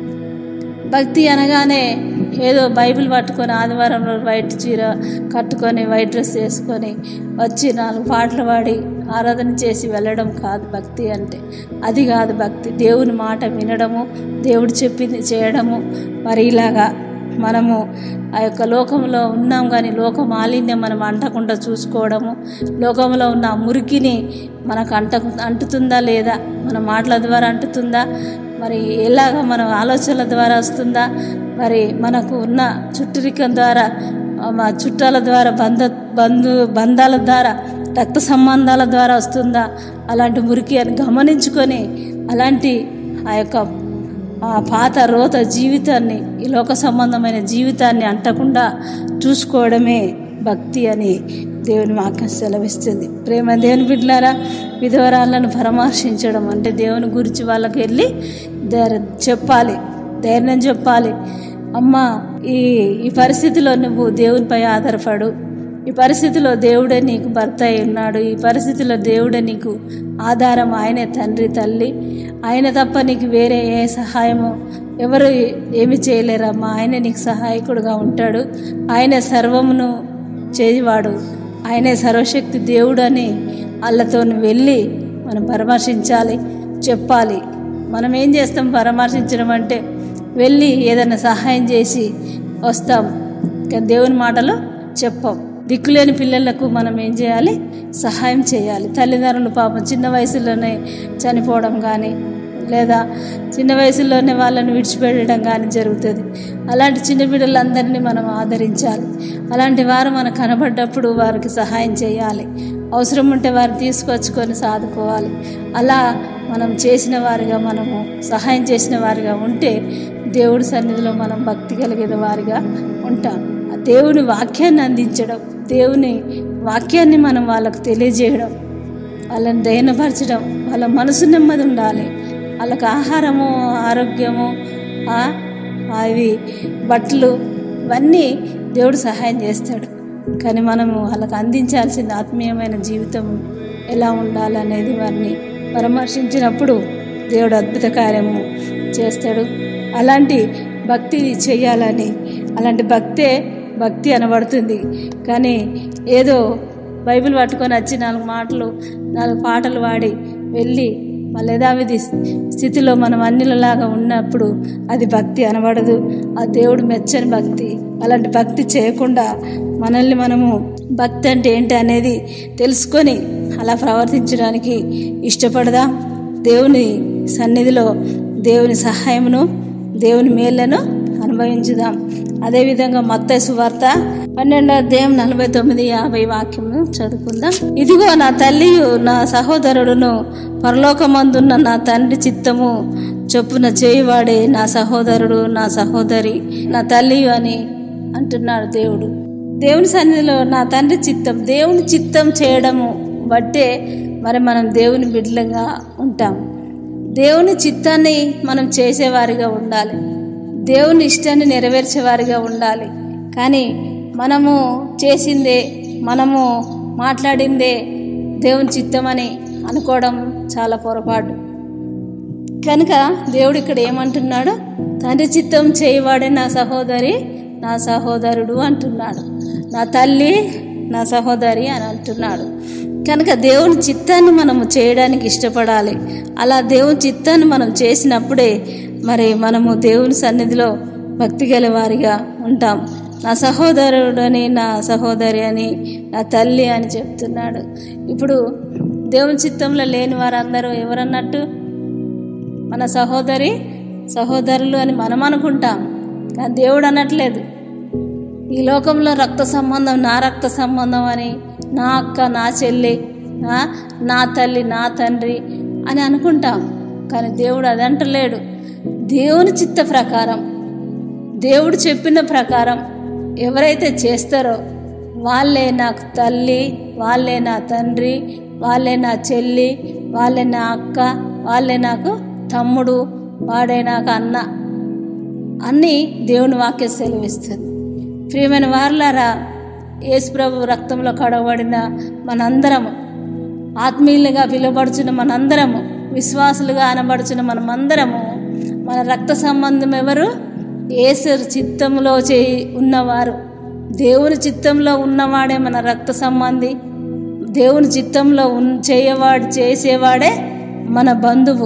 భక్తి అనగానే ఏదో బైబిల్ పట్టుకొని ఆదివారం రోజు వైట్ చీర కట్టుకొని వైట్ డ్రెస్ వేసుకొని వచ్చి నాలుగు పాటలు పాడి ఆరాధన చేసి వెళ్ళడం కాదు భక్తి అంటే అది కాదు భక్తి దేవుని మాట వినడము దేవుడు చెప్పింది చేయడము మరి ఇలాగా మనము ఆ యొక్క లోకంలో ఉన్నాం కానీ లోక మాలిన్యం మనం అంటకుండా చూసుకోవడము లోకంలో ఉన్న ఆ మురికిని మనకు అంట అంటుతుందా లేదా మన మాటల ద్వారా అంటుతుందా మరి ఎలాగ మన ఆలోచనల ద్వారా వస్తుందా మరి మనకు ఉన్న చుట్టరికం ద్వారా ఆ, మా చుట్టాల ద్వారా బంధ బంధు బంధాల ద్వారా రక్త సంబంధాల ద్వారా వస్తుందా అలాంటి మురికి అని గమనించుకొని అలాంటి ఆ యొక్క ఆ పాత రోత జీవితాన్ని ఈ లోక సంబంధమైన జీవితాన్ని అంటకుండా చూసుకోవడమే భక్తి అని దేవుని వాక్యం సెలవిస్తుంది ప్రేమ దేవుని బిడ్డలారా విధవరాలను పరామర్శించడం అంటే దేవుని గురించి వాళ్ళకి వెళ్ళి ధైర్య చెప్పాలి ధైర్యం చెప్పాలి అమ్మా ఈ ఈ పరిస్థితిలో నువ్వు దేవునిపై ఆధారపడు ఈ పరిస్థితిలో దేవుడే నీకు భర్త అయి ఉన్నాడు ఈ పరిస్థితిలో దేవుడే నీకు ఆధారం ఆయనే తండ్రి తల్లి ఆయన తప్ప నీకు వేరే ఏ సహాయము ఎవరు ఏమి చేయలేరమ్మా ఆయనే నీకు సహాయకుడుగా ఉంటాడు ఆయన సర్వమును చేయువాడు ఆయనే సర్వశక్తి దేవుడు అని వాళ్ళతో వెళ్ళి మనం పరామర్శించాలి చెప్పాలి మనం ఏం చేస్తాం పరామర్శించడం అంటే వెళ్ళి ఏదైనా సహాయం చేసి వస్తాం కానీ దేవుని మాటలు చెప్పాం దిక్కులేని పిల్లలకు మనం ఏం చేయాలి సహాయం చేయాలి తల్లిదండ్రులు పాపం చిన్న వయసులోనే చనిపోవడం కానీ లేదా చిన్న వయసులోనే వాళ్ళని విడిచిపెట్టడం కానీ జరుగుతుంది అలాంటి చిన్న బిడ్డలందరినీ మనం ఆదరించాలి అలాంటి వారు మనకు కనబడ్డప్పుడు వారికి సహాయం చేయాలి అవసరం ఉంటే వారిని తీసుకొచ్చుకొని సాదుకోవాలి అలా మనం చేసిన వారిగా మనము సహాయం చేసిన వారిగా ఉంటే దేవుడి సన్నిధిలో మనం భక్తి కలిగిన వారిగా ఉంటాం ఆ దేవుని వాక్యాన్ని అందించడం దేవుని వాక్యాన్ని మనం వాళ్ళకు తెలియజేయడం వాళ్ళని దయనపరచడం వాళ్ళ మనసు నెమ్మది ఉండాలి వాళ్ళకి ఆహారము ఆరోగ్యము ఆ, అవి బట్టలు ఇవన్నీ దేవుడు సహాయం చేస్తాడు కానీ మనము వాళ్ళకి అందించాల్సిన ఆత్మీయమైన జీవితం ఎలా ఉండాలనేది వారిని పరామర్శించినప్పుడు దేవుడు అద్భుత కార్యము చేస్తాడు అలాంటి భక్తి చేయాలని అలాంటి భక్తే భక్తి అనబడుతుంది కానీ ఏదో బైబిల్ పట్టుకొని వచ్చి నాలుగు మాటలు నాలుగు పాటలు పాడి వెళ్ళి మళ్ళీ యథావిధి స్థితిలో మనం అన్నిలలాగా ఉన్నప్పుడు అది భక్తి అనబడదు ఆ దేవుడు మెచ్చని భక్తి అలాంటి భక్తి చేయకుండా మనల్ని మనము భక్తి అంటే ఏంటి అనేది తెలుసుకొని అలా ప్రవర్తించడానికి ఇష్టపడదా దేవుని సన్నిధిలో దేవుని సహాయమును దేవుని మేళ్లను అనుభవించుదాం అదేవిధంగా మత్తయి సువార్త పన్నెండో అధ్యాయం నలభై తొమ్మిది యాభై వాక్యము చదువుకుందాం ఇదిగో నా తల్లియు నా సహోదరుడును పరలోకమందున్న నా తండ్రి చిత్తము చొప్పున చేయువాడే నా సహోదరుడు నా సహోదరి నా తల్లియు అని అంటున్నాడు దేవుడు దేవుని సన్నిధిలో నా తండ్రి చిత్తం దేవుని చిత్తం చేయడము బట్టే మరి మనం దేవుని బిడ్డలుగా ఉంటాం దేవుని చిత్తాన్ని మనం చేసేవారిగా ఉండాలి దేవుని ఇష్టాన్ని నెరవేర్చేవారిగా ఉండాలి కానీ మనము చేసిందే మనము మాట్లాడిందే దేవుని చిత్తమని అనుకోవడం చాలా పొరపాటు కనుక దేవుడు ఇక్కడ ఏమంటున్నాడు తండ్రి చిత్తం చేయవాడే నా సహోదరి నా సహోదరుడు అంటున్నాడు నా తల్లి నా సహోదరి అని అంటున్నాడు కనుక దేవుని చిత్తాన్ని మనము చేయడానికి ఇష్టపడాలి అలా దేవుని చిత్తాన్ని మనం చేసినప్పుడే మరి మనము దేవుని సన్నిధిలో భక్తి గల వారిగా ఉంటాం నా సహోదరుడని నా సహోదరి అని నా తల్లి అని చెప్తున్నాడు ఇప్పుడు దేవుని చిత్తంలో లేని వారందరూ ఎవరన్నట్టు మన సహోదరి సహోదరులు అని మనం అనుకుంటాం కానీ దేవుడు అనట్లేదు ఈ లోకంలో రక్త సంబంధం నా రక్త సంబంధం అని నా అక్క నా చెల్లి ఆ, నా తల్లి నా తండ్రి అని అనుకుంటాం కానీ దేవుడు అది అంటలేడు దేవుని చిత్త ప్రకారం దేవుడు చెప్పిన ప్రకారం ఎవరైతే చేస్తారో వాళ్ళే నాకు తల్లి వాళ్ళే నా తండ్రి వాళ్ళే నా చెల్లి వాళ్ళే నా అక్క వాళ్ళే నాకు తమ్ముడు వాడే నాకు అన్న అన్నీ దేవుని వాక్య సెలవిస్తుంది ప్రియమైన వారులారా యేసుప్రభు రక్తంలో కడగబడిన మనందరము ఆత్మీయులుగా పిలువబడుచున్న మనందరము విశ్వాసులుగా అనబడుచున్న మనమందరము మన రక్త సంబంధం ఎవరు యేసు చిత్తంలో చేయి ఉన్నవారు దేవుని చిత్తంలో ఉన్నవాడే మన రక్త సంబంధి దేవుని చిత్తంలో ఉన్ చేయవాడు చేసేవాడే మన బంధువు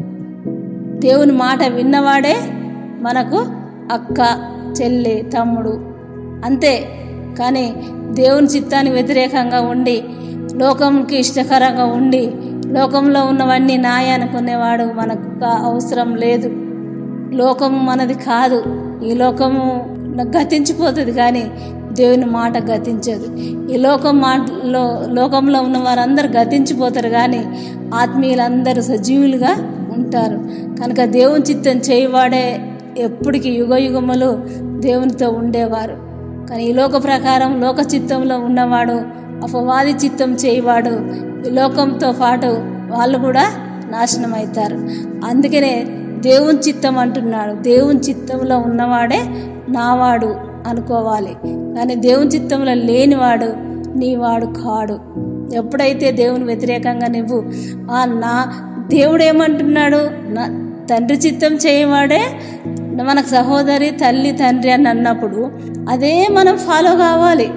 దేవుని మాట విన్నవాడే మనకు అక్క చెల్లి తమ్ముడు అంతే కానీ దేవుని చిత్తానికి వ్యతిరేకంగా ఉండి లోకంకి ఇష్టకరంగా ఉండి లోకంలో ఉన్నవన్నీ నాయ అనుకునేవాడు మనకు కా- అవసరం లేదు లోకం మనది కాదు ఈ లోకము గతించిపోతుంది కానీ దేవుని మాట గతించదు ఈ లోకం మాటలో లోకంలో ఉన్న వారందరూ గతించిపోతారు కానీ ఆత్మీయులందరూ సజీవులుగా ఉంటారు కనుక దేవుని చిత్తం చేయవాడే ఎప్పటికీ యుగ యుగములు దేవునితో ఉండేవారు కానీ ఈ లోక ప్రకారం లోక చిత్తంలో ఉన్నవాడు అపవాది చిత్తం చేయవాడు ఈ లోకంతో పాటు వాళ్ళు కూడా నాశనం అవుతారు అందుకనే దేవుని చిత్తం అంటున్నాడు దేవుని చిత్తంలో ఉన్నవాడే నావాడు అనుకోవాలి కానీ దేవుని చిత్తంలో లేనివాడు నీవాడు కాడు ఎప్పుడైతే దేవుని వ్యతిరేకంగా నువ్వు ఆ నా దేవుడు ఏమంటున్నాడు నా తండ్రి చిత్తం చేయవాడే మనకు సహోదరి తల్లి తండ్రి అని అన్నప్పుడు అదే మనం ఫాలో కావాలి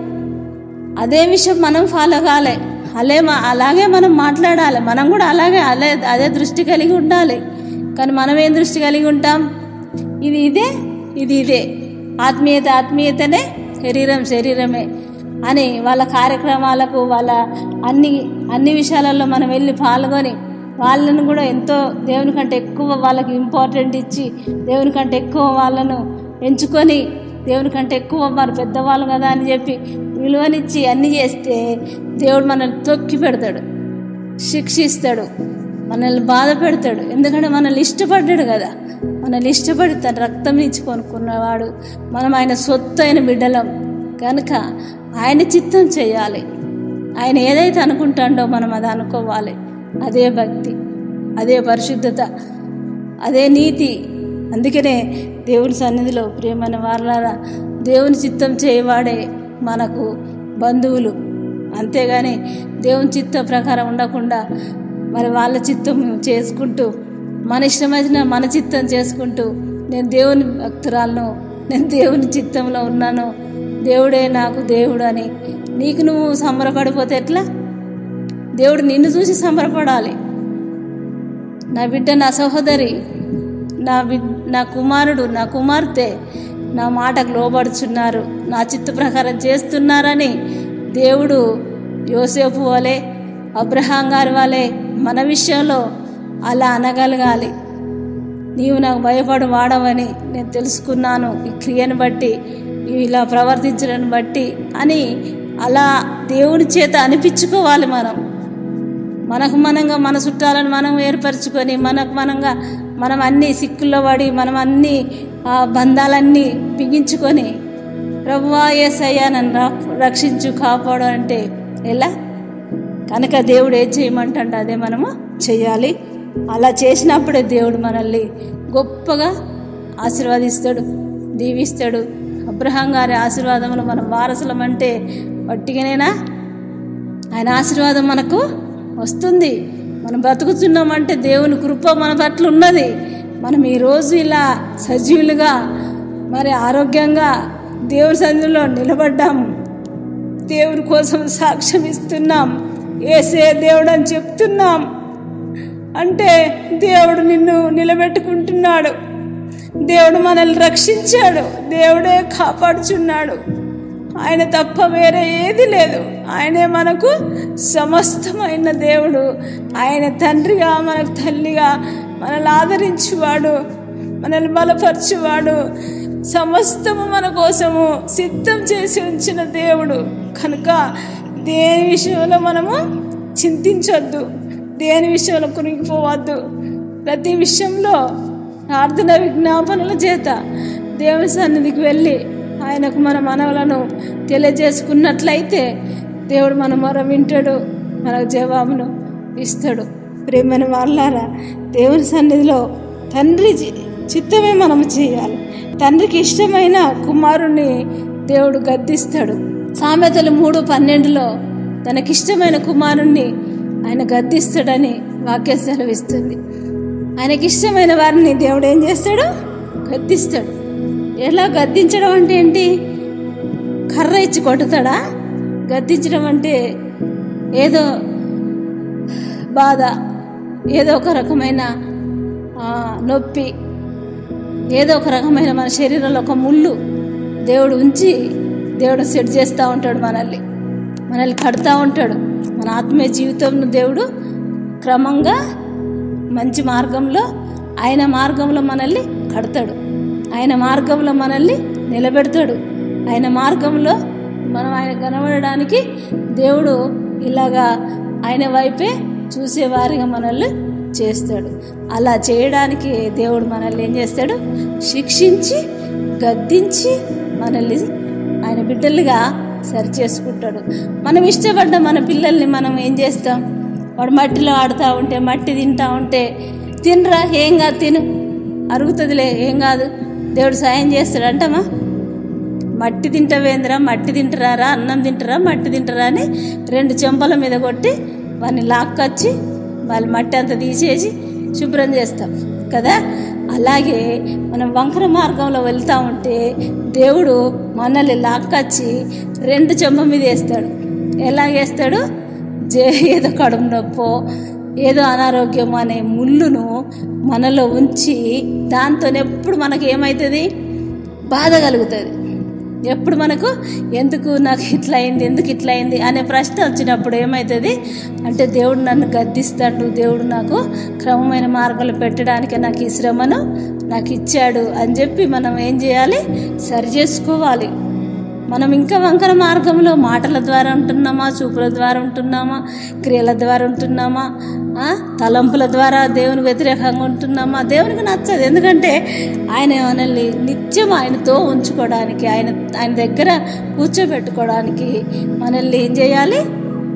అదే విషయం మనం ఫాలో కాలే అలే మా- అలాగే మనం మాట్లాడాలి మనం కూడా అలాగే అదే అదే దృష్టి కలిగి ఉండాలి కానీ మనం ఏం దృష్టి కలిగి ఉంటాం ఇది ఇదే ఇది ఇదే ఆత్మీయత ఆత్మీయతనే శరీరం శరీరమే అని వాళ్ళ కార్యక్రమాలకు వాళ్ళ అన్ని అన్ని విషయాలలో మనం వెళ్ళి పాల్గొని వాళ్ళను కూడా ఎంతో దేవుని కంటే ఎక్కువ వాళ్ళకి ఇంపార్టెంట్ ఇచ్చి దేవుని కంటే ఎక్కువ వాళ్ళను ఎంచుకొని దేవుని కంటే ఎక్కువ వారు పెద్దవాళ్ళు కదా అని చెప్పి విలువనిచ్చి అన్ని చేస్తే దేవుడు మనల్ని తొక్కి పెడతాడు శిక్షిస్తాడు మనల్ని బాధ పెడతాడు ఎందుకంటే మనల్ని ఇష్టపడ్డాడు కదా మనల్ని ఇష్టపడి తన రక్తం ఇచ్చి కొనుక్కున్నవాడు మనం ఆయన సొత్తు అయిన బిడ్డలం కనుక ఆయన చిత్తం చేయాలి ఆయన ఏదైతే అనుకుంటాడో మనం అది అనుకోవాలి అదే భక్తి అదే పరిశుద్ధత అదే నీతి అందుకనే దేవుని సన్నిధిలో ప్రియమైన వారలారా దేవుని చిత్తం చేయవాడే మనకు బంధువులు అంతేగాని దేవుని చిత్తం ప్రకారం ఉండకుండా మరి వాళ్ళ చిత్తం చేసుకుంటూ మన ఇష్టమైన మన చిత్తం చేసుకుంటూ నేను దేవుని భక్తురాలను నేను దేవుని చిత్తంలో ఉన్నాను దేవుడే నాకు దేవుడు అని నీకు నువ్వు సంబరపడిపోతే ఎట్లా దేవుడు నిన్ను చూసి సంబరపడాలి నా బిడ్డ నా సహోదరి నా బిడ్ నా కుమారుడు నా కుమార్తె నా మాటకు లోబడుచున్నారు నా చిత్త ప్రకారం చేస్తున్నారని దేవుడు యోసేపు వలె అబ్రహాం గారి వలె మన విషయంలో అలా అనగలగాలి నీవు నాకు భయపడు వాడవని నేను తెలుసుకున్నాను ఈ క్రియను బట్టి నీవు ఇలా ప్రవర్తించడం బట్టి అని అలా దేవుని చేత అనిపించుకోవాలి మనం మనకు మనంగా మన చుట్టాలను మనం ఏర్పరచుకొని మనకు మనంగా మనం అన్ని సిక్కుల్లో పడి మనం అన్ని ఆ బంధాలన్నీ బిగించుకొని ప్రభువా ఏసయ్యా నన్ను రా- రక్షించు కాపాడు అంటే ఎలా కనుక దేవుడు ఏం చేయమంటే అదే మనము చేయాలి అలా చేసినప్పుడే దేవుడు మనల్ని గొప్పగా ఆశీర్వదిస్తాడు దీవిస్తాడు అబ్రహాం గారి ఆశీర్వాదములు మనం వారసులం అంటే వట్టిగానేనా ఆయన ఆశీర్వాదం మనకు వస్తుంది మనం బ్రతుకుతున్నామంటే దేవుని కృప మన పట్ల ఉన్నది మనం ఈరోజు ఇలా సజీవులుగా మరి ఆరోగ్యంగా దేవుని సన్నిధిలో నిలబడ్డాము దేవుని కోసం సాక్ష్యం ఇస్తున్నాం ఏసే దేవుడు అని చెప్తున్నాం అంటే దేవుడు నిన్ను నిలబెట్టుకుంటున్నాడు దేవుడు మనల్ని రక్షించాడు దేవుడే కాపాడుచున్నాడు ఆయన తప్ప వేరే ఏది లేదు ఆయనే మనకు సమస్తమైన దేవుడు ఆయన తండ్రిగా మనకు తల్లిగా మనల్ని ఆదరించువాడు మనల్ని బలపరచువాడు సమస్తము మన కోసము సిద్ధం చేసి ఉంచిన దేవుడు కనుక దేని విషయంలో మనము చింతించొద్దు దేని విషయంలో కురిగిపోవద్దు ప్రతి విషయంలో ప్రార్థన విజ్ఞాపనల చేత దేవుని సన్నిధికి వెళ్ళి ఆయనకు మన మనవలను తెలియజేసుకున్నట్లయితే దేవుడు మన మొర వింటాడు మనకు జవాబును ఇస్తాడు ప్రేమైన వాళ్ళారా దేవుని సన్నిధిలో తండ్రి చి- చిత్తమే మనం చేయాలి తండ్రికి ఇష్టమైన కుమారుణ్ణి దేవుడు గద్దిస్తాడు సామెతలు మూడు పన్నెండులో తనకిష్టమైన కుమారుణ్ణి ఆయన గద్దిస్తాడని వాక్యం సెలవిస్తుంది ఆయనకి ఇష్టమైన వారిని దేవుడు ఏం చేస్తాడు గద్దిస్తాడు ఎలా గద్దించడం అంటే ఏంటి కర్ర ఇచ్చి కొట్టుతాడా గద్దించడం అంటే ఏదో బాధ ఏదో ఒక రకమైన ఆ, నొప్పి ఏదో ఒక రకమైన మన శరీరంలో ఒక ముళ్ళు దేవుడు ఉంచి దేవుడు సెట్ చేస్తూ ఉంటాడు మనల్ని మనల్ని కడుతూ ఉంటాడు మన ఆత్మీయ జీవితంను దేవుడు క్రమంగా మంచి మార్గంలో ఆయన మార్గంలో మనల్ని కడతాడు ఆయన మార్గంలో మనల్ని నిలబెడతాడు ఆయన మార్గంలో మనం ఆయన కనబడడానికి దేవుడు ఇలాగా ఆయన వైపే చూసేవారిగా మనల్ని చేస్తాడు అలా చేయడానికి దేవుడు మనల్ని ఏం చేస్తాడు శిక్షించి గద్దించి మనల్ని ఆయన బిడ్డలుగా సరి చేసుకుంటాడు మనం ఇష్టపడ్డ మన పిల్లల్ని మనం ఏం చేస్తాం వాడు మట్టిలో ఆడుతూ ఉంటే మట్టి తింటా ఉంటే తినరా ఏం కాదు తిను అరుగుతుందిలే ఏం కాదు దేవుడు సాయం చేస్తాడు అంటమా మట్టి తింటవేంద్రా మట్టి తింటరారా అన్నం తింటరా మట్టి తింటరా అని రెండు చెంపల మీద కొట్టి వాడిని లాక్కొచ్చి వాళ్ళ మట్టి అంతా తీసేసి శుభ్రం చేస్తాం కదా అలాగే మనం వంకర మార్గంలో వెళ్తూ ఉంటే దేవుడు మనల్ని లాక్కొచ్చి రెండు చెంప మీద వేస్తాడు ఎలాగేస్తాడు జే ఏదో కడుపు నొప్పో ఏదో అనారోగ్యం అనే ముళ్ళును మనలో ఉంచి దాంతో ఎప్పుడు మనకి ఏమవుతుంది బాధ కలుగుతుంది ఎప్పుడు మనకు ఎందుకు నాకు ఇట్లా అయింది ఎందుకు ఇట్లా అయింది అనే ప్రశ్న వచ్చినప్పుడు ఏమవుతుంది అంటే దేవుడు నన్ను గద్దిస్తాడు దేవుడు నాకు క్రమమైన మార్గంలో పెట్టడానికి నాకు ఈ శ్రమను నాకు ఇచ్చాడు అని చెప్పి మనం ఏం చేయాలి సరి చేసుకోవాలి మనం ఇంకా వంకర మార్గంలో మాటల ద్వారా ఉంటున్నామా చూపుల ద్వారా ఉంటున్నామా క్రియల ద్వారా ఉంటున్నామా ఆ, తలంపుల ద్వారా దేవుని వ్యతిరేకంగా ఉంటున్నామా దేవునికి నచ్చదు ఎందుకంటే ఆయన మనల్ని నిత్యం ఆయనతో ఉంచుకోవడానికి ఆయన ఆయన దగ్గర కూర్చోబెట్టుకోవడానికి మనల్ని ఏం చేయాలి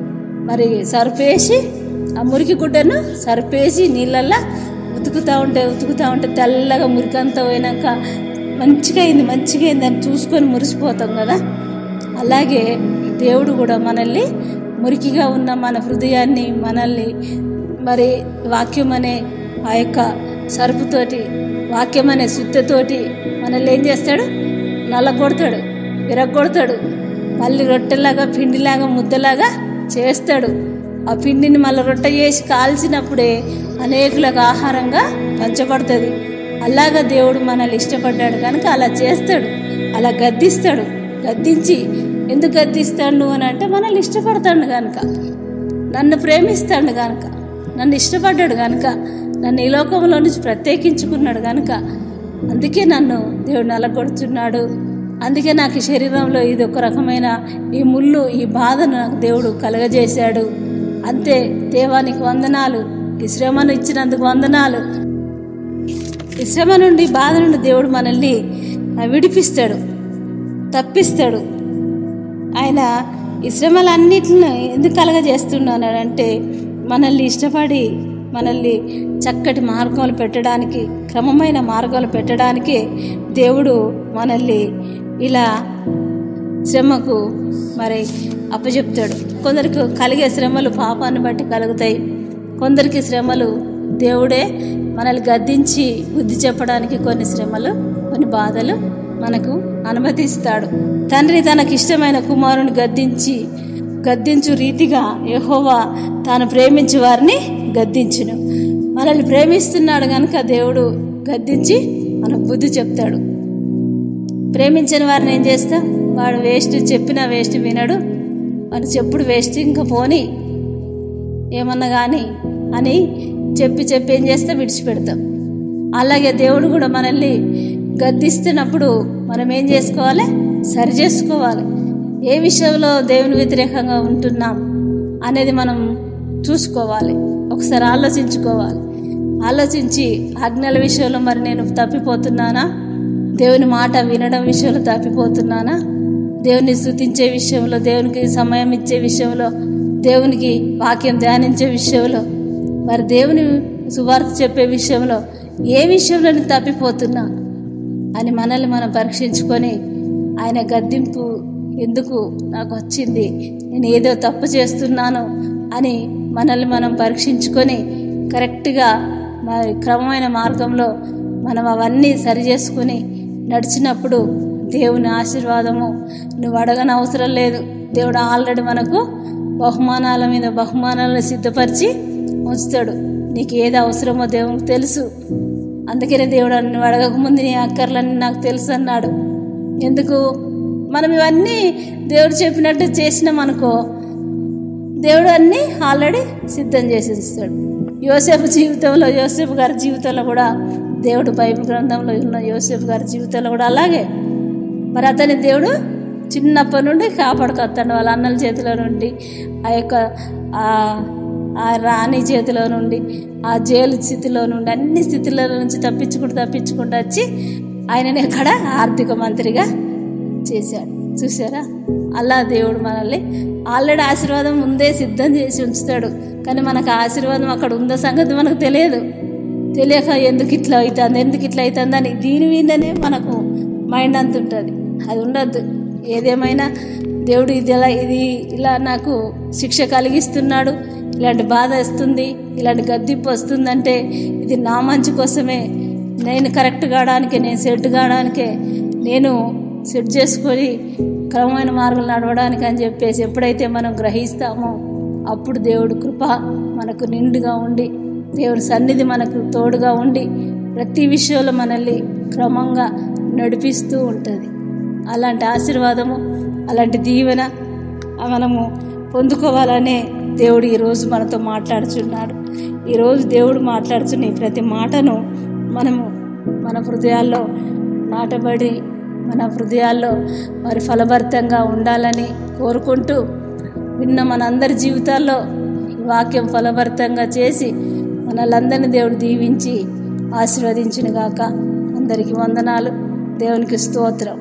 మరి సరిపేసి ఆ మురికి గుడ్డను సరిపేసి నీళ్ళల్లో ఉతుకుతూ ఉంటే ఉతుకుతూ ఉంటే తెల్లగా మురికంతా పోయినాక మంచిగా అయింది మంచిగా అయింది అని చూసుకొని మురిసిపోతాం కదా అలాగే దేవుడు కూడా మనల్ని మురికిగా ఉన్న మన హృదయాన్ని మనల్ని మరి వాక్యం అనే ఆ యొక్క సరుపుతోటి వాక్యం అనే శుద్ధతోటి మనల్ని ఏం చేస్తాడు నల్లగొడతాడు విరగొడతాడు మళ్ళీ రొట్టెలాగా పిండిలాగా ముద్దలాగా చేస్తాడు ఆ పిండిని మళ్ళీ రొట్టె చేసి కాల్చినప్పుడే అనేకులకు ఆహారంగా పంచబడుతుంది అలాగా దేవుడు మనల్ని ఇష్టపడ్డాడు కనుక అలా చేస్తాడు అలా గద్దిస్తాడు గద్దించి ఎందుకు గద్దిస్తాడు అని అంటే మనల్ని ఇష్టపడతాడు కనుక నన్ను ప్రేమిస్తాడు కనుక నన్ను ఇష్టపడ్డాడు కనుక నన్ను ఈ లోకంలో నుంచి ప్రత్యేకించుకున్నాడు కనుక అందుకే నన్ను దేవుడు నలగొడుతున్నాడు అందుకే నాకు ఈ శరీరంలో ఇది ఒక రకమైన ఈ ముళ్ళు ఈ బాధను నాకు దేవుడు కలగజేశాడు అంతే దేవానికి వందనాలు ఈ శ్రమను ఇచ్చినందుకు వందనాలు ఈ శ్రమ నుండి బాధ నుండి దేవుడు మనల్ని ఆ, విడిపిస్తాడు తప్పిస్తాడు ఆయన ఈ శ్రమలన్నిటిని ఎందుకు కలగజేస్తున్నాడంటే మనల్ని ఇష్టపడి మనల్ని చక్కటి మార్గాలు పెట్టడానికి క్రమమైన మార్గాలు పెట్టడానికి దేవుడు మనల్ని ఇలా శ్రమకు మరి అప్పచెప్తాడు కొందరికి కలిగే శ్రమలు పాపాన్ని బట్టి కలుగుతాయి కొందరికి శ్రమలు దేవుడే మనల్ని గద్దించి బుద్ధి చెప్పడానికి కొన్ని శ్రమలు కొన్ని బాధలు మనకు అనుమతిస్తాడు తండ్రి తనకి ఇష్టమైన కుమారుని గద్దించి గద్దించు రీతిగా యెహోవా తాను ప్రేమించే వారిని గద్దించును మనల్ని ప్రేమిస్తున్నాడు కనుక దేవుడు గద్దించి మనకు బుద్ధి చెప్తాడు ప్రేమించని వారిని ఏం చేస్తాం వాడు వేస్ట్ చెప్పినా వేస్ట్ వినడు వాడు చెప్పుడు వేస్ట్ ఇంకా పోని ఏమన్నా కానీ అని చెప్పి చెప్పి ఏం చేస్తే విడిచిపెడతాం అలాగే దేవుడు కూడా మనల్ని గద్దిస్తున్నప్పుడు మనం ఏం చేసుకోవాలి సరి చేసుకోవాలి ఏ విషయంలో దేవుని వ్యతిరేకంగా ఉంటున్నాం అనేది మనం చూసుకోవాలి ఒకసారి ఆలోచించుకోవాలి ఆలోచించి ఆజ్ఞల విషయంలో మరి నేను తప్పిపోతున్నానా దేవుని మాట వినడం విషయంలో తప్పిపోతున్నానా దేవుని స్థుతించే విషయంలో దేవునికి సమయం ఇచ్చే విషయంలో దేవునికి వాక్యం ధ్యానించే విషయంలో మరి దేవుని సువార్త చెప్పే విషయంలో ఏ విషయంలో నేను తప్పిపోతున్నా అని మనల్ని మనం పరీక్షించుకొని ఆయన గద్దింపు ఎందుకు నాకు వచ్చింది నేను ఏదో తప్పు చేస్తున్నాను అని మనల్ని మనం పరీక్షించుకొని కరెక్ట్గా మరి క్రమమైన మార్గంలో మనం అవన్నీ సరి చేసుకుని నడిచినప్పుడు దేవుని ఆశీర్వాదము నువ్వు అడగని అవసరం లేదు దేవుడు ఆల్రెడీ మనకు బహుమానాల మీద బహుమానాలను సిద్ధపరిచి ఉంచుతాడు నీకు ఏది అవసరమో దేవునికి తెలుసు అందుకనే దేవుడు నువ్వు అడగకముందు నీ అక్కర్లన్నీ నాకు తెలుసు అన్నాడు ఎందుకు మనం ఇవన్నీ దేవుడు చెప్పినట్టు చేసినాం అనుకో దేవుడు అన్నీ ఆల్రెడీ సిద్ధం చేసి ఇస్తాడు యోసేపు జీవితంలో యోసేపు గారి జీవితంలో కూడా దేవుడు బైబిల్ గ్రంథంలో ఉన్న యోసేపు గారి జీవితంలో కూడా అలాగే మరి అతని దేవుడు చిన్నప్పటి నుండి కాపాడుకొస్తాడు వాళ్ళ అన్నల చేతిలో నుండి ఆ యొక్క ఆ- ఆ రాణి చేతిలో నుండి ఆ జైలు స్థితిలో నుండి అన్ని స్థితిలో నుంచి తప్పించుకుంటూ తప్పించుకుంటూ వచ్చి ఆయనని ఎక్కడ ఆర్థిక మంత్రిగా చేశాడు చూసారా అలా దేవుడు మనల్ని ఆల్రెడీ ఆశీర్వాదం ముందే సిద్ధం చేసి ఉంచుతాడు కానీ మనకు ఆశీర్వాదం అక్కడ ఉందో సంగతి మనకు తెలియదు తెలియక ఎందుకు ఇట్లా అవుతుంది ఎందుకు ఇట్లా అవుతుంది అని దీని మీదనే మనకు మైండ్ అంత ఉంటుంది అది ఉండద్దు ఏదేమైనా దేవుడు ఇది ఎలా ఇది ఇలా నాకు శిక్ష కలిగిస్తున్నాడు ఇలాంటి బాధ వస్తుంది ఇలాంటి గద్దింపు వస్తుందంటే ఇది నా మంచి కోసమే నేను కరెక్ట్ కావడానికే నేను సెట్ కావడానికే నేను సెట్ చేసుకొని క్రమమైన మార్గం నడవడానికి అని చెప్పేసి ఎప్పుడైతే మనం గ్రహిస్తామో అప్పుడు దేవుడు కృప మనకు నిండుగా ఉండి దేవుడి సన్నిధి మనకు తోడుగా ఉండి ప్రతి విషయంలో మనల్ని క్రమంగా నడిపిస్తూ ఉంటుంది అలాంటి ఆశీర్వాదము అలాంటి దీవెన మనము పొందుకోవాలనే దేవుడు ఈరోజు మనతో మాట్లాడుచున్నాడు ఈరోజు దేవుడు మాట్లాడుచున్న ఈ ప్రతి మాటను మనము మన హృదయాల్లో నాటబడి మన హృదయాల్లో మరి ఫలభరితంగా ఉండాలని కోరుకుంటూ విన్న మనందరి జీవితాల్లో ఈ వాక్యం ఫలభరితంగా చేసి మనల్ందరినీ దేవుడు దీవించి ఆశీర్వదించునుగాక అందరికీ వందనాలు దేవునికి స్తోత్రం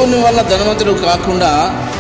దేవుని వల్ల ధనవంతుడు కాకుండా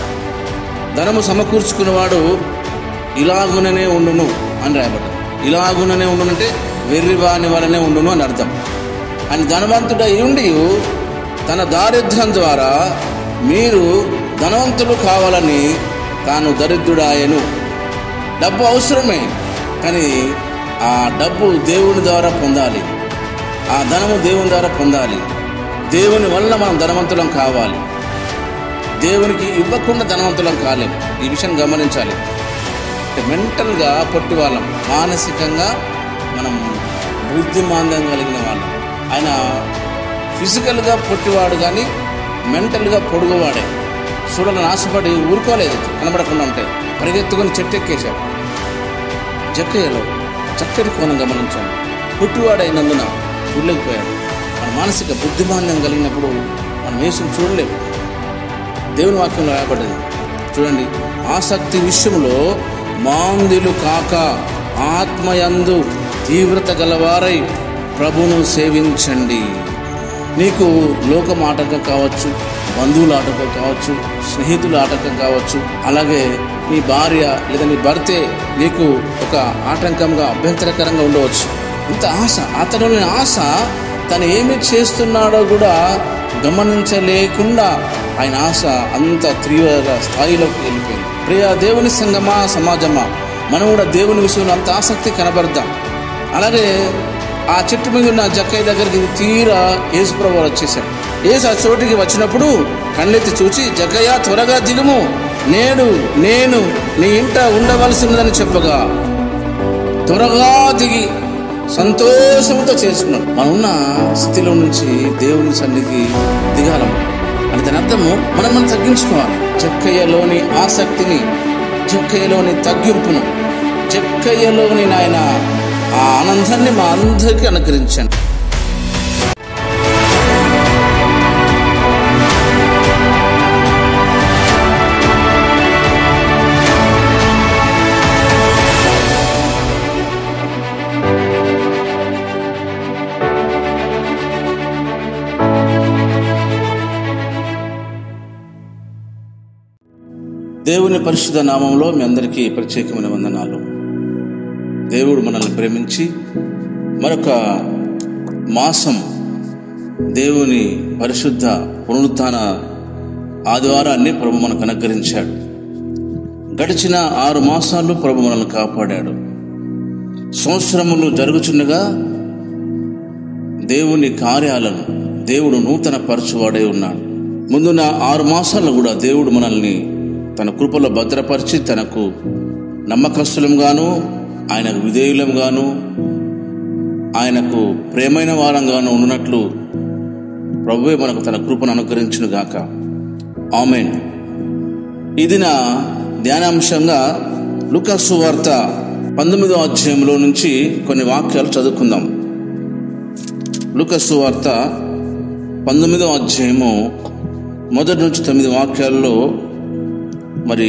ధనము సమకూర్చుకున్నవాడు ఇలాగుననే ఉండును అని రాయబడ్డాడు ఇలాగుననే ఉండునంటే వెర్రివాని వలనే ఉండును అని అర్థం ఆయన ధనవంతుడై ఉండి తన దారిద్ర్యం ద్వారా మీరు ధనవంతులు కావాలని తాను దరిద్రుడాయను డబ్బు అవసరమే కానీ ఆ డబ్బు దేవుని ద్వారా పొందాలి ఆ ధనము దేవుని ద్వారా పొందాలి దేవుని వల్ల మనం ధనవంతులం కావాలి దేవునికి ఇవ్వకుండా ధనవంతులం కాలేం ఈ విషయం గమనించాలి మెంటల్గా పొట్టి వాళ్ళం మానసికంగా మనం బుద్ధిమాంద్యం కలిగిన వాళ్ళం ఆయన ఫిజికల్గా పొట్టివాడు కానీ మెంటల్గా పొడుగువాడే చూడాలని ఆశపడి ఊరుకోలేదు కనబడకుండా ఉంటే పరిగెత్తుకొని చెట్టు ఎక్కేశాడు జక్కయ్యలో చక్కటి కోణం గమనించాను పుట్టివాడైనందున చూడలేకపోయాడు మన మానసిక బుద్ధిమాంద్యం కలిగినప్పుడు మనం వేసుని చూడలేము దేవుని వాక్యంలో రాయబడ్డది చూడండి ఆసక్తి విషయంలో మాందులు కాక ఆత్మయందు తీవ్రత గలవారై ప్రభును సేవించండి నీకు లోకం ఆటంకం కావచ్చు బంధువుల ఆటంకం కావచ్చు స్నేహితుల ఆటంకం కావచ్చు అలాగే నీ భార్య లేదా నీ భర్తే నీకు ఒక ఆటంకంగా అభ్యంతరకరంగా ఉండవచ్చు ఇంత ఆశ అతనుని ఆశ తను ఏమి చేస్తున్నాడో కూడా గమనించలేకుండా ఆయన ఆశ అంత తీవ్ర స్థాయిలోకి వెళ్ళిపోయింది ప్రియ దేవుని సంగమా సమాజమా మనం కూడా దేవుని విషయంలో అంత ఆసక్తి కనబడదాం అలాగే ఆ చెట్టు మీద ఉన్న జక్కయ్య దగ్గరికి తీరా యేసుప్రభు వారు వచ్చేసాడు యేసు ఆ చోటికి వచ్చినప్పుడు కళ్ళెత్తి చూచి జక్కయ్య త్వరగా దిగుము నేడు నేను నీ ఇంట ఉండవలసి ఉన్నదని చెప్పగా త్వరగా దిగి సంతోషంతో చేసుకున్నాడు మనం ఉన్న స్థితిలో నుంచి దేవుని సన్నిధికి దిగాలం అని దాని అర్థము మనం మనం తగ్గించుకోవాలి చెక్కయ్యలోని ఆసక్తిని చెక్కయ్యలోని తగ్గింపును చెక్కయ్యలోని నాయన ఆ ఆనందాన్ని మా అందరికీ అనుగ్రహించండి దేవుని పరిశుద్ధ నామంలో మీ అందరికీ ప్రత్యేకమైన వందనాలు దేవుడు మనల్ని ప్రేమించి మరొక మాసం దేవుని పరిశుద్ధ పునరుత్థాన ఆదివారాన్ని ప్రభు మనకు అనుగ్రహించాడు గడిచిన ఆరు మాసాలు ప్రభు మనల్ని కాపాడాడు సంవత్సరములు జరుగుచుండగా దేవుని కార్యాలను దేవుడు నూతన పరచువాడే ఉన్నాడు ముందున్న ఆరు మాసాల్లో కూడా దేవుడు మనల్ని తన కృపలో భద్రపరిచి తనకు నమ్మకస్తులంగాను ఆయనకు విధేయులంగాను ఆయనకు ప్రేమైన వారంగాను ఉన్నట్లు ప్రభువే మనకు తన కృపను అనుగ్రహించును గాక ఆమెన్ ఇది నా ధ్యానాంశంగా లుకసు వార్త పంతొమ్మిదో అధ్యాయంలో నుంచి కొన్ని వాక్యాలు చదువుకుందాం లుకసు వార్త పంతొమ్మిదో అధ్యాయము మొదటి నుంచి తొమ్మిది వాక్యాల్లో మరి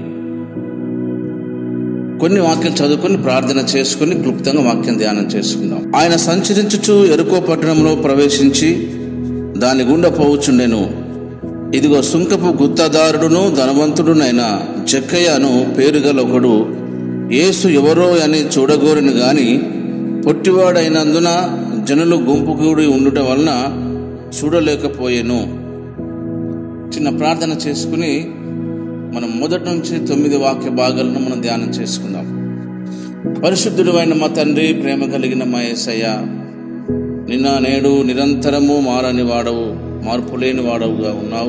కొన్ని వాక్యాలు చదువుకొని ప్రార్థన చేసుకుని క్లుప్తంగా వాక్యం ధ్యానం చేసుకుందాం ఆయన సంచరించుచు ఎరుకో పట్టణంలో ప్రవేశించి దాని గుండా పోవచ్చుండెను ఇదిగో సుంకపు గుత్తదారుడును ధనవంతుడునైన జక్కయ్యను పేరుగల ఒకడు యేసు ఎవరో అని చూడగోరని గాని పొట్టివాడైనందున జనులు గుంపు కూడి ఉండుట వలన చూడలేకపోయెను చిన్న ప్రార్థన చేసుకుని మనం మొదటి నుంచి తొమ్మిది వాక్య భాగాలను మనం ధ్యానం చేసుకుందాం పరిశుద్ధుడు అయిన మా తండ్రి ప్రేమ కలిగిన మా యేసయ్య నిన్న నేడు నిరంతరము మారని వాడవు మార్పు లేని వాడవుగా ఉన్నావు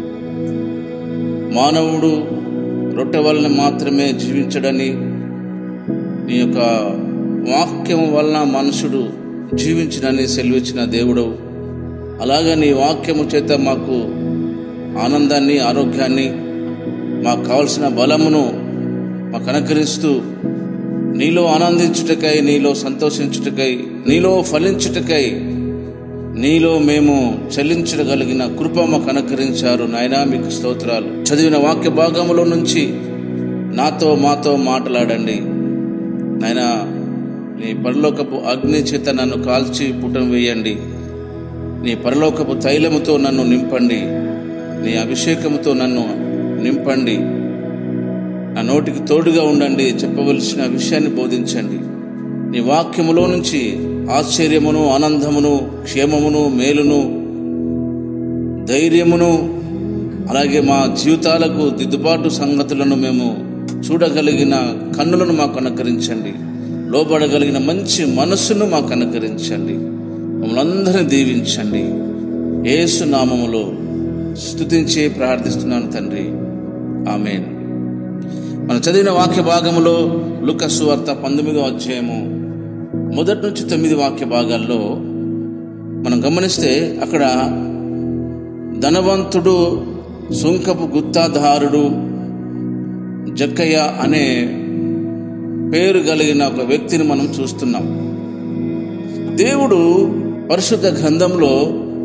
మానవుడు రొట్టె వలన మాత్రమే జీవించడని నీ యొక్క వాక్యం వలన మనుషుడు జీవించడని సెలవిచ్చిన దేవుడవు అలాగే నీ వాక్యము చేత మాకు ఆనందాన్ని ఆరోగ్యాన్ని మాకు కావలసిన బలమును మాకు అనుగ్రహిస్తూ నీలో ఆనందించుటకై నీలో సంతోషించుటకై నీలో ఫలించుటకై నీలో మేము చెల్లించగలిగిన కృప మాకు అనుగ్రహించారు నాయనా మీకు స్తోత్రాలు చదివిన వాక్య భాగములో నుంచి నాతో మాతో మాట్లాడండి నాయనా నీ పరలోకపు అగ్ని చేత నన్ను కాల్చి పుటం వేయండి నీ పరలోకపు తైలముతో నన్ను నింపండి నీ అభిషేకంతో నన్ను నింపండి నా నోటికి తోడుగా ఉండండి చెప్పవలసిన విషయాన్ని బోధించండి నీ వాక్యములో నుంచి ఆశ్చర్యమును ఆనందమును క్షేమమును మేలును ధైర్యమును అలాగే మా జీవితాలకు దిద్దుబాటు సంగతులను మేము చూడగలిగిన కన్నులను మాకు అనుకరించండి లోబడగలిగిన మంచి మనస్సును మాకు అనుకరించండి మమ్మల్ని అందరినీ దీవించండి యేసు నామములో స్తుతించే ప్రార్థిస్తున్నాను తండ్రి ఆమెన్ మనం చదివిన వాక్య భాగములో లుకస్సు వార్త పంతొమ్మిదో అధ్యాయము మొదటి నుంచి తొమ్మిది వాక్య భాగాల్లో మనం గమనిస్తే అక్కడ ధనవంతుడు సుంకపు గుత్తాధారుడు జక్కయ్య అనే పేరు కలిగిన ఒక వ్యక్తిని మనం చూస్తున్నాం దేవుడు పరిశుద్ధ గ్రంథంలో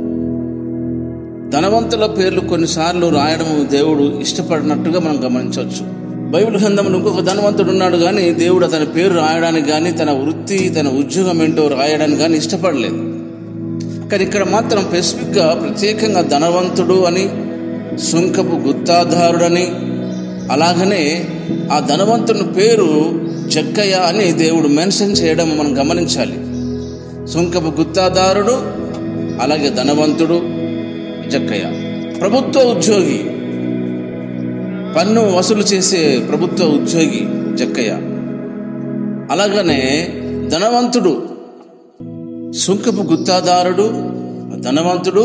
ధనవంతుల పేర్లు కొన్నిసార్లు రాయడం దేవుడు ఇష్టపడినట్టుగా మనం గమనించవచ్చు బైబిల్ గ్రంథంలో ఇంకొక ధనవంతుడు ఉన్నాడు కానీ దేవుడు అతని పేరు రాయడానికి కానీ తన వృత్తి తన ఉద్యోగం ఏంటో రాయడానికి కానీ ఇష్టపడలేదు కానీ ఇక్కడ మాత్రం స్పెసిఫిక్గా ప్రత్యేకంగా ధనవంతుడు అని సుంకపు గుత్తాధారుడని అలాగనే ఆ ధనవంతుని పేరు జక్కయ్య అని దేవుడు మెన్షన్ చేయడం మనం గమనించాలి సుంకపు గుత్తాదారుడు అలాగే ధనవంతుడు జక్కయ్య ప్రభుత్వ ఉద్యోగి పన్ను వసూలు చేసే ప్రభుత్వ ఉద్యోగి జక్కయ్య అలాగనే ధనవంతుడు సుంకపు గుత్తాదారుడు ధనవంతుడు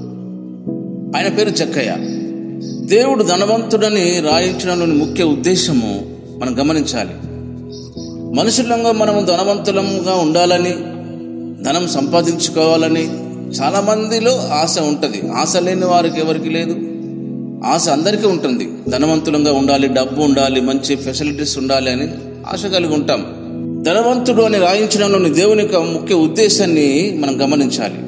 ఆయన పేరు జక్కయ్య దేవుడు ధనవంతుడని రాయించడంలోని ముఖ్య ఉద్దేశము మనం గమనించాలి మనుషులంగా మనము ధనవంతులంగా ఉండాలని ధనం సంపాదించుకోవాలని చాలా మందిలో ఆశ ఉంటుంది ఆశ లేని వారికి ఎవరికి లేదు ఆశ అందరికీ ఉంటుంది ధనవంతులంగా ఉండాలి డబ్బు ఉండాలి మంచి ఫెసిలిటీస్ ఉండాలి అని ఆశ కలిగి ఉంటాం ధనవంతుడు అని రాయించడంలోని దేవుని యొక్క ముఖ్య ఉద్దేశాన్ని మనం గమనించాలి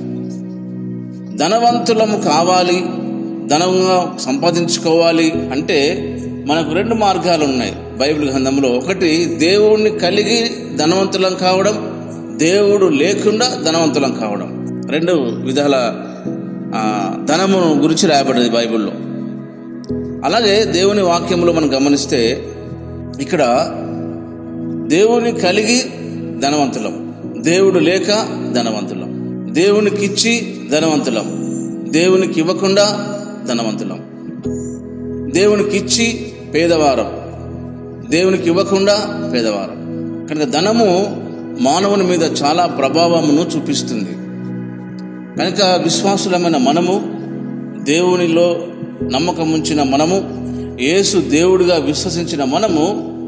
ధనవంతులము కావాలి ధనంగా సంపాదించుకోవాలి అంటే మనకు రెండు మార్గాలు ఉన్నాయి బైబిల్ గ్రంథంలో ఒకటి దేవుణ్ణి కలిగి ధనవంతులం కావడం దేవుడు లేకుండా ధనవంతులం కావడం రెండు విధాల ఆ, ధనము గురించి రాయబడింది బైబిల్లో అలాగే దేవుని వాక్యంలో మనం గమనిస్తే ఇక్కడ దేవుని కలిగి ధనవంతులం దేవుడు లేక ధనవంతులం దేవునికిచ్చి ధనవంతులం దేవునికి ఇవ్వకుండా ధనవంతులం దేవునికిచ్చి పేదవారం దేవునికి ఇవ్వకుండా పేదవారం కనుక ధనము మానవుని మీద చాలా ప్రభావమును చూపిస్తుంది కనుక విశ్వాసులమైన మనము దేవునిలో నమ్మకం ఉంచిన మనము యేసు దేవుడిగా విశ్వసించిన మనము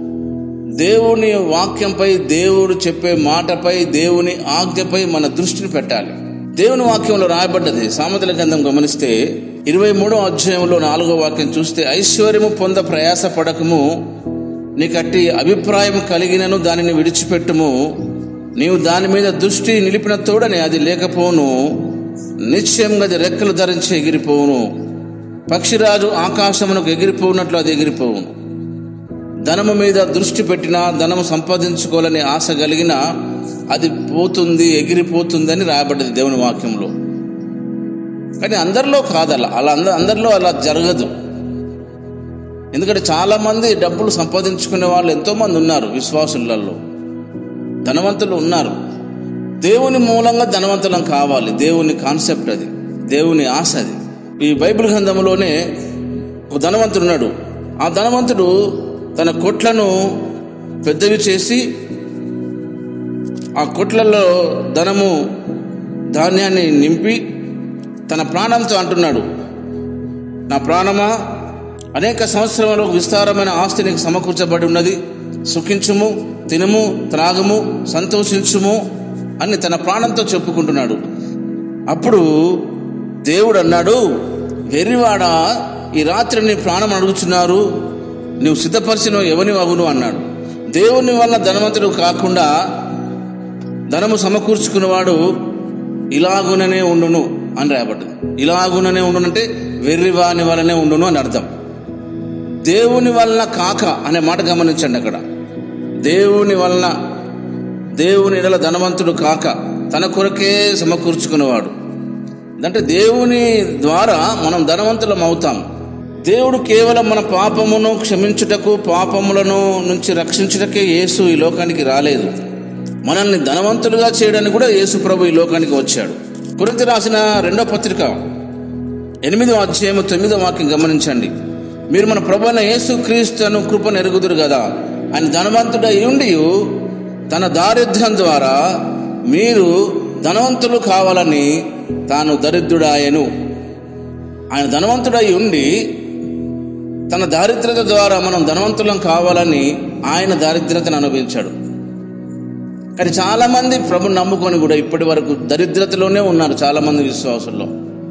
దేవుని వాక్యంపై దేవుడు చెప్పే మాటపై దేవుని ఆజ్ఞపై మన దృష్టిని పెట్టాలి దేవుని వాక్యంలో రాయబడ్డది సామెతల గ్రంథం గమనిస్తే ఇరవై మూడో అధ్యాయంలో నాలుగో వాక్యం చూస్తే ఐశ్వర్యము పొంద ప్రయాస పడకము నీకట్టి అభిప్రాయం కలిగినను దానిని విడిచిపెట్టుము నీవు దాని మీద దృష్టి నిలిపిన తోడని అది లేకపోను నిశ్చయంగా అది రెక్కలు ధరించి ఎగిరిపోవును పక్షిరాజు ఆకాశమునకు ఎగిరిపోవునట్లు అది ఎగిరిపోవును ధనము మీద దృష్టి పెట్టినా ధనము సంపాదించుకోవాలని ఆశ కలిగిన అది పోతుంది ఎగిరిపోతుంది అని రాయబడ్డది దేవుని వాక్యంలో కానీ అందరిలో కాదు అలా అలా అంద అందరిలో అలా జరగదు ఎందుకంటే చాలా మంది డబ్బులు సంపాదించుకునే వాళ్ళు ఎంతో మంది ఉన్నారు విశ్వాసులలో ధనవంతులు ఉన్నారు దేవుని మూలంగా ధనవంతులం కావాలి దేవుని కాన్సెప్ట్ అది దేవుని ఆశ అది ఈ బైబిల్ గ్రంథంలోనే ఒక ధనవంతుడు ఉన్నాడు ఆ ధనవంతుడు తన కొట్లను పెద్దవి చేసి ఆ కొట్లలో ధనము ధాన్యాన్ని నింపి తన ప్రాణంతో అంటున్నాడు నా ప్రాణమా అనేక సంవత్సరంలో విస్తారమైన ఆస్తి నీకు సమకూర్చబడి ఉన్నది సుఖించుము తినుము త్రాగము సంతోషించుము అని తన ప్రాణంతో చెప్పుకుంటున్నాడు అప్పుడు దేవుడు అన్నాడు వెర్రివాడ ఈ రాత్రి నీ ప్రాణం అడుగుతున్నారు నువ్వు సిద్ధపరిచిన ఎవని అగును అన్నాడు దేవుని వల్ల ధనవంతుడు కాకుండా ధనము సమకూర్చుకున్నవాడు ఇలాగుననే ఉండును అని రాయబడ్డది ఇలాగుననే ఉండును అంటే వెర్రివాని వలనే ఉండును అని అర్థం దేవుని వలన కాక అనే మాట గమనించండి అక్కడ దేవుని వలన దేవుని ఎడల ధనవంతుడు కాక తన కొరకే సమకూర్చుకునేవాడు అంటే దేవుని ద్వారా మనం ధనవంతులం అవుతాం దేవుడు కేవలం మన పాపమును క్షమించుటకు పాపములను నుంచి రక్షించుటకే యేసు ఈ లోకానికి రాలేదు మనల్ని ధనవంతులుగా చేయడానికి కూడా యేసు ప్రభు ఈ లోకానికి వచ్చాడు కురితి రాసిన రెండో పత్రిక ఎనిమిదో అధ్యాయము తొమ్మిదో వాక్యం గమనించండి మీరు మన ప్రభు అయిన యేసు క్రీస్తును కృపను ఎరుగుదురు కదా ఆయన ధనవంతుడై ఉండి తన దారిద్ర్యం ద్వారా మీరు ధనవంతులు కావాలని తాను దరిద్రుడాయను ఆయన ధనవంతుడై ఉండి తన దారిద్రత ద్వారా మనం ధనవంతులం కావాలని ఆయన దారిద్రతను అనుభవించాడు కానీ చాలా మంది ప్రభుని నమ్ముకొని కూడా ఇప్పటి వరకు దరిద్రతలోనే ఉన్నారు చాలా మంది విశ్వాసుల్లో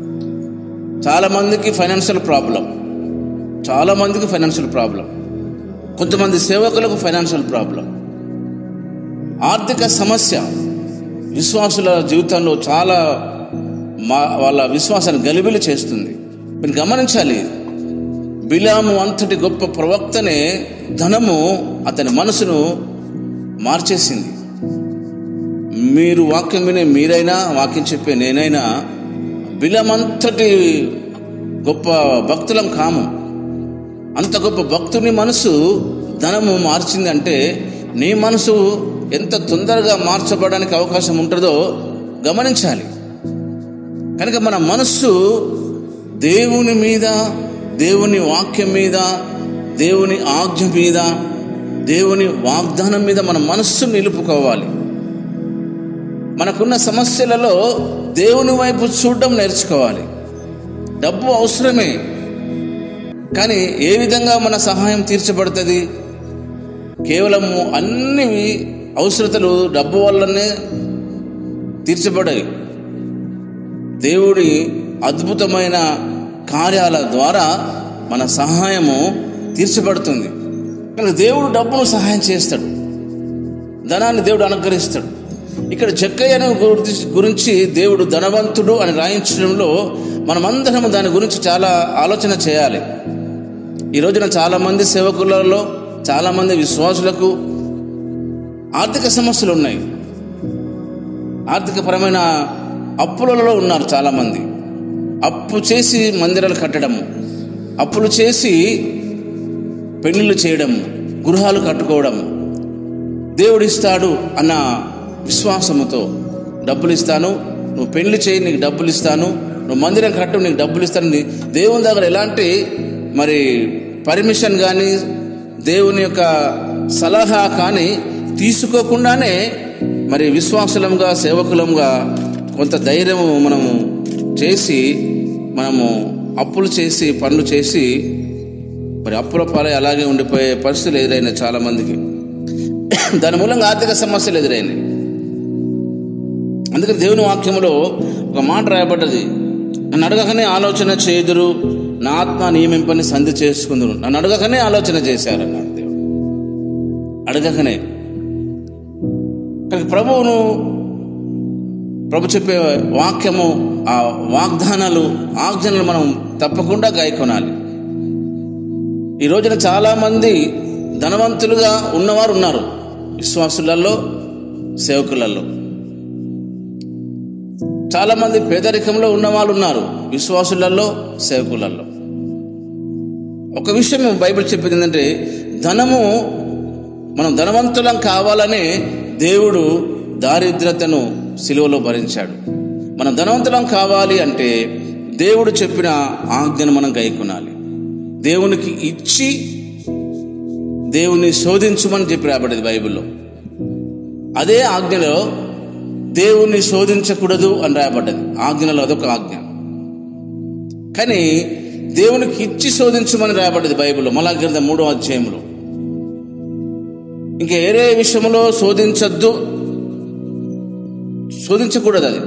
చాలా మందికి ఫైనాన్షియల్ ప్రాబ్లం చాలా మందికి ఫైనాన్షియల్ ప్రాబ్లం కొంతమంది సేవకులకు ఫైనాన్షియల్ ప్రాబ్లం ఆర్థిక సమస్య విశ్వాసుల జీవితంలో చాలా మా వాళ్ళ విశ్వాసాన్ని గలిబిలి చేస్తుంది మీరు గమనించాలి బిలాము అంతటి గొప్ప ప్రవక్తనే ధనము అతని మనసును మార్చేసింది మీరు వాక్యం వినే మీరైనా వాక్యం చెప్పే నేనైనా బిలమంతటి గొప్ప భక్తులం కాము అంత గొప్ప భక్తుని మనసు ధనము మార్చింది అంటే నీ మనసు ఎంత తొందరగా మార్చబడడానికి అవకాశం ఉంటుందో గమనించాలి కనుక మన మనస్సు దేవుని మీద దేవుని వాక్యం మీద దేవుని ఆజ్ఞ మీద దేవుని వాగ్దానం మీద మన మనస్సు నిలుపుకోవాలి మనకున్న సమస్యలలో దేవుని వైపు చూడడం నేర్చుకోవాలి డబ్బు అవసరమే కానీ ఏ విధంగా మన సహాయం తీర్చబడుతుంది కేవలము అన్ని అవసరతలు డబ్బు వల్లనే తీర్చబడాయి దేవుడి అద్భుతమైన కార్యాల ద్వారా మన సహాయము తీర్చబడుతుంది కానీ దేవుడు డబ్బును సహాయం చేస్తాడు ధనాన్ని దేవుడు అనుగ్రహిస్తాడు ఇక్కడ జక్కయ్యను గురించి గురించి దేవుడు ధనవంతుడు అని రాయించడంలో మనమందరం దాని గురించి చాలా ఆలోచన చేయాలి ఈ రోజున చాలామంది సేవకులలో చాలామంది విశ్వాసులకు ఆర్థిక సమస్యలు ఉన్నాయి ఆర్థికపరమైన అప్పులలో ఉన్నారు చాలామంది అప్పు చేసి మందిరాలు కట్టడము అప్పులు చేసి పెళ్లిళ్ళు చేయడం గృహాలు కట్టుకోవడం దేవుడిస్తాడు అన్న విశ్వాసముతో డబ్బులు ఇస్తాను నువ్వు పెళ్లి చేయి నీకు డబ్బులు ఇస్తాను నువ్వు మందిరం కట్టు నీకు డబ్బులు ఇస్తాను నీ- దేవుని దగ్గర ఎలాంటి మరి పర్మిషన్ కానీ దేవుని యొక్క సలహా కానీ తీసుకోకుండానే మరి విశ్వాసులంగా సేవకులంగా కొంత ధైర్యము మనము చేసి మనము అప్పులు చేసి పనులు చేసి మరి అప్పుల పాలై అలాగే ఉండిపోయే పరిస్థితులు ఎదురైనాయి చాలా మందికి దాని మూలంగా ఆర్థిక సమస్యలు ఎదురైనాయి అందుకని దేవుని వాక్యములో ఒక మాట రాయబడ్డది నన్ను అడగకనే ఆలోచన చేదురు నా ఆత్మ నియమింపని సంధి చేసుకుందరు నన్ను అడగకనే ఆలోచన చేశారన్నాడు దేవుడు అడగకనే కానీ ప్రభువును ప్రభు చెప్పే వాక్యము ఆ వాగ్దానాలు ఆజ్ఞలు మనం తప్పకుండా గాయకొనాలి ఈ రోజున చాలా మంది ధనవంతులుగా ఉన్నవారు ఉన్నారు విశ్వాసులలో సేవకులలో చాలా మంది పేదరికంలో ఉన్న వాళ్ళు ఉన్నారు విశ్వాసులలో సేవకులలో ఒక విషయం బైబిల్ చెప్పింది ఏంటంటే ధనము మనం ధనవంతులం కావాలనే దేవుడు దారిద్రతను సిలువలో భరించాడు మనం ధనవంతులం కావాలి అంటే దేవుడు చెప్పిన ఆజ్ఞను మనం గైకొనాలి దేవునికి ఇచ్చి దేవుని శోధించుమని చెప్పి రాబడింది బైబిల్లో అదే ఆజ్ఞలో దేవుణ్ణి శోధించకూడదు అని రాయబడ్డది ఆజ్ఞలో అదొక ఆజ్ఞ కానీ దేవునికి ఇచ్చి శోధించమని రాయబడ్డది బైబిల్లో మళ్ళా గ్రంథం మూడో అధ్యాయంలో ఇంకా వేరే విషయంలో శోధించద్దు శోధించకూడదు అది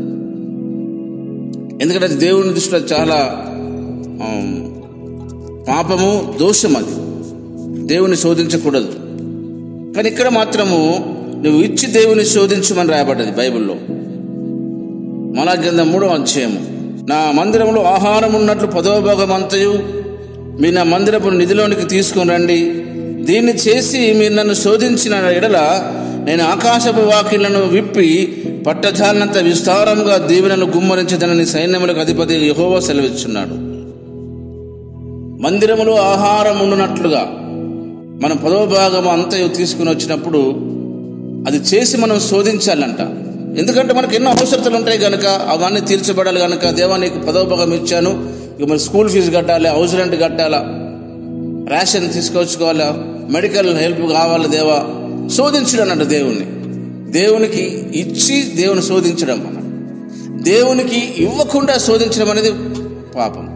ఎందుకంటే అది దేవుని దృష్టిలో చాలా ఆమ్, పాపము దోషం అది దేవుని శోధించకూడదు కానీ ఇక్కడ మాత్రము నువ్వు ఇచ్చి దేవుని శోధించమని రాయబడ్డది బైబిల్లో మలా గ్రంథం మూడో అధ్యాయము నా మందిరంలో ఆహారం ఉన్నట్లు పదవ భాగం అంతయు మీరు నా మందిరపు నిధిలోనికి తీసుకొని రండి దీన్ని చేసి మీరు నన్ను శోధించిన ఎడల నేను ఆకాశపు వాకిళ్లను విప్పి పట్టజాలనంత విస్తారంగా దీవెనలు గుమ్మరించదనని సైన్యములకు అధిపతి యహోవా సెలవిస్తున్నాడు మందిరములో ఆహారం ఉండునట్లుగా మనం పదవ భాగం అంతయు తీసుకుని వచ్చినప్పుడు అది చేసి మనం శోధించాలంట ఎందుకంటే మనకు ఎన్నో అవసరతలు ఉంటాయి కనుక అవన్నీ తీర్చబడాలి కనుక దేవా నీకు పదవ భాగం ఇచ్చాను ఇక మరి స్కూల్ ఫీజు కట్టాలి హౌస్ రెంట్ కట్టాలా రేషన్ తీసుకొచ్చుకోవాలా మెడికల్ హెల్ప్ కావాలి దేవా శోధించడం అన్నట్టు దేవుణ్ణి దేవునికి ఇచ్చి దేవుని శోధించడం అన్నట్టు దేవునికి ఇవ్వకుండా శోధించడం అనేది పాపం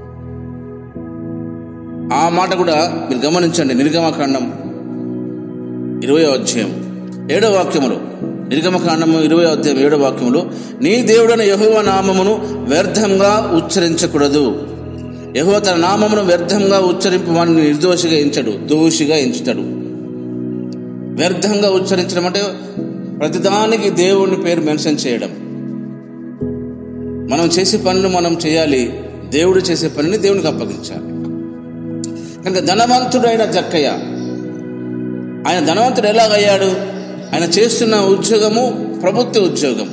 ఆ మాట కూడా మీరు గమనించండి నిర్గమకాండం ఇరవై అధ్యాయం ఏడో వాక్యములు నిర్గమకాండము ఇరవై అధ్యాయం ఏడో వాక్యములు నీ దేవుడైన యహోవ నామమును వ్యర్థంగా ఉచ్చరించకూడదు యహోవ తన నామమును వ్యర్థంగా ఉచ్చరింపు వాడిని నిర్దోషిగా ఎంచడు దోషిగా ఎంచుతాడు వ్యర్థంగా ఉచ్చరించడం అంటే ప్రతిదానికి దేవుని పేరు మెన్షన్ చేయడం మనం చేసే పనులు మనం చేయాలి దేవుడు చేసే పనిని దేవునికి అప్పగించాలి కనుక ధనవంతుడైన జక్కయ్య ఆయన ధనవంతుడు ఎలాగయ్యాడు ఆయన చేస్తున్న ఉద్యోగము ప్రభుత్వ ఉద్యోగం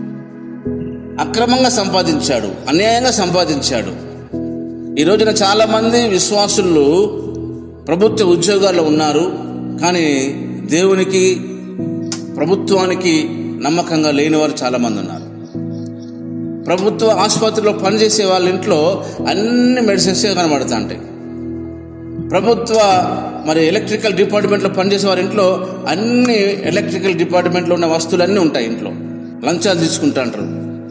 అక్రమంగా సంపాదించాడు అన్యాయంగా సంపాదించాడు ఈ రోజున చాలా మంది విశ్వాసులు ప్రభుత్వ ఉద్యోగాల్లో ఉన్నారు కానీ దేవునికి ప్రభుత్వానికి నమ్మకంగా లేని వారు చాలా మంది ఉన్నారు ప్రభుత్వ ఆసుపత్రిలో పనిచేసే వాళ్ళ ఇంట్లో అన్ని మెడిసిన్స్ కనబడుతూ ఉంటాయి ప్రభుత్వ మరి ఎలక్ట్రికల్ డిపార్ట్మెంట్లో పనిచేసే వారి ఇంట్లో అన్ని ఎలక్ట్రికల్ డిపార్ట్మెంట్లో ఉన్న వస్తువులన్నీ ఉంటాయి ఇంట్లో లంచాలు తీసుకుంటా అంటారు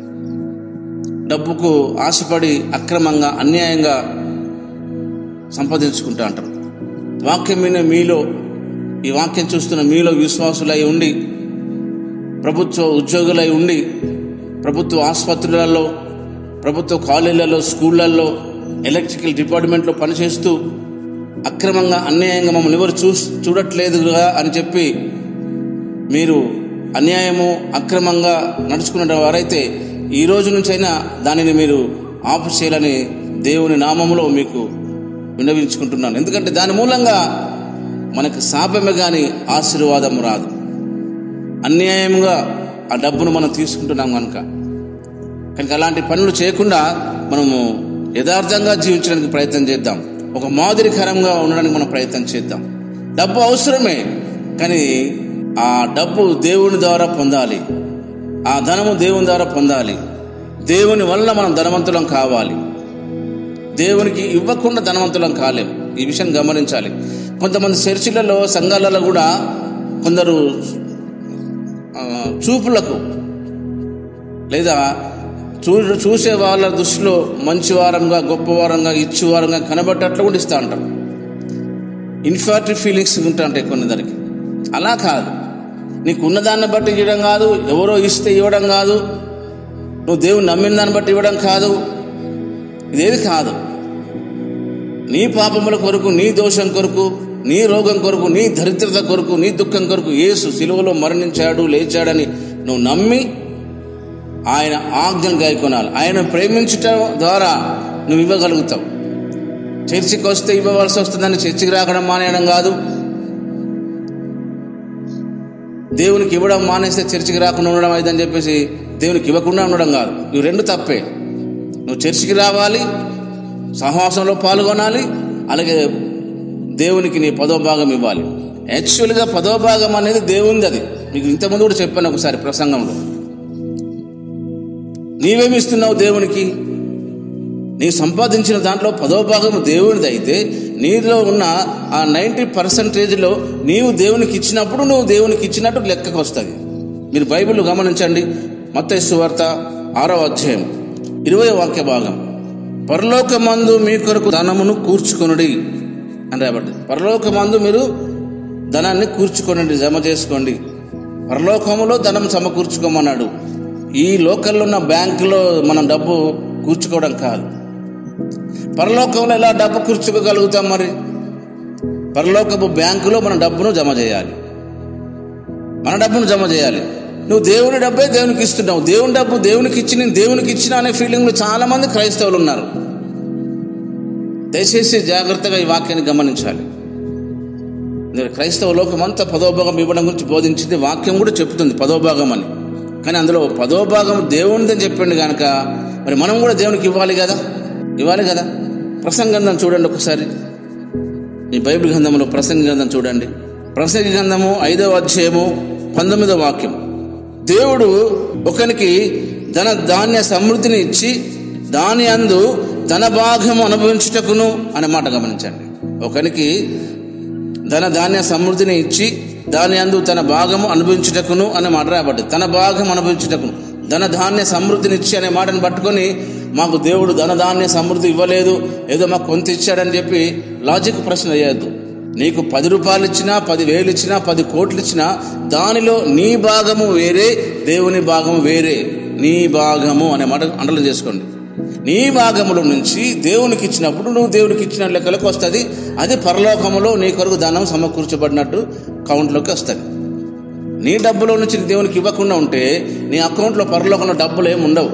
డబ్బుకు ఆశపడి అక్రమంగా అన్యాయంగా సంపాదించుకుంటా అంటారు వాక్యం మీద మీలో ఈ వాక్యం చూస్తున్న మీలో విశ్వాసులై ఉండి ప్రభుత్వ ఉద్యోగులై ఉండి ప్రభుత్వ ఆసుపత్రులలో ప్రభుత్వ కాలేజీలలో స్కూళ్ళల్లో ఎలక్ట్రికల్ డిపార్ట్మెంట్లో పనిచేస్తూ అక్రమంగా అన్యాయంగా మమ్మల్ని ఎవరు చూ చూడట్లేదుగా అని చెప్పి మీరు అన్యాయము అక్రమంగా నడుచుకున్న వారైతే ఈ రోజు నుంచైనా దానిని మీరు ఆపు చేయాలని దేవుని నామములో మీకు విన్నవించుకుంటున్నాను ఎందుకంటే దాని మూలంగా మనకు శాపమే కానీ ఆశీర్వాదం రాదు అన్యాయంగా ఆ డబ్బును మనం తీసుకుంటున్నాం కనుక కనుక అలాంటి పనులు చేయకుండా మనము యథార్థంగా జీవించడానికి ప్రయత్నం చేద్దాం ఒక మాదిరికరంగా ఉండడానికి మనం ప్రయత్నం చేద్దాం డబ్బు అవసరమే కానీ ఆ డబ్బు దేవుని ద్వారా పొందాలి ఆ ధనము దేవుని ద్వారా పొందాలి దేవుని వల్ల మనం ధనవంతులం కావాలి దేవునికి ఇవ్వకుండా ధనవంతులం కాలేం ఈ విషయం గమనించాలి కొంతమంది చర్చిలలో సంఘాలలో కూడా కొందరు ఆ, చూపులకు లేదా చూ చూసే వాళ్ళ దృష్టిలో మంచివారంగా గొప్పవారంగా ఇచ్చేవారంగా కనబడ్డట్లు కూడా ఇస్తూ ఉంటారు ఇన్ఫాక్టరీ ఫీలింగ్స్ ఉంటా ఉంటాయి కొందరికి అలా కాదు నీకు ఉన్నదాన్ని బట్టి ఇవ్వడం కాదు ఎవరో ఇస్తే ఇవ్వడం కాదు నువ్వు దేవుని నమ్మిన దాన్ని బట్టి ఇవ్వడం కాదు ఇదేది కాదు నీ పాపముల కొరకు నీ దోషం కొరకు నీ రోగం కొరకు నీ దరిద్రత కొరకు నీ దుఃఖం కొరకు యేసు సిలువలో మరణించాడు లేచాడని నువ్వు నమ్మి ఆయన ఆజ్ఞను గాయకొనాలి ఆయన ప్రేమించటం ద్వారా నువ్వు ఇవ్వగలుగుతావు చర్చికి వస్తే ఇవ్వవలసి వస్తుందని చర్చికి రాకడం మానేయడం కాదు దేవునికి ఇవ్వడం మానేస్తే చర్చికి రాకుండా ఉండడం అయిదని చెప్పేసి దేవునికి ఇవ్వకుండా ఉండడం కాదు ఇవి రెండు తప్పే నువ్వు చర్చికి రావాలి సహవాసంలో పాల్గొనాలి అలాగే దేవునికి నీ పదో భాగం ఇవ్వాలి యాక్చువల్గా పదో భాగం అనేది దేవుంది అది మీకు ఇంతకుముందు కూడా చెప్పాను ఒకసారి ప్రసంగంలో నీవేమి ఇస్తున్నావు దేవునికి నీ సంపాదించిన దాంట్లో పదో భాగం దేవునిది అయితే నీలో ఉన్న ఆ నైంటీ పర్సంటేజ్లో నీవు దేవునికి ఇచ్చినప్పుడు నువ్వు దేవునికి ఇచ్చినట్టు లెక్కకు వస్తుంది మీరు బైబిల్ గమనించండి మత్తైసు వార్త ఆరో అధ్యాయం ఇరవై వాక్య భాగం పరలోకమందు మీ కొరకు ధనమును కూర్చుకొనుడి అని రాబట్టి పరలోకమందు మీరు ధనాన్ని కూర్చుకోనండి జమ చేసుకోండి పరలోకములో ధనం సమకూర్చుకోమన్నాడు ఈ లోకల్లో ఉన్న బ్యాంకులో మనం డబ్బు కూర్చుకోవడం కాదు పరలోకంలో ఎలా డబ్బు కూర్చుకోగలుగుతాం మరి పరలోకపు బ్యాంకులో మన డబ్బును జమ చేయాలి మన డబ్బును జమ చేయాలి నువ్వు దేవుని డబ్బే దేవునికి ఇస్తున్నావు దేవుని డబ్బు దేవునికి ఇచ్చి నేను దేవునికి ఇచ్చిన అనే ఫీలింగ్లో చాలా మంది క్రైస్తవులు ఉన్నారు దయచేసి జాగ్రత్తగా ఈ వాక్యాన్ని గమనించాలి నేను క్రైస్తవ లోకం అంతా పదో భాగం ఇవ్వడం గురించి బోధించింది వాక్యం కూడా చెప్తుంది పదో భాగం అని కానీ అందులో పదో భాగం దేవునిదని చెప్పిండు కనుక మరి మనం కూడా దేవునికి ఇవ్వాలి కదా ఇవ్వాలి కదా ప్రసంగంధం చూడండి ఒకసారి ఈ బైబిల్ గ్రంథంలో ప్రసంగ గ్రంథం చూడండి ప్రసంగ గ్రంథము ఐదవ అధ్యాయము పంతొమ్మిదవ వాక్యం దేవుడు ఒకనికి ధన ధాన్య సమృద్ధిని ఇచ్చి దాని అందు ధన భాగము అనుభవించుటకును అనే మాట గమనించండి ఒకనికి ధన ధాన్య సమృద్ధిని ఇచ్చి దాని అందు తన భాగము అనుభవించుటకును అనే మాట రాబట్టి తన భాగం అనుభవించుటకును ధన ధాన్య సమృద్ధిని ఇచ్చి అనే మాటను పట్టుకొని మాకు దేవుడు ధన ధాన్య సమృద్ధి ఇవ్వలేదు ఏదో మాకు కొంత ఇచ్చాడని చెప్పి లాజిక్ ప్రశ్న వేయద్దు నీకు పది రూపాయలు ఇచ్చినా పది వేలు ఇచ్చినా పది కోట్లు ఇచ్చినా దానిలో నీ భాగము వేరే దేవుని భాగము వేరే నీ భాగము అనే మాట అండలం చేసుకోండి నీ భాగముల నుంచి దేవునికి ఇచ్చినప్పుడు నువ్వు దేవునికి ఇచ్చిన లెక్కలకు వస్తుంది అది పరలోకములో నీ కొరకు ధనం సమకూర్చబడినట్టు కౌంట్లోకి వస్తుంది నీ డబ్బులో నుంచి దేవునికి ఇవ్వకుండా ఉంటే నీ అకౌంట్లో పరలోకంలో డబ్బులు ఏమి ఉండవు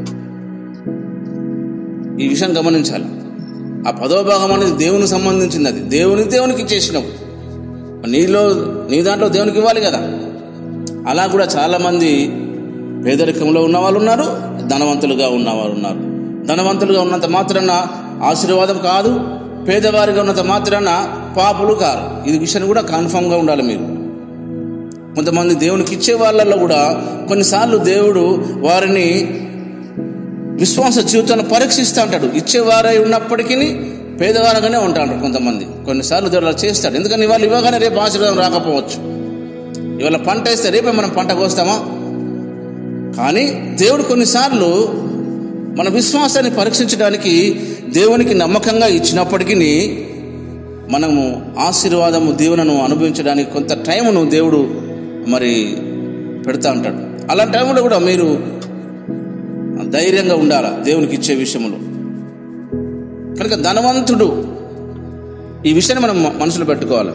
ఈ విషయం గమనించాలి ఆ పదో భాగం అనేది దేవునికి సంబంధించింది అది దేవుని దేవునికి ఇచ్చేసినావు నీలో నీ దాంట్లో దేవునికి ఇవ్వాలి కదా అలా కూడా చాలామంది పేదరికంలో ఉన్న వాళ్ళు ఉన్నారు ధనవంతులుగా ఉన్నవారు ఉన్నారు ధనవంతులుగా ఉన్నంత మాత్రాన ఆశీర్వాదం కాదు పేదవారిగా ఉన్నంత మాత్రాన పాపులు కారు ఇది విషయం కూడా కన్ఫామ్గా ఉండాలి మీరు కొంతమంది దేవునికి ఇచ్చే వాళ్ళల్లో కూడా కొన్నిసార్లు దేవుడు వారిని విశ్వాస జీవితాన్ని పరీక్షిస్తూ ఉంటాడు ఇచ్చేవారై ఉన్నప్పటికీ పేదవారుగానే ఉంటాడు కొంతమంది కొన్నిసార్లు దేవుడు అలా చేస్తాడు ఎందుకని ఇవాళ ఇవ్వగానే రేపు ఆశీర్వాదం రాకపోవచ్చు ఇవాళ పంట వేస్తే రేపే మనం పంట కోస్తామా కానీ దేవుడు కొన్నిసార్లు మన విశ్వాసాన్ని పరీక్షించడానికి దేవునికి నమ్మకంగా ఇచ్చినప్పటికీ మనము ఆశీర్వాదము దీవెనను అనుభవించడానికి కొంత టైమును దేవుడు మరి పెడతా ఉంటాడు అలాంటి టైంలో కూడా మీరు ధైర్యంగా ఉండాలా దేవునికి ఇచ్చే విషయంలో కనుక ధనవంతుడు ఈ విషయాన్ని మనం మనసులో పెట్టుకోవాలి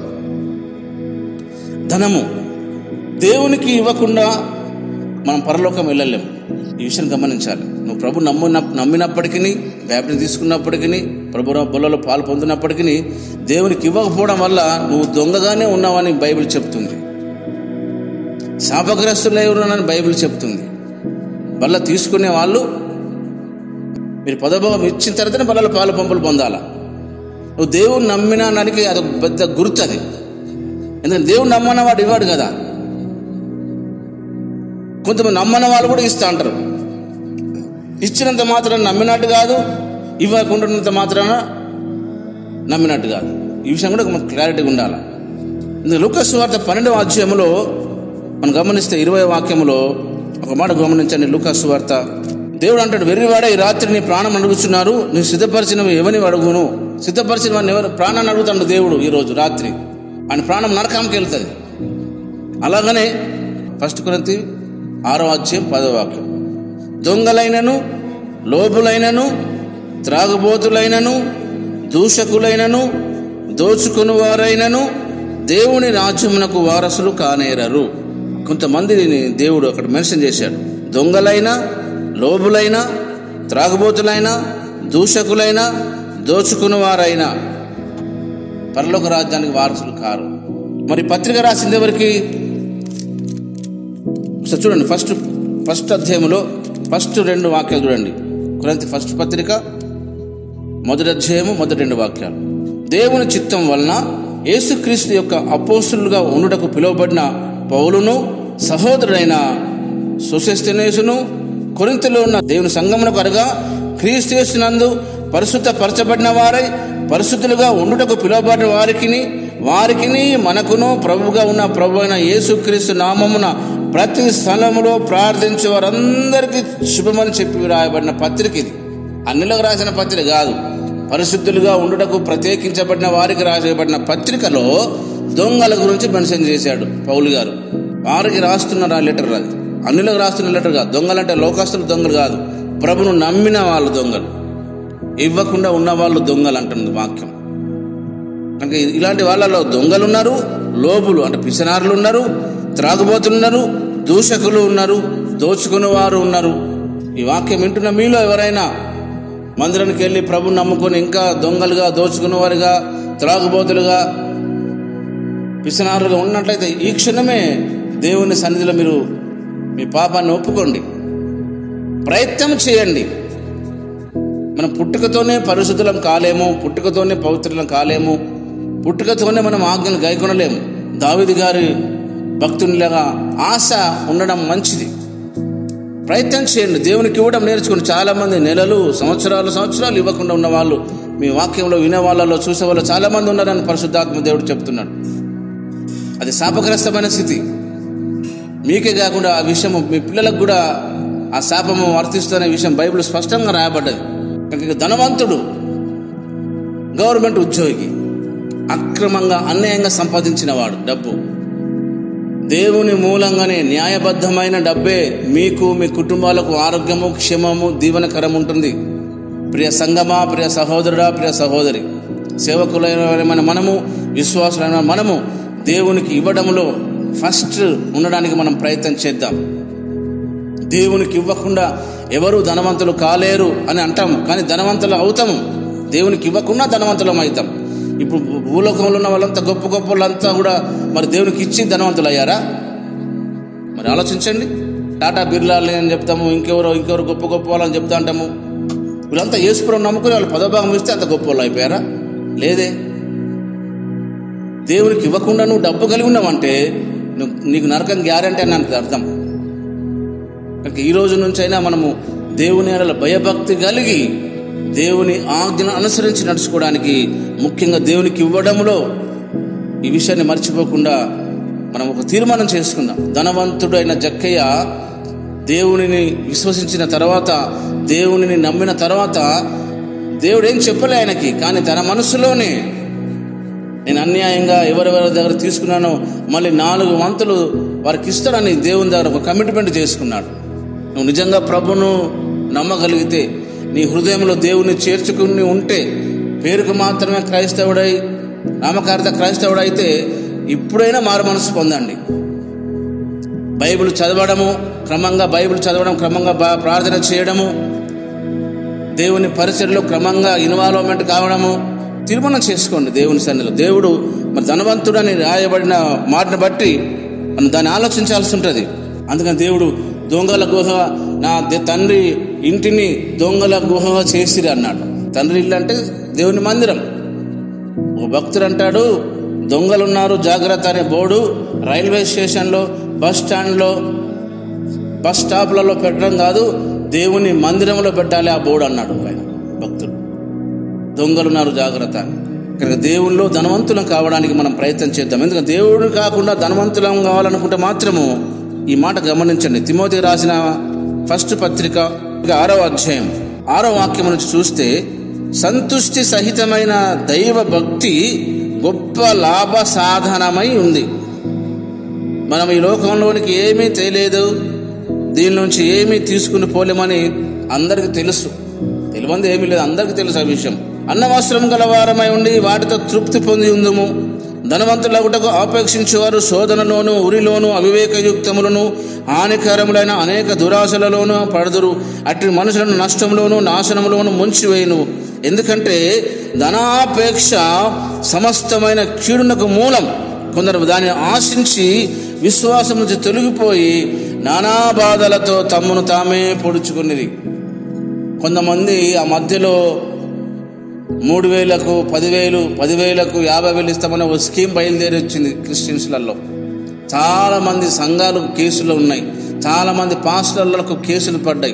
ధనము దేవునికి ఇవ్వకుండా మనం పరలోకం వెళ్ళలేము ఈ విషయం గమనించాలి నువ్వు ప్రభు నమ్మిన నమ్మినప్పటికీ బ్యాప్టిని తీసుకున్నప్పటికీ ప్రభు బొల్లలో పాలు పొందినప్పటికీ దేవునికి ఇవ్వకపోవడం వల్ల నువ్వు దొంగగానే ఉన్నావని బైబిల్ చెప్తుంది శాపగ్రస్తులై ఉన్నానని బైబిల్ చెప్తుంది బల్ల తీసుకునే వాళ్ళు మీరు పదభావం ఇచ్చిన తర్వాతనే బల్లలో పాలు పంపులు పొందాలా నువ్వు దేవుని నమ్మినానికి అది పెద్ద గుర్తు అది ఎందుకంటే దేవుడు నమ్మన్న వాడు ఇవ్వడు కదా కొంతమంది నమ్మని వాళ్ళు కూడా ఇస్తా అంటారు ఇచ్చినంత మాత్రాన నమ్మినట్టు కాదు ఇవ్వకుండా మాత్రాన నమ్మినట్టు కాదు ఈ విషయం కూడా మనకు క్లారిటీగా ఉండాలి ఇందుకు లూకస్ వార్త పన్నెండవ అధ్యాయంలో మనం గమనిస్తే ఇరవై వాక్యములో ఒక మాట గమనించండి లూకస్ వార్త దేవుడు అంటాడు వెర్రివాడ ఈ రాత్రి నీ ప్రాణం అడుగుతున్నారు నీ సిద్ధపరిచినవి ఎవరిని అడుగును సిద్ధపరిచిన వాడిని ఎవరు ప్రాణాన్ని అడుగుతాడు దేవుడు ఈరోజు రాత్రి ఆయన ప్రాణం నరకానికి వెళ్తుంది అలాగనే ఫస్ట్ కొరంతి ఆరో అధ్యాయం పదో వాక్యం దొంగలైనను లోబులైనను త్రాగుబోతులైనను దూషకులైనను దోచుకుని వారైనను దేవుని రాజ్యమునకు వారసులు కానేరరు కొంతమందిని దేవుడు అక్కడ మెన్షన్ చేశాడు దొంగలైన లోబులైన త్రాగుబోతులైన దూషకులైన దోచుకుని వారైనా పరలోక రాజ్యానికి వారసులు కారు మరి పత్రిక రాసింది ఎవరికి ఒకసారి చూడండి ఫస్ట్ ఫస్ట్ అధ్యాయంలో ఫస్ట్ రెండు వాక్యాలు చూడండి కురంతి ఫస్ట్ పత్రిక మొదటి అధ్యాయము మొదటి రెండు వాక్యాలు దేవుని చిత్తం వలన యేసుక్రీస్తు యొక్క అపోసులుగా ఉండుటకు పిలువబడిన పౌలును సహోదరుడైన సుశస్తినేసును కొరింతలో ఉన్న దేవుని సంగమునకు అరగా క్రీస్తునందు పరిశుద్ధ పరచబడిన వారై పరిశుద్ధులుగా ఉండుటకు పిలువబడిన వారికిని వారికిని మనకును ప్రభువుగా ఉన్న ప్రభు అయిన యేసుక్రీస్తు నామమున ప్రతి స్థలములో ప్రార్థించే వారందరికీ శుభమని చెప్పి రాయబడిన పత్రిక ఇది అన్నిలకు రాసిన పత్రిక కాదు పరిశుద్ధులుగా ఉండుటకు ప్రత్యేకించబడిన వారికి రాయబడిన పత్రికలో దొంగల గురించి మెన్షన్ చేశాడు పౌలు గారు వారికి రాస్తున్న లెటర్ అది అన్నిలకు రాస్తున్న లెటర్ కాదు దొంగలంటే లోకస్తులు దొంగలు కాదు ప్రభును నమ్మిన వాళ్ళు దొంగలు ఇవ్వకుండా ఉన్న వాళ్ళు దొంగలు అంటుంది వాక్యం కనుక ఇలాంటి వాళ్ళలో దొంగలు ఉన్నారు లోబులు అంటే పిసనారులు ఉన్నారు త్రాగుబోతులు ఉన్నారు దూషకులు ఉన్నారు దోచుకునే వారు ఉన్నారు ఈ వాక్యం వింటున్న మీలో ఎవరైనా మందిరానికి వెళ్ళి ప్రభు నమ్ముకొని ఇంకా దొంగలుగా దోచుకునేవారుగా త్రాగుబోతులుగా పిసనారుగా ఉన్నట్లయితే ఈ క్షణమే దేవుని సన్నిధిలో మీరు మీ పాపాన్ని ఒప్పుకోండి ప్రయత్నం చేయండి మనం పుట్టుకతోనే పరిశుద్ధులం కాలేము పుట్టుకతోనే పవిత్రులం కాలేము పుట్టుకతోనే మనం ఆజ్ఞను గైకొనలేము దావిది గారి భక్తునిలాగా ఆశ ఉండడం మంచిది ప్రయత్నం చేయండి దేవునికి ఇవ్వడం నేర్చుకుని చాలా మంది నెలలు సంవత్సరాలు సంవత్సరాలు ఇవ్వకుండా ఉన్న వాళ్ళు మీ వాక్యంలో వినే వాళ్ళలో చూసే వాళ్ళు చాలా మంది ఉన్నారని పరిశుద్ధాత్మ దేవుడు చెప్తున్నాడు అది శాపగ్రస్తమైన స్థితి మీకే కాకుండా ఆ విషయం మీ పిల్లలకు కూడా ఆ శాపము వర్తిస్తున్న విషయం బైబిల్ స్పష్టంగా రాయబడ్డది కనుక ధనవంతుడు గవర్నమెంట్ ఉద్యోగి అక్రమంగా అన్యాయంగా సంపాదించిన వాడు డబ్బు దేవుని మూలంగానే న్యాయబద్ధమైన డబ్బే మీకు మీ కుటుంబాలకు ఆరోగ్యము క్షేమము దీవెనకరం ఉంటుంది ప్రియ సంగమా ప్రియ సహోదరుడా ప్రియ సహోదరి సేవకులైన మనము విశ్వాసులైన మనము దేవునికి ఇవ్వడంలో ఫస్ట్ ఉండడానికి మనం ప్రయత్నం చేద్దాం దేవునికి ఇవ్వకుండా ఎవరు ధనవంతులు కాలేరు అని అంటాం కానీ ధనవంతులు అవుతాము దేవునికి ఇవ్వకుండా ధనవంతులం అవుతాం ఇప్పుడు భూలోకంలో ఉన్న వాళ్ళంతా గొప్ప గొప్ప వాళ్ళంతా కూడా మరి దేవునికి ఇచ్చి ధనవంతులు అయ్యారా మరి ఆలోచించండి టాటా బిర్లాలు అని చెప్తాము ఇంకెవరో ఇంకెవరు గొప్ప గొప్ప వాళ్ళని చెప్తా అంటాము వీళ్ళంతా యేసుపురం నమ్ముకుని వాళ్ళు పదభాగం ఇస్తే అంత గొప్ప వాళ్ళు అయిపోయారా లేదే దేవునికి ఇవ్వకుండా నువ్వు డబ్బు కలిగి ఉన్నావంటే నువ్వు నీకు నరకం గ్యారంటీ అని నాకు అర్థం కనుక ఈ రోజు నుంచైనా మనము దేవుని ఎడల భయభక్తి కలిగి దేవుని ఆజ్ఞను అనుసరించి నడుచుకోవడానికి ముఖ్యంగా దేవునికి ఇవ్వడంలో ఈ విషయాన్ని మర్చిపోకుండా మనం ఒక తీర్మానం చేసుకుందాం ధనవంతుడైన జక్కయ్య దేవునిని విశ్వసించిన తర్వాత దేవునిని నమ్మిన తర్వాత దేవుడు ఏం చెప్పలే ఆయనకి కానీ తన మనసులోనే నేను అన్యాయంగా ఎవరెవరి దగ్గర తీసుకున్నానో మళ్ళీ నాలుగు వంతులు వారికి ఇస్తానని దేవుని దగ్గర ఒక కమిట్మెంట్ చేసుకున్నాడు నువ్వు నిజంగా ప్రభును నమ్మగలిగితే నీ హృదయంలో దేవుని చేర్చుకుని ఉంటే పేరుకు మాత్రమే క్రైస్తవుడై నామకార్థ క్రైస్తవుడైతే ఇప్పుడైనా మారు మనసు పొందండి బైబిల్ చదవడము క్రమంగా బైబిల్ చదవడం క్రమంగా బా- ప్రార్థన చేయడము దేవుని పరిచయలో క్రమంగా ఇన్వాల్వ్మెంట్ కావడము తీర్మానం చేసుకోండి దేవుని సన్నిధిలో దేవుడు మరి ధనవంతుడని రాయబడిన మాటను బట్టి మనం దాన్ని ఆలోచించాల్సి ఉంటుంది అందుకని దేవుడు దొంగల గుహ నా దే- తండ్రి ఇంటిని దొంగల గుహగా చేసిరి అన్నాడు తండ్రి ఇల్లు అంటే దేవుని మందిరం ఓ భక్తుడు అంటాడు దొంగలున్నారు జాగ్రత్త అనే బోర్డు రైల్వే స్టేషన్లో బస్ స్టాండ్లో బస్ స్టాప్లలో పెట్టడం కాదు దేవుని మందిరంలో పెట్టాలి ఆ బోర్డు అన్నాడు ఆయన భక్తుడు దొంగలున్నారు జాగ్రత్త అని కనుక దేవుల్లో ధనవంతులం కావడానికి మనం ప్రయత్నం చేద్దాం ఎందుకంటే దేవుడు కాకుండా ధనవంతులం కావాలనుకుంటే మాత్రము ఈ మాట గమనించండి తిమోతి రాసిన ఫస్ట్ పత్రిక ఆరో అధ్యాయం ఆరో వాక్యం నుంచి చూస్తే సంతుష్టి సహితమైన దైవ భక్తి గొప్ప లాభ సాధనమై ఉంది మనం ఈ లోకంలోనికి ఏమీ తెలియదు దీని నుంచి ఏమీ తీసుకుని పోలేమని అందరికీ తెలుసు తెలియంది ఏమీ లేదు అందరికీ తెలుసు ఆ విషయం అన్నవస్త్రం గలవారమై ఉండి వాటితో తృప్తి పొంది ఉందుము ధనవంతులగుటకు ఆపేక్షించేవారు శోధనలోను ఉరిలోను అవివేకయుక్తములను హానికరములైన అనేక దురాశలలోను పడదురు అట్టి మనుషులను నష్టంలోను నాశనంలోను ముంచివేయును ఎందుకంటే ధనాపేక్ష సమస్తమైన కీడునకు మూలం కొందరు దాన్ని ఆశించి విశ్వాసం నుంచి తొలగిపోయి నానా బాధలతో తమ్మును తామే పొడుచుకునేది కొంతమంది ఆ మధ్యలో మూడు వేలకు పదివేలు పదివేలకు యాభై వేలు ఇస్తామని ఒక స్కీమ్ బయలుదేరి వచ్చింది క్రిస్టియన్స్లలో చాలా మంది సంఘాలకు కేసులు ఉన్నాయి చాలా మంది పాస్టర్లకు కేసులు పడ్డాయి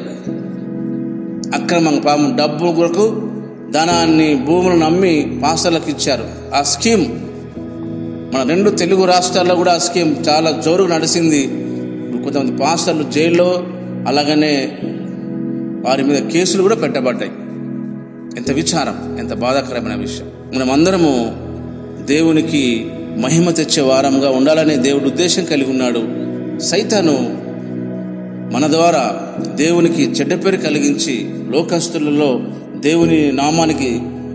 అక్రమంగా పాపం డబ్బు కొరకు ధనాన్ని భూములను నమ్మి పాస్టర్లకు ఇచ్చారు ఆ స్కీమ్ మన రెండు తెలుగు రాష్ట్రాల్లో కూడా ఆ స్కీమ్ చాలా జోరుగా నడిచింది ఇప్పుడు కొంతమంది పాస్టర్లు జైల్లో అలాగనే వారి మీద కేసులు కూడా పెట్టబడ్డాయి ఎంత విచారం ఎంత బాధాకరమైన విషయం మనం అందరము దేవునికి మహిమ తెచ్చే వారంగా ఉండాలనే దేవుడు ఉద్దేశం కలిగి ఉన్నాడు సైతాను మన ద్వారా దేవునికి చెడ్డ పేరు కలిగించి లోకస్తులలో దేవుని నామానికి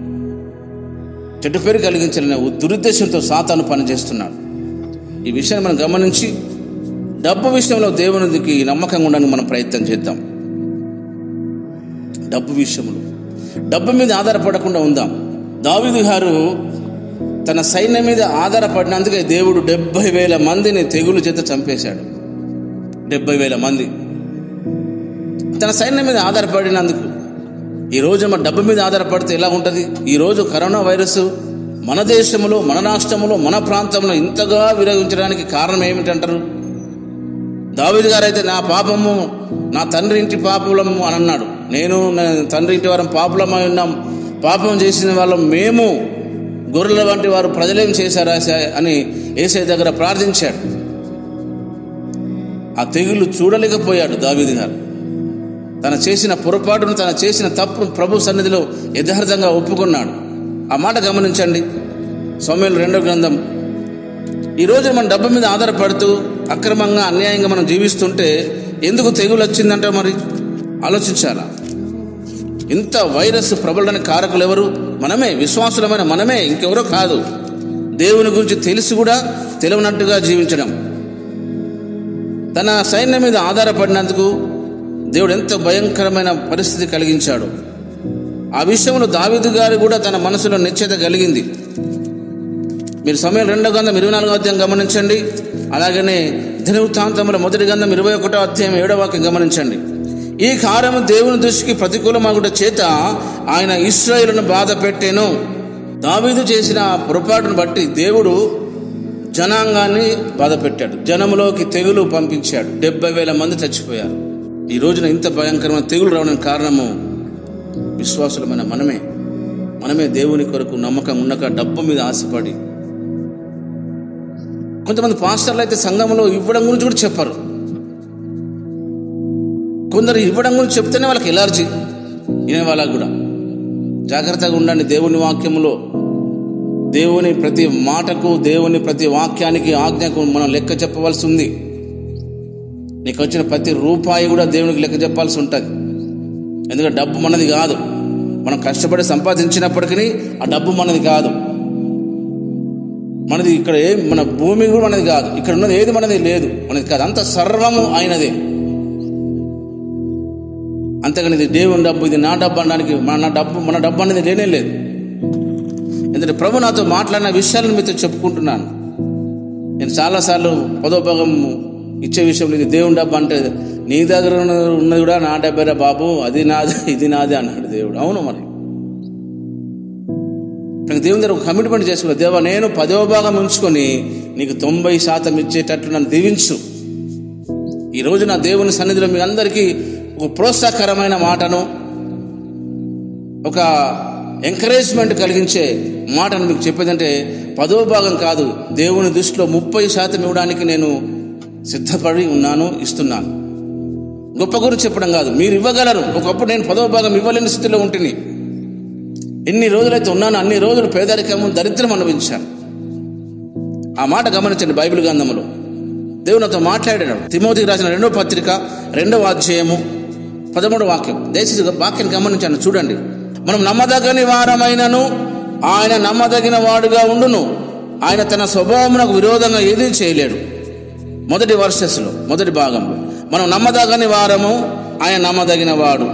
చెడ్డ పేరు కలిగించాలనే దురుద్దేశంతో సాతాను పనిచేస్తున్నాడు ఈ విషయాన్ని మనం గమనించి డబ్బు విషయంలో దేవునికి నమ్మకంగా ఉండడానికి మనం ప్రయత్నం చేద్దాం డబ్బు విషయంలో డబ్బు మీద ఆధారపడకుండా ఉందాం దావిదు గారు తన సైన్యం మీద ఆధారపడినందుకే దేవుడు డెబ్బై వేల మందిని తెగులు చేత చంపేశాడు డెబ్బై వేల మంది తన సైన్యం మీద ఆధారపడినందుకు ఈ రోజు మన డబ్బు మీద ఆధారపడితే ఎలా ఉంటుంది ఈ రోజు కరోనా వైరస్ మన దేశంలో మన రాష్ట్రంలో మన ప్రాంతంలో ఇంతగా విరగించడానికి కారణం ఏమిటంటారు దావిది గారు అయితే నా పాపము నా తండ్రి ఇంటి పాపలము అని అన్నాడు నేను నా తండ్రి ఇంటి వారం పాపులమై ఉన్నాం పాపం చేసిన వాళ్ళం మేము గొర్రెల వంటి వారు ప్రజలేం చేశారా సా- అని ఏసై దగ్గర ప్రార్థించాడు ఆ తెగులు చూడలేకపోయాడు దావీదు గారు తన చేసిన పొరపాటును తన చేసిన తప్పును ప్రభు సన్నిధిలో యథార్థంగా ఒప్పుకున్నాడు ఆ మాట గమనించండి సౌమ్యులు రెండో గ్రంథం ఈ రోజు మన డబ్బు మీద ఆధారపడుతూ అక్రమంగా అన్యాయంగా మనం జీవిస్తుంటే ఎందుకు తెగులు వచ్చిందంటే మరి ఆలోచించాలా ఇంత వైరస్ ప్రబలడానికి కారకులు ఎవరు మనమే విశ్వాసులమైన మనమే ఇంకెవరో కాదు దేవుని గురించి తెలిసి కూడా తెలియనట్టుగా జీవించడం తన సైన్యం మీద ఆధారపడినందుకు దేవుడు ఎంత భయంకరమైన పరిస్థితి కలిగించాడు ఆ విషయంలో దావీదు గారు కూడా తన మనసులో నిశ్చయత కలిగింది మీరు సమయం రెండో గంధం ఇరవై నాలుగో అధ్యాయం గమనించండి అలాగనే దినవృత్తాంతముల మొదటి గంధం ఇరవై ఒకటో అధ్యాయం ఏడవ వాక్యం గమనించండి ఈ కార్యము దేవుని దృష్టికి ప్రతికూలమాగుట చేత ఆయన ఇస్రాయేలును బాధ పెట్టాను దావీదు చేసిన పొరపాటును బట్టి దేవుడు జనాంగాన్ని బాధ పెట్టాడు జనములోకి తెగులు పంపించాడు డెబ్బై వేల మంది చచ్చిపోయారు ఈ రోజున ఇంత భయంకరమైన తెగులు రావడానికి కారణము విశ్వాసులమైన మనమే మనమే దేవుని కొరకు నమ్మకం ఉండక డబ్బు మీద ఆశపడి కొంతమంది పాస్టర్లు అయితే సంఘంలో ఇవ్వడం గురించి కూడా చెప్పరు కొందరు ఇవ్వడం గురించి చెప్తేనే వాళ్ళకి ఎలర్జీ వినే వాళ్ళకు కూడా జాగ్రత్తగా ఉండండి దేవుని వాక్యములో దేవుని ప్రతి మాటకు దేవుని ప్రతి వాక్యానికి ఆజ్ఞకు మనం లెక్క చెప్పవలసి ఉంది నీకు వచ్చిన ప్రతి రూపాయి కూడా దేవునికి లెక్క చెప్పాల్సి ఉంటుంది ఎందుకంటే డబ్బు మనది కాదు మనం కష్టపడి సంపాదించినప్పటికీ ఆ డబ్బు మనది కాదు మనది ఇక్కడ ఏ మన భూమి కూడా మనది కాదు ఇక్కడ ఉన్నది ఏది మనది లేదు మనది కాదు అంత సర్వము ఆయనదే అంతేగాని ఇది దేవుని డబ్బు ఇది నా డబ్బు అనడానికి మన డబ్బు మన డబ్బు అనేది లేనే లేదు ఎందుకంటే ప్రభు నాతో మాట్లాడిన విషయాలను మీతో చెప్పుకుంటున్నాను నేను చాలాసార్లు పదో భాగం ఇచ్చే విషయంలో ఇది దేవుని డబ్బు అంటే నీ దగ్గర ఉన్న- ఉన్నది కూడా నా డబ్బేరా బాబు అది నాది ఇది నాది అన్నాడు దేవుడు అవును మరి నాకు దేవుని దగ్గర ఒక కమిట్మెంట్ చేసుకున్నా దేవా నేను పదో భాగం ఉంచుకొని నీకు తొంభై శాతం ఇచ్చేటట్లు నన్ను దీవించు ఈరోజు నా దేవుని సన్నిధిలో మీ అందరికీ ఒక ప్రోత్సాహకరమైన మాటను ఒక ఎంకరేజ్మెంట్ కలిగించే మాటను మీకు చెప్పేదంటే పదో భాగం కాదు దేవుని దృష్టిలో ముప్పై శాతం ఇవ్వడానికి నేను సిద్ధపడి ఉన్నాను ఇస్తున్నాను గొప్ప గురించి చెప్పడం కాదు మీరు ఇవ్వగలరు ఒకప్పుడు నేను పదో భాగం ఇవ్వలేని స్థితిలో ఉంటుంది ఎన్ని రోజులైతే ఉన్నానో అన్ని రోజులు పేదరికము దరిద్రం అనుభవించాను ఆ మాట గమనించండి బైబిల్ గ్రంథములో దేవుడు నాతో మాట్లాడాడు తిమోతికి రాసిన రెండో పత్రిక రెండవ అధ్యాయము పదమూడు వాక్యం దయచేసి వాక్యం గమనించాను చూడండి మనం నమ్మదగని వారమైనను ఆయన నమ్మదగిన వాడుగా ఉండును ఆయన తన స్వభావమునకు విరోధంగా ఏదీ చేయలేడు మొదటి వర్సెస్లో మొదటి భాగంలో మనం నమ్మదగని వారము ఆయన నమ్మదగిన వాడు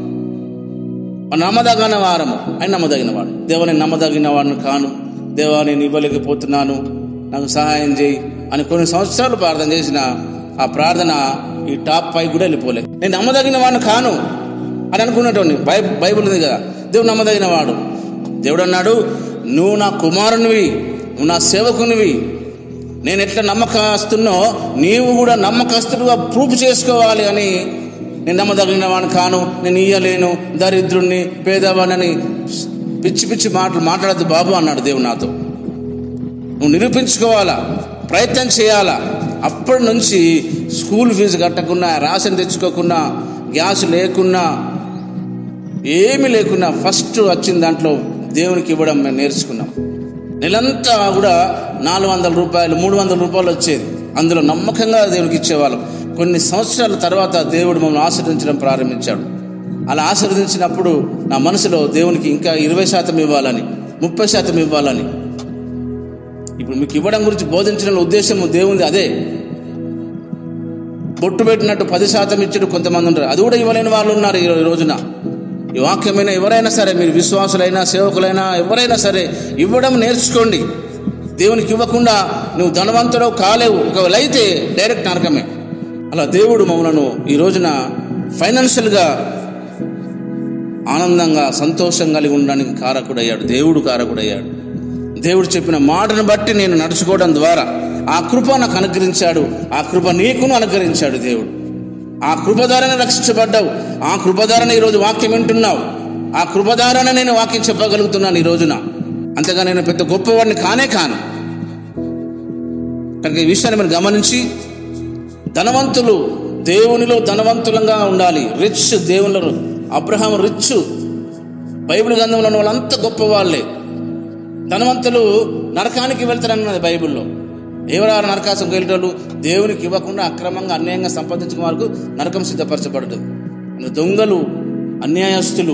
మనం నమ్మదగిన వారము ఆయన నమ్మదగిన వాడు దేవా నేను నమ్మదగిన వాడిని కాను దేవా నేను ఇవ్వలేకపోతున్నాను నాకు సహాయం చేయి అని కొన్ని సంవత్సరాలు ప్రార్థన చేసిన ఆ ప్రార్థన ఈ టాప్ పై కూడా వెళ్ళిపోలేదు నేను నమ్మదగిన వాడిని కాను అని అనుకున్నటువంటి బై బైబుల్ ఉంది కదా దేవుడు నమ్మదగిన వాడు దేవుడు అన్నాడు నువ్వు నా కుమారునివి నువ్వు నా సేవకునివి నేను ఎట్లా నమ్మకస్తున్నో నీవు కూడా నమ్మకస్తుడుగా ప్రూఫ్ చేసుకోవాలి అని నేను నమ్మదగిన వాడిని కాను నేను ఇయ్యలేను దరిద్రుణ్ణి పేదవాడిని పిచ్చి పిచ్చి మాటలు మాట్లాడద్దు బాబు అన్నాడు దేవుడు నాతో నువ్వు నిరూపించుకోవాలా ప్రయత్నం చేయాలా అప్పటి నుంచి స్కూల్ ఫీజు కట్టకుండా రేషన్ తెచ్చుకోకుండా గ్యాస్ లేకున్నా ఏమీ లేకున్నా ఫస్ట్ వచ్చిన దాంట్లో దేవునికి ఇవ్వడం మేము నేర్చుకున్నాం నెలంతా కూడా నాలుగు వందల రూపాయలు మూడు వందల రూపాయలు వచ్చేది అందులో నమ్మకంగా దేవునికి ఇచ్చేవాళ్ళం కొన్ని సంవత్సరాల తర్వాత దేవుడు మమ్మల్ని ఆశీర్వదించడం ప్రారంభించాడు అలా ఆశీర్వదించినప్పుడు నా మనసులో దేవునికి ఇంకా ఇరవై శాతం ఇవ్వాలని ముప్పై శాతం ఇవ్వాలని ఇప్పుడు మీకు ఇవ్వడం గురించి బోధించడం ఉద్దేశం దేవుంది అదే బొట్టు పెట్టినట్టు పది శాతం ఇచ్చాడు కొంతమంది ఉంటారు అది కూడా ఇవ్వలేని వాళ్ళు ఉన్నారు ఈ రో- ఈ రోజున ఈ వాక్యమైన ఎవరైనా సరే మీరు విశ్వాసులైనా సేవకులైనా ఎవరైనా సరే ఇవ్వడం నేర్చుకోండి దేవునికి ఇవ్వకుండా నువ్వు ధనవంతుడు కాలేవు ఒకవేళ అయితే డైరెక్ట్ నరకమే అలా దేవుడు మమ్మలను ఈ రోజున ఫైనాన్షియల్గా ఆనందంగా సంతోషం కలిగి ఉండడానికి కారకుడయ్యాడు దేవుడు కారకుడయ్యాడు దేవుడు చెప్పిన మాటను బట్టి నేను నడుచుకోవడం ద్వారా ఆ కృప నాకు అనుగ్రహించాడు ఆ కృప నీకును అనుగ్రహించాడు దేవుడు ఆ కృప ద్వారానే రక్షించబడ్డావు ఆ కృప ద్వారానే ఈరోజు వాక్యం వింటున్నావు ఆ కృప ద్వారానే నేను వాక్యం చెప్పగలుగుతున్నాను ఈ రోజున అంతగా నేను పెద్ద గొప్పవాడిని కానే కాను కనుక ఈ విషయాన్ని మీరు గమనించి ధనవంతులు దేవునిలో ధనవంతులంగా ఉండాలి రిచ్ దేవునిలో అబ్రహాం రిచ్ బైబిల్ గ్రంథంలో ఉన్న వాళ్ళంతా గొప్ప వాళ్ళే ధనవంతులు నరకానికి వెళ్తారన్నది బైబిల్లో ఎవరారు నరకాసం వెళ్ళేటోళ్ళు దేవునికి ఇవ్వకుండా అక్రమంగా అన్యాయంగా సంపాదించిన వారికి నరకం సిద్ధపరచబడదు దొంగలు అన్యాయస్తులు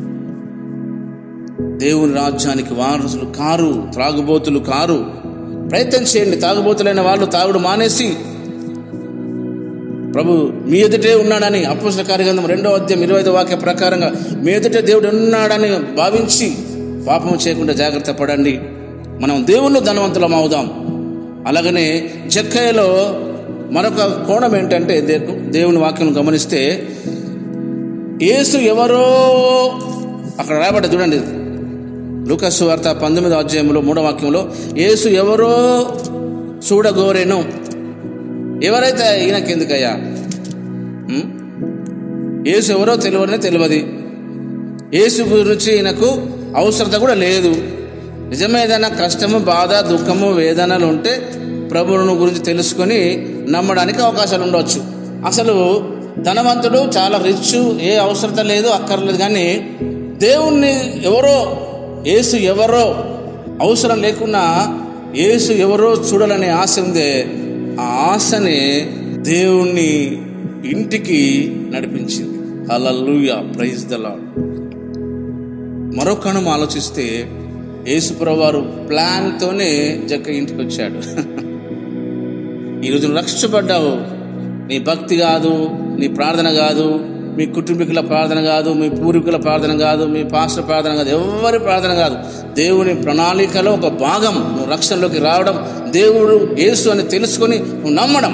దేవుని రాజ్యానికి వారసులు కారు త్రాగుబోతులు కారు ప్రయత్నం చేయండి తాగుబోతులైన వాళ్ళు తాగుడు మానేసి ప్రభు మీ ఎదుటే ఉన్నాడని అపోసల కార్యగ్రంథం రెండో అధ్యాయం ఇరవై ఐదు వాక్య ప్రకారంగా మీ ఎదుటే దేవుడు ఉన్నాడని భావించి పాపం చేయకుండా జాగ్రత్త పడండి మనం దేవుళ్ళు ధనవంతులం అవుదాం అలాగనే జక్కయ్యలో మరొక కోణం ఏంటంటే దే- దేవుని వాక్యం గమనిస్తే యేసు ఎవరో అక్కడ రాయబడ్డ చూడండి లూకస్ వార్త పంతొమ్మిదో అధ్యాయంలో మూడో వాక్యంలో యేసు ఎవరో చూడగోరెను ఎవరైతే ఈయనకెందుకయ్యా ఉం? యేసు ఎవరో తెలియనే తెలియదు యేసు గురించి ఈయనకు అవసరత కూడా లేదు నిజమే ఏదైనా కష్టము బాధ దుఃఖము వేదనలు ఉంటే ప్రభువును గురించి తెలుసుకొని నమ్మడానికి అవకాశాలు ఉండవచ్చు అసలు ధనవంతుడు చాలా రిచ్ ఏ అవసరత లేదు అక్కర్లేదు కానీ దేవుణ్ణి ఎవరో యేసు ఎవరో అవసరం లేకున్నా యేసు ఎవరో చూడాలనే ఆశ ఉందే ఆ ఆశనే దేవుణ్ణి ఇంటికి నడిపించింది హల్లెలూయా ప్రైజ్ ద లార్డ్ మరో కణం ఆలోచిస్తే యేసుప్రవారు ప్లాన్తోనే జక్క ఇంటికి వచ్చాడు ఈరోజు నువ్వు రక్షించబడ్డావు నీ భక్తి కాదు నీ ప్రార్థన కాదు మీ కుటుంబీకుల ప్రార్థన కాదు మీ పూర్వీకుల ప్రార్థన కాదు మీ పాస్టర్ ప్రార్థన కాదు ఎవరి ప్రార్థన కాదు దేవుని ప్రణాళికలో ఒక భాగం నువ్వు రక్షణలోకి రావడం దేవుడు యేసు అని తెలుసుకొని నువ్వు నమ్మడం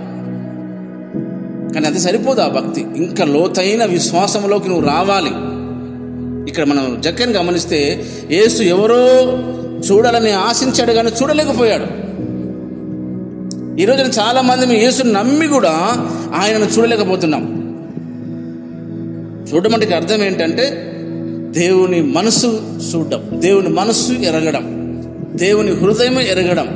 కానీ అది సరిపోదు ఆ భక్తి ఇంకా లోతైన విశ్వాసంలోకి నువ్వు రావాలి ఇక్కడ మనం జక్కని గమనిస్తే యేసు ఎవరో చూడాలని ఆశించాడు కానీ చూడలేకపోయాడు ఈరోజు చాలా మంది మేము యేసుని నమ్మి కూడా ఆయనను చూడలేకపోతున్నాం చూడడం అంటే అర్థం ఏంటంటే దేవుని మనసు చూడడం దేవుని మనస్సు ఎరగడం దేవుని హృదయం ఎరగడం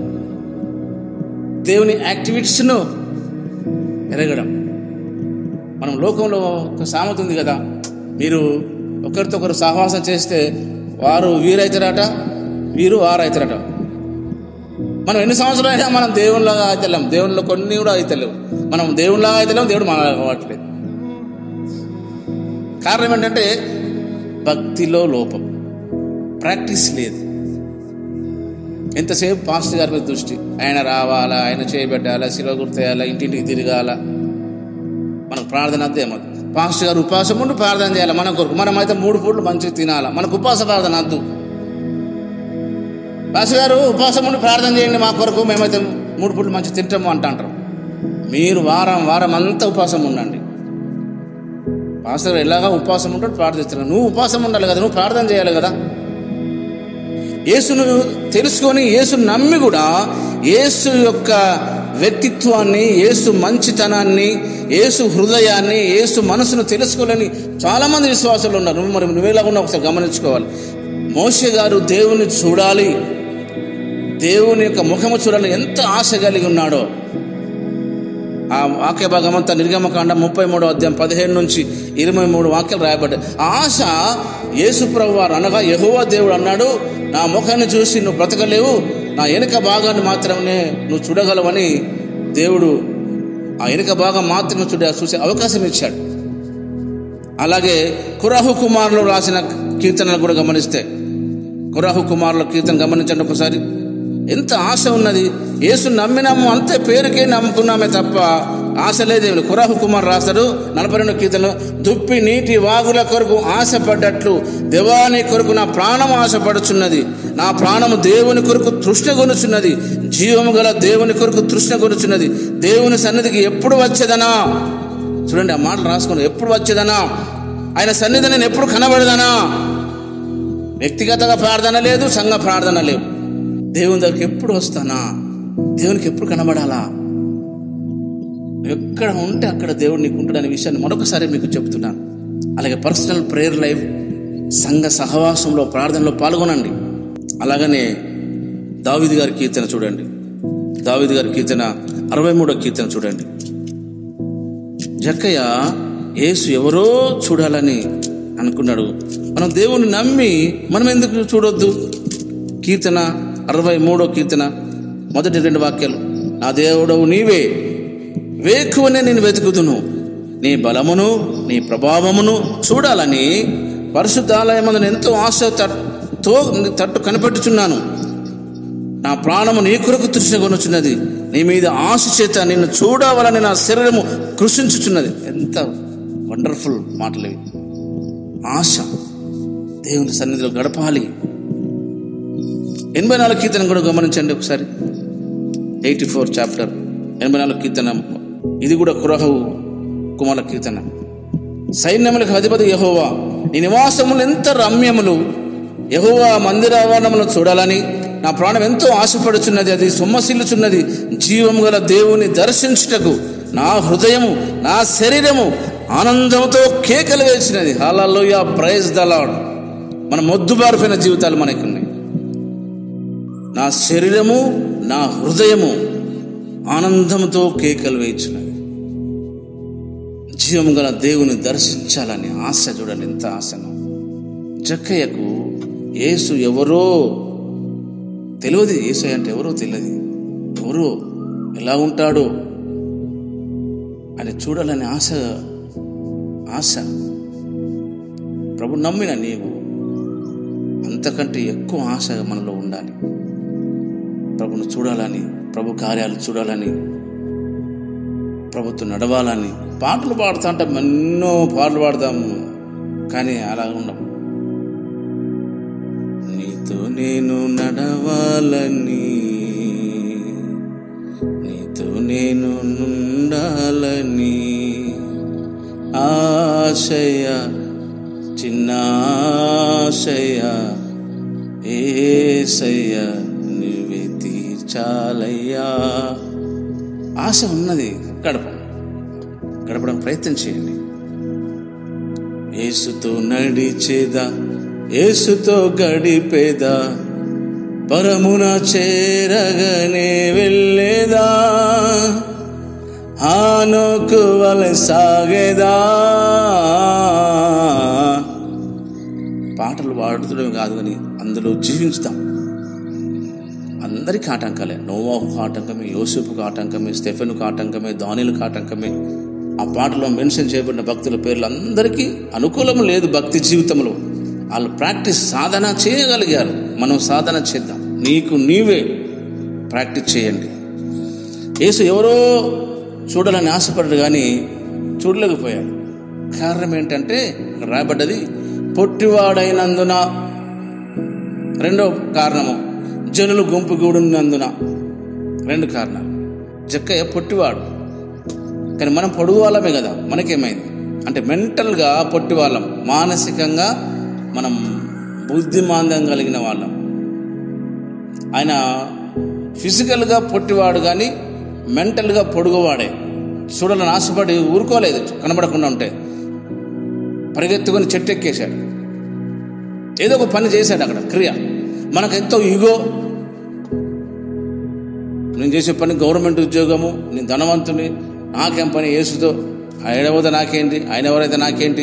దేవుని యాక్టివిటీస్ను ఎరగడం మనం లోకంలో ఒక సామెత ఉంది కదా మీరు ఒకరితో ఒకరు సహవాసం చేస్తే వారు వీరైతారట వీరు వారైతారట మనం ఎన్ని సంవత్సరాలు అయినా మనం దేవునిలాగా అయితలేం దేవునిలో కొన్ని కూడా అయితలేవు మనం దేవునిలాగా అయితలేం దేవుడు మన అవ్వట్లేదు కారణం ఏంటంటే భక్తిలో లోపం ప్రాక్టీస్ లేదు ఎంతసేపు పాస్టర్ గారి మీద దృష్టి ఆయన రావాలా ఆయన చేయబెట్టాలా శిలో గుర్తేయాలా ఇంటింటికి తిరగాల మనకు ప్రార్థన అద్దే ఏమద్దు పాస్టర్ గారు ఉపవాసం ఉండి ప్రార్థన చేయాలి మన కొరకు మనం అయితే మూడు పూట్లు మంచిగా తినాలా మనకు ఉపవాస ప్రార్థన వద్దు పాస్టర్ గారు ఉపవాసం ఉండి ప్రార్థన చేయండి మా కొరకు మేమైతే మూడు పూట్లు మంచిగా తింటాము అంట అంటారు మీరు వారం వారం అంతా ఉపవాసం ఉండండి పాస్టర్ గారు ఎలాగా ఉపవాసం ఉంటాడు ప్రార్థిస్తున్నాడు నువ్వు ఉపవాసం ఉండాలి కదా నువ్వు ప్రార్థన చేయాలి కదా యేసును తెలుసుకొని యేసును నమ్మి కూడా యేసు యొక్క వ్యక్తిత్వాన్ని యేసు మంచితనాన్ని యేసు హృదయాన్ని యేసు మనసును తెలుసుకోలేని చాలామంది విశ్వాసాలు ఉన్నారు నువ్వు మరి నువ్వేలా ఉన్నా ఒకసారి గమనించుకోవాలి మోషే గారు దేవుని చూడాలి దేవుని యొక్క ముఖము చూడాలని ఎంత ఆశ కలిగి ఉన్నాడో ఆ వాక్య భాగం అంతా నిర్గమకాండ ముప్పై మూడో అధ్యాయం పదిహేను నుంచి ఇరవై మూడు వాక్యాలు రాయబడ్డాయి ఆ ఆశ యేసుప్రభు వారు అనగా యహోవా దేవుడు అన్నాడు నా ముఖాన్ని చూసి నువ్వు బ్రతకలేవు నా వెనుక భాగాన్ని మాత్రమే నువ్వు చూడగలవని దేవుడు ఆ వెనుక భాగం మాత్రమే చూడ చూసే అవకాశం ఇచ్చాడు అలాగే కురాహు కుమారులు రాసిన కీర్తనలు కూడా గమనిస్తే కురాహు కుమారుల కీర్తన గమనించండి ఒకసారి ఎంత ఆశ ఉన్నది యేసు నమ్మినాము అంతే పేరుకే నమ్ముకున్నామే తప్ప ఆశ లేదేమి కురాహు కుమార్ రాస్తాడు నలభై రెండు కీర్తనలో దుప్పి నీటి వాగుల కొరకు ఆశపడ్డట్లు దేవాని కొరకు నా ప్రాణం ఆశపడుచున్నది నా ప్రాణము దేవుని కొరకు తృష్ణ కొనుచున్నది జీవము గల దేవుని కొరకు తృష్ణ కొనుచున్నది దేవుని సన్నిధికి ఎప్పుడు వచ్చేదనా చూడండి ఆ మాటలు రాసుకుని ఎప్పుడు వచ్చేదనా ఆయన సన్నిధి నేను ఎప్పుడు కనబడదనా వ్యక్తిగతంగా ప్రార్థన లేదు సంఘ ప్రార్థన లేవు దేవుని దగ్గరికి ఎప్పుడు వస్తానా దేవునికి ఎప్పుడు కనబడాలా ఎక్కడ ఉంటే అక్కడ దేవుడు నీకు ఉంటాడనే విషయాన్ని మరొకసారి మీకు చెప్తున్నాను అలాగే పర్సనల్ ప్రేయర్ లైఫ్ సంఘ సహవాసంలో ప్రార్థనలో పాల్గొనండి అలాగనే దావిది గారి కీర్తన చూడండి దావిది గారి కీర్తన అరవై మూడో కీర్తన చూడండి జక్కయ్య యేసు ఎవరో చూడాలని అనుకున్నాడు మనం దేవుని నమ్మి మనం ఎందుకు చూడొద్దు కీర్తన అరవై మూడో కీర్తన మొదటి రెండు వాక్యాలు నా దేవుడవు నీవే వేకువనే నేను వెతుకుతును నీ బలమును నీ ప్రభావమును చూడాలని పరిశుద్ధాలయమందు ఎంతో ఆశ తో తట్టు కనిపెట్టుచున్నాను నా ప్రాణము నీ కొరకు తృష్ణ కొనుచున్నది నీ మీద ఆశ చేత నిన్ను చూడవాలని నా శరీరము కృషించుచున్నది ఎంత వండర్ఫుల్ మాటలు ఇవి ఆశ దేవుని సన్నిధిలో గడపాలి ఎనభై నాలుగు కీర్తన కూడా గమనించండి ఒకసారి ఎయిటీ ఫోర్ చాప్టర్ ఎనభై నాలుగు కీర్తన ఇది కూడా కురహు కుమార కీర్తన సైన్యములకు అధిపతి యహోవా నీ నివాసములు ఎంత రమ్యములు యహోవా మందిరావరణములు చూడాలని నా ప్రాణం ఎంతో ఆశపడుచున్నది అది సొమ్మసిల్లుచున్నది జీవము గల దేవుని దర్శించుటకు నా హృదయము నా శరీరము ఆనందంతో కేకలు వేసినది హాలలోయ ప్రైజ్ ద లాడ్ మన మొద్దుబారిపోయిన జీవితాలు మనకున్నాయి నా శరీరము నా హృదయము ఆనందంతో కేకలు వేయించినవి జీవము గల దేవుని దర్శించాలని ఆశ చూడండి ఎంత ఆశను జక్కయ్యకు యేసు ఎవరో తెలియదు యేసు అంటే ఎవరో తెలియదు ఎవరో ఎలా ఉంటాడో అని చూడాలని ఆశ ఆశ ప్రభు నమ్మిన నీవు అంతకంటే ఎక్కువ ఆశ మనలో ఉండాలి ప్రభును చూడాలని ప్రభు కార్యాలు చూడాలని ప్రభుత్వం నడవాలని పాటలు పాడుతా అంటే ఎన్నో పాటలు పాడతాము కానీ అలా ఉండవు నీతో నేను నడవాలని నీతో నేను నుండాలని ఆశయ చిన్న ఆశయ ఏసయ్య నువ్వే తీర్చాలయ్యా ఆశ ఉన్నది గడప గడపడం ప్రయత్నం చేయండి ఏసుతో నడిచేదా ఏసుతో గడిపేదా పరమున చేరగనే వెళ్ళేదా ఆనోకు వలె సాగేదా పాటలు పాడుతుండడం కాదు కానీ అందులో జీవించుతాం అందరికీ ఆటంకాలే నోవాకు ఆటంకమే యోసేపుకు ఆటంకమే స్టెఫెన్కు ఆటంకమే దానిలకు ఆటంకమే ఆ పాటలో మెన్షన్ చేయబడిన భక్తుల పేర్లు అందరికీ అనుకూలం లేదు భక్తి జీవితంలో వాళ్ళు ప్రాక్టీస్ సాధన చేయగలిగారు మనం సాధన చేద్దాం నీకు నీవే ప్రాక్టీస్ చేయండి యేసు ఎవరో చూడాలని ఆశపడ్డాడు కానీ చూడలేకపోయాడు కారణం ఏంటంటే ఇక్కడ రాయబడ్డది పొట్టివాడైనందున రెండో కారణము జనులు గుంపు కూడినందున రెండు కారణాలు జక్కయ్య పొట్టివాడు కానీ మనం పొడుగు వాళ్ళమే కదా మనకేమైంది అంటే మెంటల్గా పొట్టి వాళ్ళం మానసికంగా మనం బుద్ధిమాంద్యం కలిగిన వాళ్ళం ఆయన ఫిజికల్గా పొట్టివాడు కానీ మెంటల్గా పొడుగువాడే చూడాలని ఆశపడి ఊరుకోలేదు కనబడకుండా ఉంటే పరిగెత్తుకొని చెట్టు ఎక్కేశాడు ఏదో ఒక పని చేశాడు అక్కడ క్రియ మనకు ఎంతో ఈగో నేను చేసే పని గవర్నమెంట్ ఉద్యోగము నేను ధనవంతుని నాకేం పని యేసుతో ఆయన ఎవరైతే నాకేంటి ఆయన ఎవరైతే నాకేంటి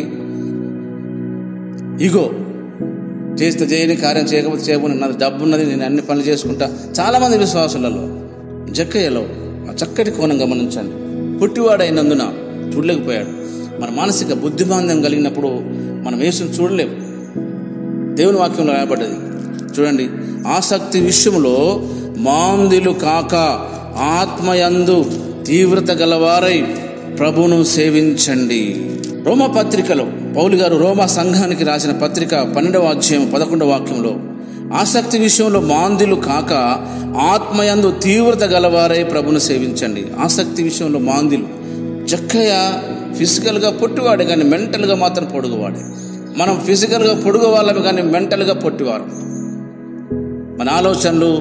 ఇగో చేస్తే చేయని కార్యం చేయకపోతే చేయకుండా నాకు డబ్బు ఉన్నది నేను అన్ని పనులు చేసుకుంటా చాలామంది విశ్వాసులలో జక్కయ్యలో ఆ చక్కటి కోణం గమనించండి పుట్టివాడైనందున చూడలేకపోయాడు మన మానసిక బుద్ధిమాంద్యం కలిగినప్పుడు మనం యేసుని చూడలేము దేవుని వాక్యంలో రాయబడ్డది చూడండి ఆసక్తి విషయంలో మాందిలు కాక ఆత్మయందు తీవ్రత గలవారై ప్రభును సేవించండి రోమ పత్రికలో పౌలు గారు రోమా సంఘానికి రాసిన పత్రిక పన్నెండవ అధ్యాయం పదకొండవ వాక్యంలో ఆసక్తి విషయంలో మాందులు కాక ఆత్మయందు తీవ్రత గలవారై ప్రభును సేవించండి ఆసక్తి విషయంలో మాందులు జక్కయ్య ఫిజికల్గా పొట్టివాడే కానీ మెంటల్గా మాత్రం పొడుగువాడే మనం ఫిజికల్గా పొడుగు వాళ్ళమే కానీ మెంటల్గా పొట్టివారు మన ఆలోచనలు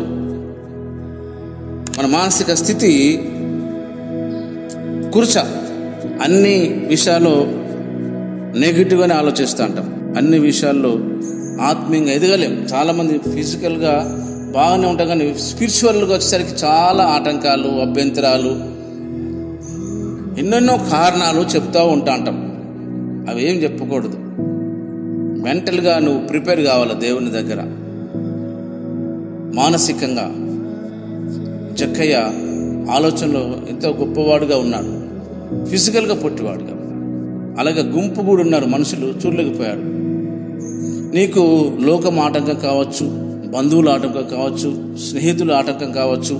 మన మానసిక స్థితి కుర్చ అన్ని విషయాల్లో నెగిటివ్గానే ఆలోచిస్తూ ఉంటాం అన్ని విషయాల్లో ఆత్మీయంగా ఎదగలేం చాలామంది ఫిజికల్గా బాగానే ఉంటాం కానీ స్పిరిచువల్గా వచ్చేసరికి చాలా ఆటంకాలు అభ్యంతరాలు ఎన్నెన్నో కారణాలు చెప్తూ ఉంటా అంటాం అవి ఏం చెప్పకూడదు మెంటల్గా నువ్వు ప్రిపేర్ కావాలి దేవుని దగ్గర మానసికంగా జక్కయ్య ఆలోచనలో ఎంతో గొప్పవాడుగా ఉన్నాడు ఫిజికల్గా పొట్టివాడుగా ఉన్నాడు అలాగే గుంపు కూడా ఉన్నారు మనుషులు చూడలేకపోయాడు నీకు లోకం ఆటంకం కావచ్చు బంధువుల ఆటంకం కావచ్చు స్నేహితుల ఆటంకం కావచ్చు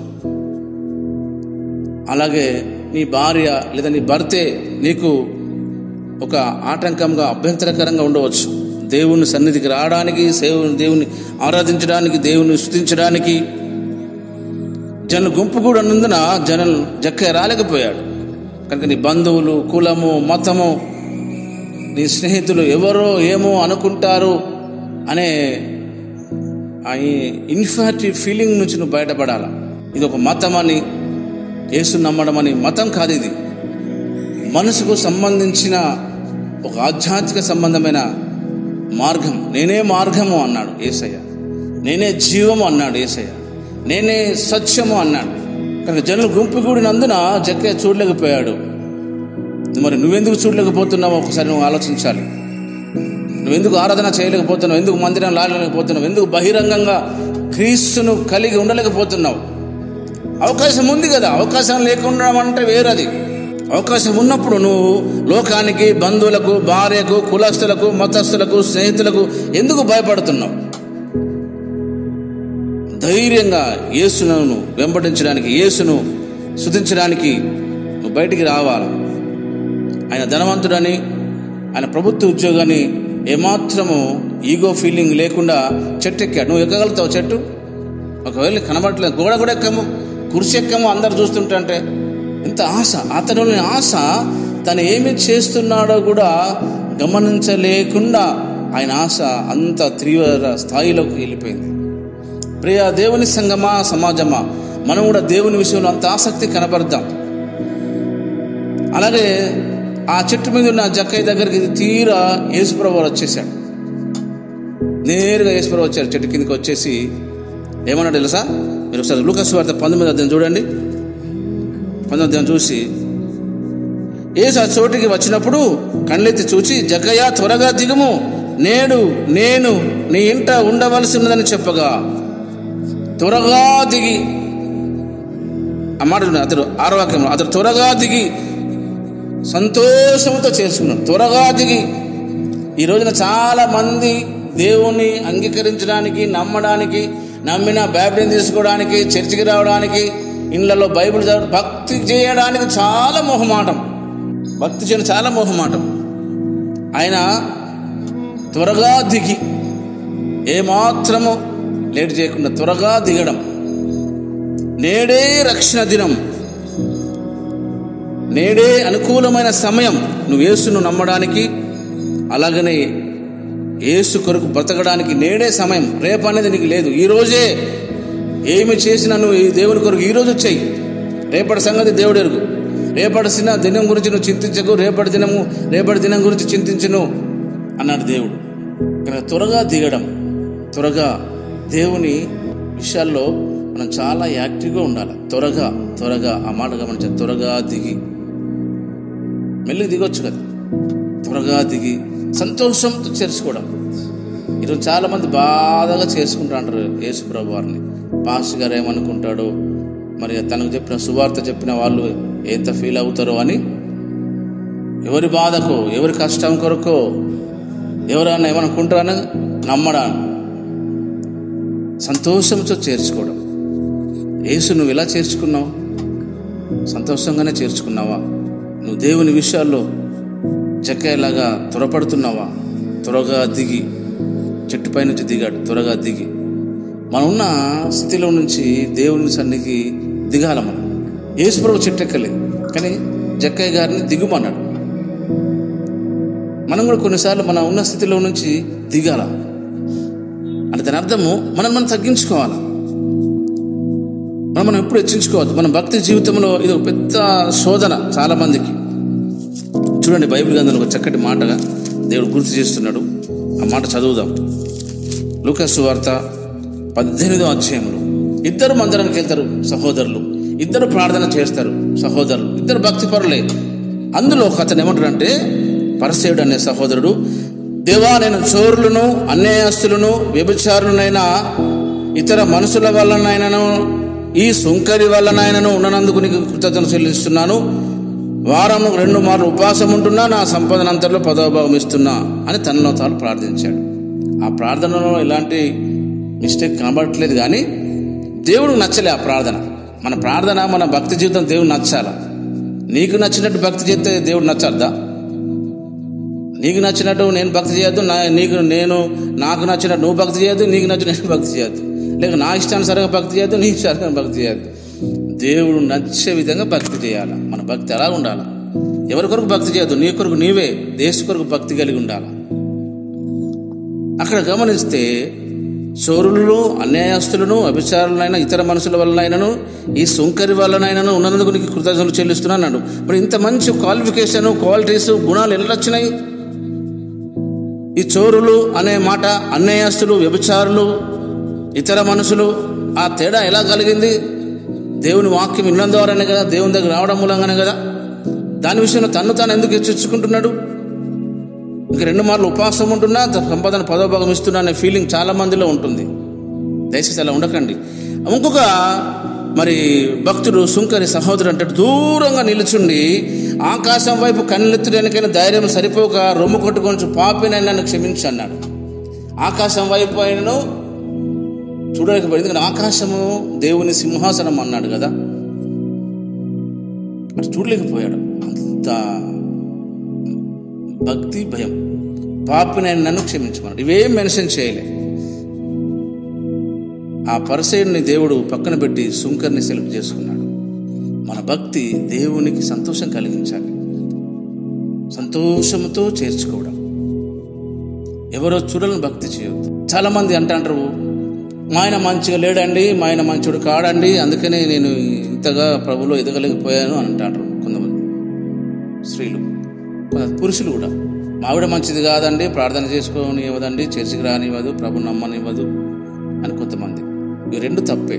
అలాగే నీ భార్య లేదా నీ భర్తే నీకు ఒక ఆటంకంగా అభ్యంతరకరంగా ఉండవచ్చు దేవుని సన్నిధికి రావడానికి సేవుని దేవుని ఆరాధించడానికి దేవుని స్థుతించడానికి జన గుంపు కూడా ఉన్నందున జనం జక్క రాలేకపోయాడు కనుక నీ బంధువులు కులము మతము నీ స్నేహితులు ఎవరో ఏమో అనుకుంటారు అనే ఆ ఇన్ఫార్టీ ఫీలింగ్ నుంచి నువ్వు బయటపడాల ఇది ఒక మతం అని యేసు నమ్మడం అని మతం కాదు ఇది మనసుకు సంబంధించిన ఒక ఆధ్యాత్మిక సంబంధమైన మార్గం నేనే మార్గము అన్నాడు ఏసయ్య నేనే జీవము అన్నాడు ఏసయ్య నేనే సత్యము అన్నాడు కనుక జనులు గుంపు కూడినందున జక్కే చూడలేకపోయాడు మరి నువ్వెందుకు చూడలేకపోతున్నావు ఒకసారి నువ్వు ఆలోచించాలి నువ్వెందుకు ఆరాధన చేయలేకపోతున్నావు ఎందుకు మందిరం లాగలేకపోతున్నావు ఎందుకు బహిరంగంగా క్రీస్తును కలిగి ఉండలేకపోతున్నావు అవకాశం ఉంది కదా అవకాశం లేకుండా అంటే వేరది అవకాశం ఉన్నప్పుడు నువ్వు లోకానికి బంధువులకు భార్యకు కులస్తులకు మతస్థులకు స్నేహితులకు ఎందుకు భయపడుతున్నావు ధైర్యంగా యేసును వెంబడించడానికి యేసును శుతించడానికి నువ్వు బయటికి రావాలి ఆయన ధనవంతుడని ఆయన ప్రభుత్వ ఉద్యోగాన్ని ఏమాత్రము ఈగో ఫీలింగ్ లేకుండా చెట్టు ఎక్కాడు నువ్వు ఎక్కగలుగుతావు చెట్టు ఒకవేళ కనబడట్లేదు గోడ కూడా ఎక్కము కుర్చీ ఎక్కము అందరు చూస్తుంటే ఇంత ఆశ అతనుని ఆశ తను ఏమి చేస్తున్నాడో కూడా గమనించలేకుండా ఆయన ఆశ అంత తీవ్ర స్థాయిలోకి వెళ్ళిపోయింది ప్రియ దేవుని సంగమా సమాజమా మనం కూడా దేవుని విషయంలో అంత ఆసక్తి కనబడదాం అలాగే ఆ చెట్టు మీద ఉన్న జక్కయ్య దగ్గరికి తీరా యేసుప్రభు వారు వచ్చేసాడు నేరుగా యేసుప్రభు వచ్చారు చెట్టు కిందకి వచ్చేసి ఏమన్నాడు తెలుసా మీరు ఒకసారి లూకస్ వార్త పంతొమ్మిది అధ్యాయం చూడండి పంతొమ్మిది అధ్యాయం చూసి ఏసు ఆ చోటికి వచ్చినప్పుడు కళ్ళెత్తి చూచి జగ్గయ్య త్వరగా దిగుము నేడు నేను నీ ఇంట ఉండవలసి ఉన్నదని చెప్పగా త్వరగా దిగి ఆ మాట చూడండి, అతడు ఆరో వాక్యంలో అతడు త్వరగా దిగి సంతోషంతో చేసుకున్నాడు త్వరగా దిగి ఈ రోజున చాలా మంది దేవుణ్ణి అంగీకరించడానికి నమ్మడానికి నమ్మిన బ్యాప్టిజం తీసుకోవడానికి చర్చికి రావడానికి ఇళ్లలో బైబిల్ చదవ భక్తి చేయడానికి చాలా మొహమాటం భక్తి చేయడం చాలా మొహమాటం ఆయన త్వరగా దిగి ఏమాత్రము లేట్ చేయకుండా త్వరగా దిగడం నేడే రక్షణ దినం నేడే అనుకూలమైన సమయం నువ్వు యేసును నమ్మడానికి అలాగనే యేసు కొరకు బ్రతకడానికి నేడే సమయం రేపు అనేది నీకు లేదు ఈ రోజే ఏమి చేసినా నువ్వు ఈ దేవుని కొరకు ఈ రోజు చెయ్యి రేపటి సంగతి దేవుడు ఎరుగు రేపటి సిన దినం గురించి నువ్వు చింతించకు రేపటి దినము రేపటి దినం గురించి చింతించను అన్నాడు దేవుడు కనుక త్వరగా దిగడం త్వరగా దేవుని విషయాల్లో మనం చాలా యాక్టివ్గా ఉండాలి త్వరగా త్వరగా ఆ మాట గమనించ త్వరగా దిగి మెల్లికి దిగొచ్చు కదా త్వరగా దిగి సంతోషంతో చేర్చుకోవడం ఈరోజు చాలా మంది బాధగా చేసుకుంటా అంటారు యేసుప్రభు వారిని పాస్ గారు ఏమనుకుంటాడో మరి తనకు చెప్పిన సువార్త చెప్పిన వాళ్ళు ఎంత ఫీల్ అవుతారో అని ఎవరి బాధకో ఎవరి కష్టం కొరకో ఎవరన్నా ఏమనుకుంటారని నమ్మడాను సంతోషంతో చేర్చుకోవడం యేసు నువ్వు ఎలా చేర్చుకున్నావు సంతోషంగానే చేర్చుకున్నావా నువ్వు దేవుని విషయాల్లో చెక్కేలాగా త్వరపడుతున్నావా త్వరగా దిగి చెట్టుపై నుంచి దిగాడు త్వరగా దిగి మనం ఉన్న స్థితిలో నుంచి దేవుని సన్నిధికి దిగాల మనం యేసుప్రభు చెట్టు ఎక్కలేదు కానీ జక్కయ్య గారిని దిగుమన్నాడు మనం కూడా కొన్నిసార్లు మనం ఉన్న స్థితిలో నుంచి దిగాల అంటే దాని అర్థము మనం మనం తగ్గించుకోవాలి మనం మనం ఎప్పుడు హెచ్చించుకోవద్దు మన భక్తి జీవితంలో ఇది ఒక పెద్ద శోధన చాలా మందికి చూడండి బైబిల్ గ్రంథంలో ఒక చక్కటి మాటగా దేవుడు గుర్తు చేస్తున్నాడు ఆ మాట చదువుదాం లూకస్ వార్త పద్దెనిమిదో అధ్యాయంలో ఇద్దరు మందిరానికి వెళ్తారు సహోదరులు ఇద్దరు ప్రార్థన చేస్తారు సహోదరులు ఇద్దరు భక్తి పరులే అందులో ఒక అతను ఏమంటాడంటే పరసేయుడు అనే సహోదరుడు దేవా నేను చోరులను అన్యాయస్తులను వ్యభిచారులనైనా ఇతర మనుషుల వల్లనైనాను ఈ సుంకరి వల్లనైనాను ఉన్ననందుకు నీకు కృతజ్ఞత చెల్లిస్తున్నాను వారం రెండు మార్లు ఉపవాసం ఉంటున్నా నా సంపదనంతలో పదోభాగం ఇస్తున్నా అని తనలో తాను ప్రార్థించాడు ఆ ప్రార్థనలో ఎలాంటి మిస్టేక్ కనబడట్లేదు కానీ దేవుడు నచ్చలే ఆ ప్రార్థన మన ప్రార్థన మన భక్తి జీవితం దేవుడు నచ్చాల నీకు నచ్చినట్టు భక్తి చేస్తే దేవుడు నచ్చద్దా నీకు నచ్చినట్టు నేను భక్తి చేయొద్దు నా నీకు నేను నాకు నచ్చినట్టు నువ్వు భక్తి చేయొద్దు నీకు నచ్చినట్టు నేను భక్తి చేయొద్దు లేక నా ఇష్టానుసారంగా భక్తి చేయొద్దు నీ ఇష్టానుసారంగా భక్తి చేయొద్దు దేవుడు నచ్చే విధంగా భక్తి చేయాలి మన భక్తి అలా ఉండాలి ఎవరి కొరకు భక్తి చేయొద్దు నీ కొరకు నీవే దేశ కొరకు భక్తి కలిగి ఉండాలి అక్కడ గమనిస్తే చోరులను అన్యాయస్తులను అభిచారులైన ఇతర మనుషుల వలనైనను ఈ సుంకరి వలనైనను ఉన్నందుకు నీకు కృతజ్ఞతలు చెల్లిస్తున్నాను అన్నాడు మరి ఇంత మంచి క్వాలిఫికేషన్ క్వాలిటీస్ గుణాలు ఎలా వచ్చినాయి ఈ చోరులు అనే మాట అన్యాయస్తులు వ్యభిచారులు ఇతర మనుషులు ఆ తేడా ఎలా కలిగింది దేవుని వాక్యం వినడం ద్వారానే కదా దేవుని దగ్గర రావడం మూలంగానే కదా దాని విషయంలో తన్ను తాను ఎందుకు హెచ్చరించుకుంటున్నాడు ఇంక రెండు మార్లు ఉపవాసం ఉంటున్నా సంపదను పదోభాగం ఇస్తున్నా అనే ఫీలింగ్ చాలా మందిలో ఉంటుంది దయచేసి అలా ఉండకండి ఇంకొక మరి భక్తుడు సుంకరి సహోదరు అంటే దూరంగా నిలుచుండి ఆకాశం వైపు కన్నెత్తుడానికైనా ధైర్యం సరిపోక రొమ్ము కొట్టుకొని పాపినైనా నన్ను క్షమించి అన్నాడు ఆకాశం వైపు ఆయనను చూడలేకపోయింది ఎందుకంటే ఆకాశము దేవుని సింహాసనం అన్నాడు కదా అటు చూడలేకపోయాడు అంత భక్తి భయం పాపి నేను నన్ను క్షమించమన్నాడు ఇవేం మెన్షన్ చేయలే ఆ పరిసయుడిని దేవుడు పక్కన పెట్టి సుంకర్ని సెలెక్ట్ చేసుకున్నాడు మన భక్తి దేవునికి సంతోషం కలిగించాలి సంతోషంతో చేర్చుకోవడం ఎవరో చూడాలని భక్తి చేయొద్దు చాలా మంది అంటాంటారు మా ఆయన మంచిగా లేడండి మా ఆయన మంచోడు కాడండి అందుకనే నేను ఇంతగా ప్రభులో ఎదగలేకపోయాను అని అంటారు కొంతమంది స్త్రీలు కొంత పురుషులు కూడా మా ఆవిడ మంచిది కాదండి ప్రార్థన చేసుకొని ఇవ్వదండి చర్చికి రానివ్వదు ప్రభు నమ్మనివ్వదు అని కొంతమంది ఇవి రెండు తప్పే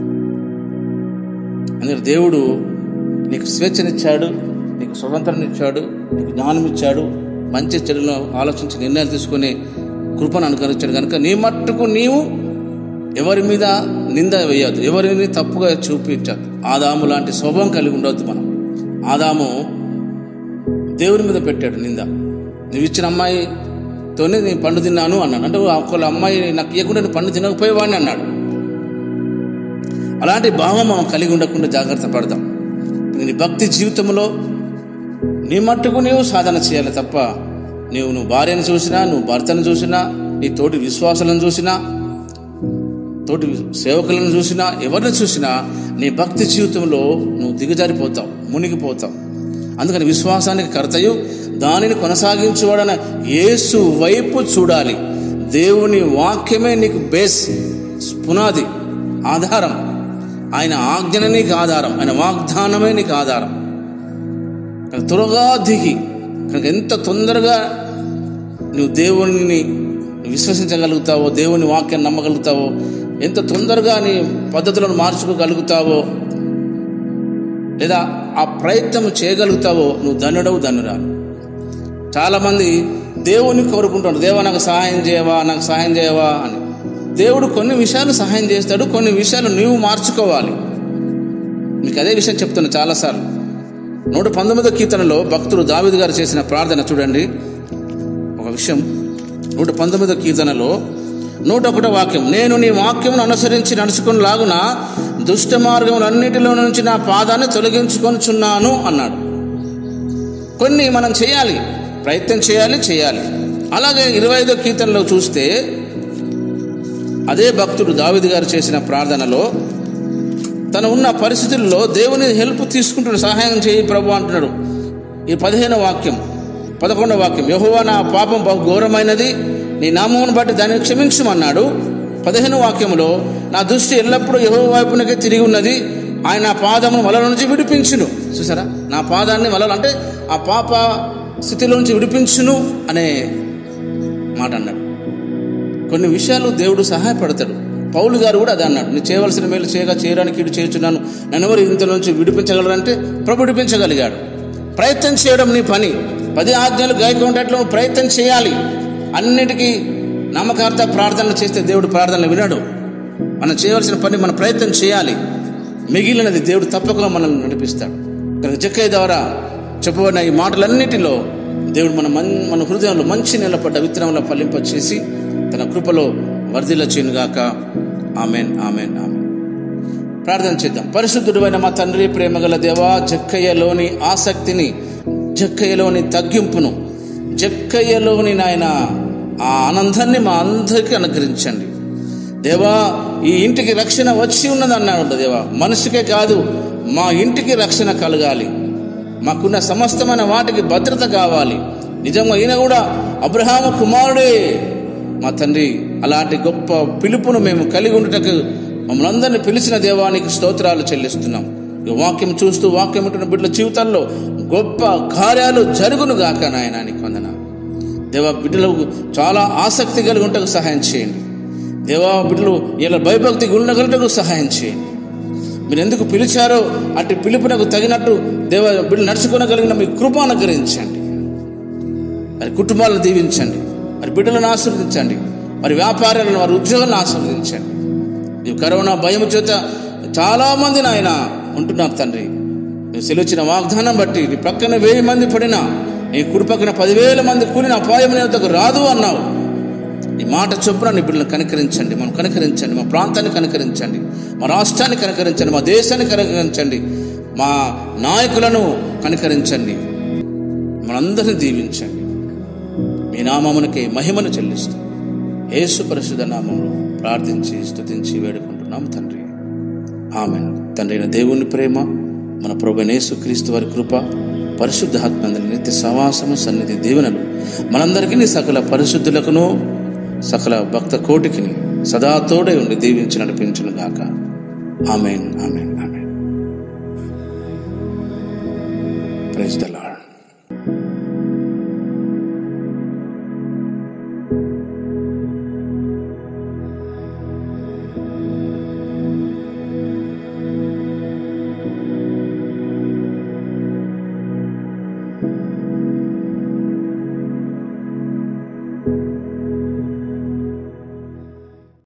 అందుకే దేవుడు నీకు స్వేచ్ఛనిచ్చాడు నీకు స్వతంత్రం ఇచ్చాడు నీకు జ్ఞానం ఇచ్చాడు మంచి చెడులను ఆలోచించి నిర్ణయాలు తీసుకునే కృపను అనుకరించాడు కనుక నీ మట్టుకు నీవు ఎవరి మీద నింద వేయద్దు ఎవరిని తప్పుగా చూపించద్దు ఆదాము లాంటి స్వభావం కలిగి ఉండవద్దు మనం ఆదాము దేవుని మీద పెట్టాడు నింద నువ్వు ఇచ్చిన అమ్మాయితోనే నేను పండు తిన్నాను అన్నాడు అంటే ఒకళ్ళ అమ్మాయి నాకు ఇవ్వకుండా నేను పండు తినకపోయేవాడిని అన్నాడు అలాంటి భావం మనం కలిగి ఉండకుండా జాగ్రత్త పడదాం నీ భక్తి జీవితంలో నీ మట్టుకు నీవు సాధన చేయాలి తప్ప నీవు నువ్వు భార్యను చూసినా నువ్వు భర్తను చూసినా నీ తోటి విశ్వాసాలను చూసినా తోటి సేవకులను చూసినా ఎవరిని చూసినా నీ భక్తి జీవితంలో నువ్వు దిగజారిపోతావు మునిగిపోతావు అందుకని విశ్వాసానికి కర్తయు దానిని కొనసాగించువాడన యేసు వైపు చూడాలి దేవుని వాక్యమే నీకు బేస్ పునాది ఆధారం ఆయన ఆజ్ఞనే నీకు ఆధారం ఆయన వాగ్దానమే నీకు ఆధారం కనుక త్వరగా దిగి కనుక ఎంత తొందరగా నువ్వు దేవుని విశ్వసించగలుగుతావో దేవుని వాక్యాన్ని నమ్మగలుగుతావో ఎంత తొందరగా నీ పద్ధతులను మార్చుకోగలుగుతావో లేదా ఆ ప్రయత్నం చేయగలుగుతావో నువ్వు ధనుడవు ధనురాలు చాలామంది దేవుని కోరుకుంటాడు దేవా నాకు సహాయం చేయవా నాకు సహాయం చేయవా అని దేవుడు కొన్ని విషయాలు సహాయం చేస్తాడు కొన్ని విషయాలు నీవు మార్చుకోవాలి మీకు అదే విషయం చెప్తున్నా చాలాసార్లు నూట పంతొమ్మిదో కీర్తనలో భక్తుడు దావిద్ గారు చేసిన ప్రార్థన చూడండి ఒక విషయం నూట పంతొమ్మిదో కీర్తనలో నూట ఒకటో వాక్యం నేను నీ వాక్యమును అనుసరించి నడుచుకుని లాగున దుష్ట మార్గములన్నిటిలో నుంచి నా పాదాన్ని తొలగించుకొనిచున్నాను అన్నాడు కొన్ని మనం చేయాలి ప్రయత్నం చేయాలి చేయాలి అలాగే ఇరవై ఐదో కీర్తనలో చూస్తే అదే భక్తుడు దావిది గారు చేసిన ప్రార్థనలో తను ఉన్న పరిస్థితుల్లో దేవుని హెల్ప్ తీసుకుంటున్న సహాయం చేయి ప్రభు అంటున్నాడు ఈ పదిహేనో వాక్యం పదకొండవ వాక్యం యహోవా నా పాపం బహు ఘోరమైనది నీ నామమును బట్టి దాన్ని క్షమించమన్నాడు పదిహేను వాక్యములో నా దృష్టి ఎల్లప్పుడూ యహో వైపునకే తిరిగి ఉన్నది ఆయన నా పాదమును వల నుంచి విడిపించును చూసారా నా పాదాన్ని వలలు అంటే ఆ పాప స్థితిలో నుంచి విడిపించును అనే మాట అన్నాడు కొన్ని విషయాలు దేవుడు సహాయపడతాడు పౌలు గారు కూడా అదే అన్నాడు నేను చేయవలసిన మేలు చేయగా చేయడానికి ఇటు చేస్తున్నాను నన్ను ఎవరు ఇంత నుంచి విడిపించగలరంటే ప్రభు విడిపించగలిగాడు ప్రయత్నం చేయడం నీ పని పది ఆజ్ఞలు గాయకుండేట్లు నువ్వు ప్రయత్నం చేయాలి అన్నిటికీ నామకార్థ ప్రార్థనలు చేస్తే దేవుడు ప్రార్థనలు వినడు మనం చేయవలసిన పని మన ప్రయత్నం చేయాలి మిగిలినది దేవుడు తప్పకుండా మనల్ని నడిపిస్తాడు కనుక జక్కయ్య ద్వారా చెప్పబడిన ఈ మాటలన్నిటిలో దేవుడు మన మన్ మన హృదయంలో మంచి నిలబడ్డ విత్తనంలో ఫలింపచేసి తన కృపలో వర్ధిల్ల చేయనుగాక ఆమెన్ ఆమెన్ ఆమెన్ ప్రార్థన చేద్దాం పరిశుద్ధుడైన మా తండ్రి ప్రేమగల దేవా జక్కయ్యలోని ఆసక్తిని జక్కయ్యలోని తగ్గింపును జక్కయ్యలోని నాయన ఆ ఆనందాన్ని మా అందరికీ అనుగ్రహించండి దేవా ఈ ఇంటికి రక్షణ వచ్చి ఉన్నది అన్నాడు దేవా మనిషికే కాదు మా ఇంటికి రక్షణ కలగాలి మాకున్న సమస్తమైన వాటికి భద్రత కావాలి నిజంగా ఈయన కూడా అబ్రహాము కుమారుడే మా తండ్రి అలాంటి గొప్ప పిలుపును మేము కలిగి ఉండటకు మమ్మల్ని అందరినీ పిలిచిన దేవానికి స్తోత్రాలు చెల్లిస్తున్నాం ఈ వాక్యం చూస్తూ వాక్యం ఉంటున్న బిడ్డల జీవితాల్లో గొప్ప కార్యాలు జరుగును గాక నాయనానికి వందన దేవా బిడ్డలకు చాలా ఆసక్తి కలిగి ఉంటకు సహాయం చేయండి దేవా బిడ్డలు ఇలా భయభక్తి ఉండగలటకు సహాయం చేయండి మీరు ఎందుకు పిలిచారో అటు పిలుపునకు తగినట్టు దేవ బిడ్డలు నడుచుకోనగలిగిన మీ కృప అనుగ్రహించండి మరి కుటుంబాలను దీవించండి మరి బిడ్డలను ఆశీర్వదించండి మరి వ్యాపారాలను వారి ఉద్యోగాలను ఆశీర్వదించండి ఈ కరోనా భయం చేత చాలా మంది నాయన ఉంటున్నారు తండ్రి నువ్వు సెలవుచ్చిన వాగ్దానం బట్టి నీ పక్కన వెయ్యి మంది పడినా నీ కుడి పక్కన పదివేల మంది కూలిన అపాయం నేతకు రాదు అన్నావు నీ మాట చొప్పున నీ బిడ్డలను కనికరించండి మనం కనికరించండి మా ప్రాంతాన్ని కనికరించండి మా రాష్ట్రాన్ని కనికరించండి మా దేశాన్ని కనికరించండి మా నాయకులను కనికరించండి మనందరినీ దీవించండి మీ నామమునకే మహిమను చెల్లిస్తూ యేసు పరిశుద్ధ నామమును ప్రార్థించి స్తుతించి వేడుకుంటున్నాం తండ్రి ఆమెన్ తండ్రి అయిన దేవుని ప్రేమ మన ప్రభు యేసు క్రీస్తు వారి కృప పరిశుద్ధ ఆత్మందరి నిత్య సవాసము సన్నిధి దీవెనలు మనందరికీ సకల పరిశుద్ధులకును సకల భక్త కోటికిని సదా తోడై ఉండి దీవించి నడిపించును గాక amen amen amen praise the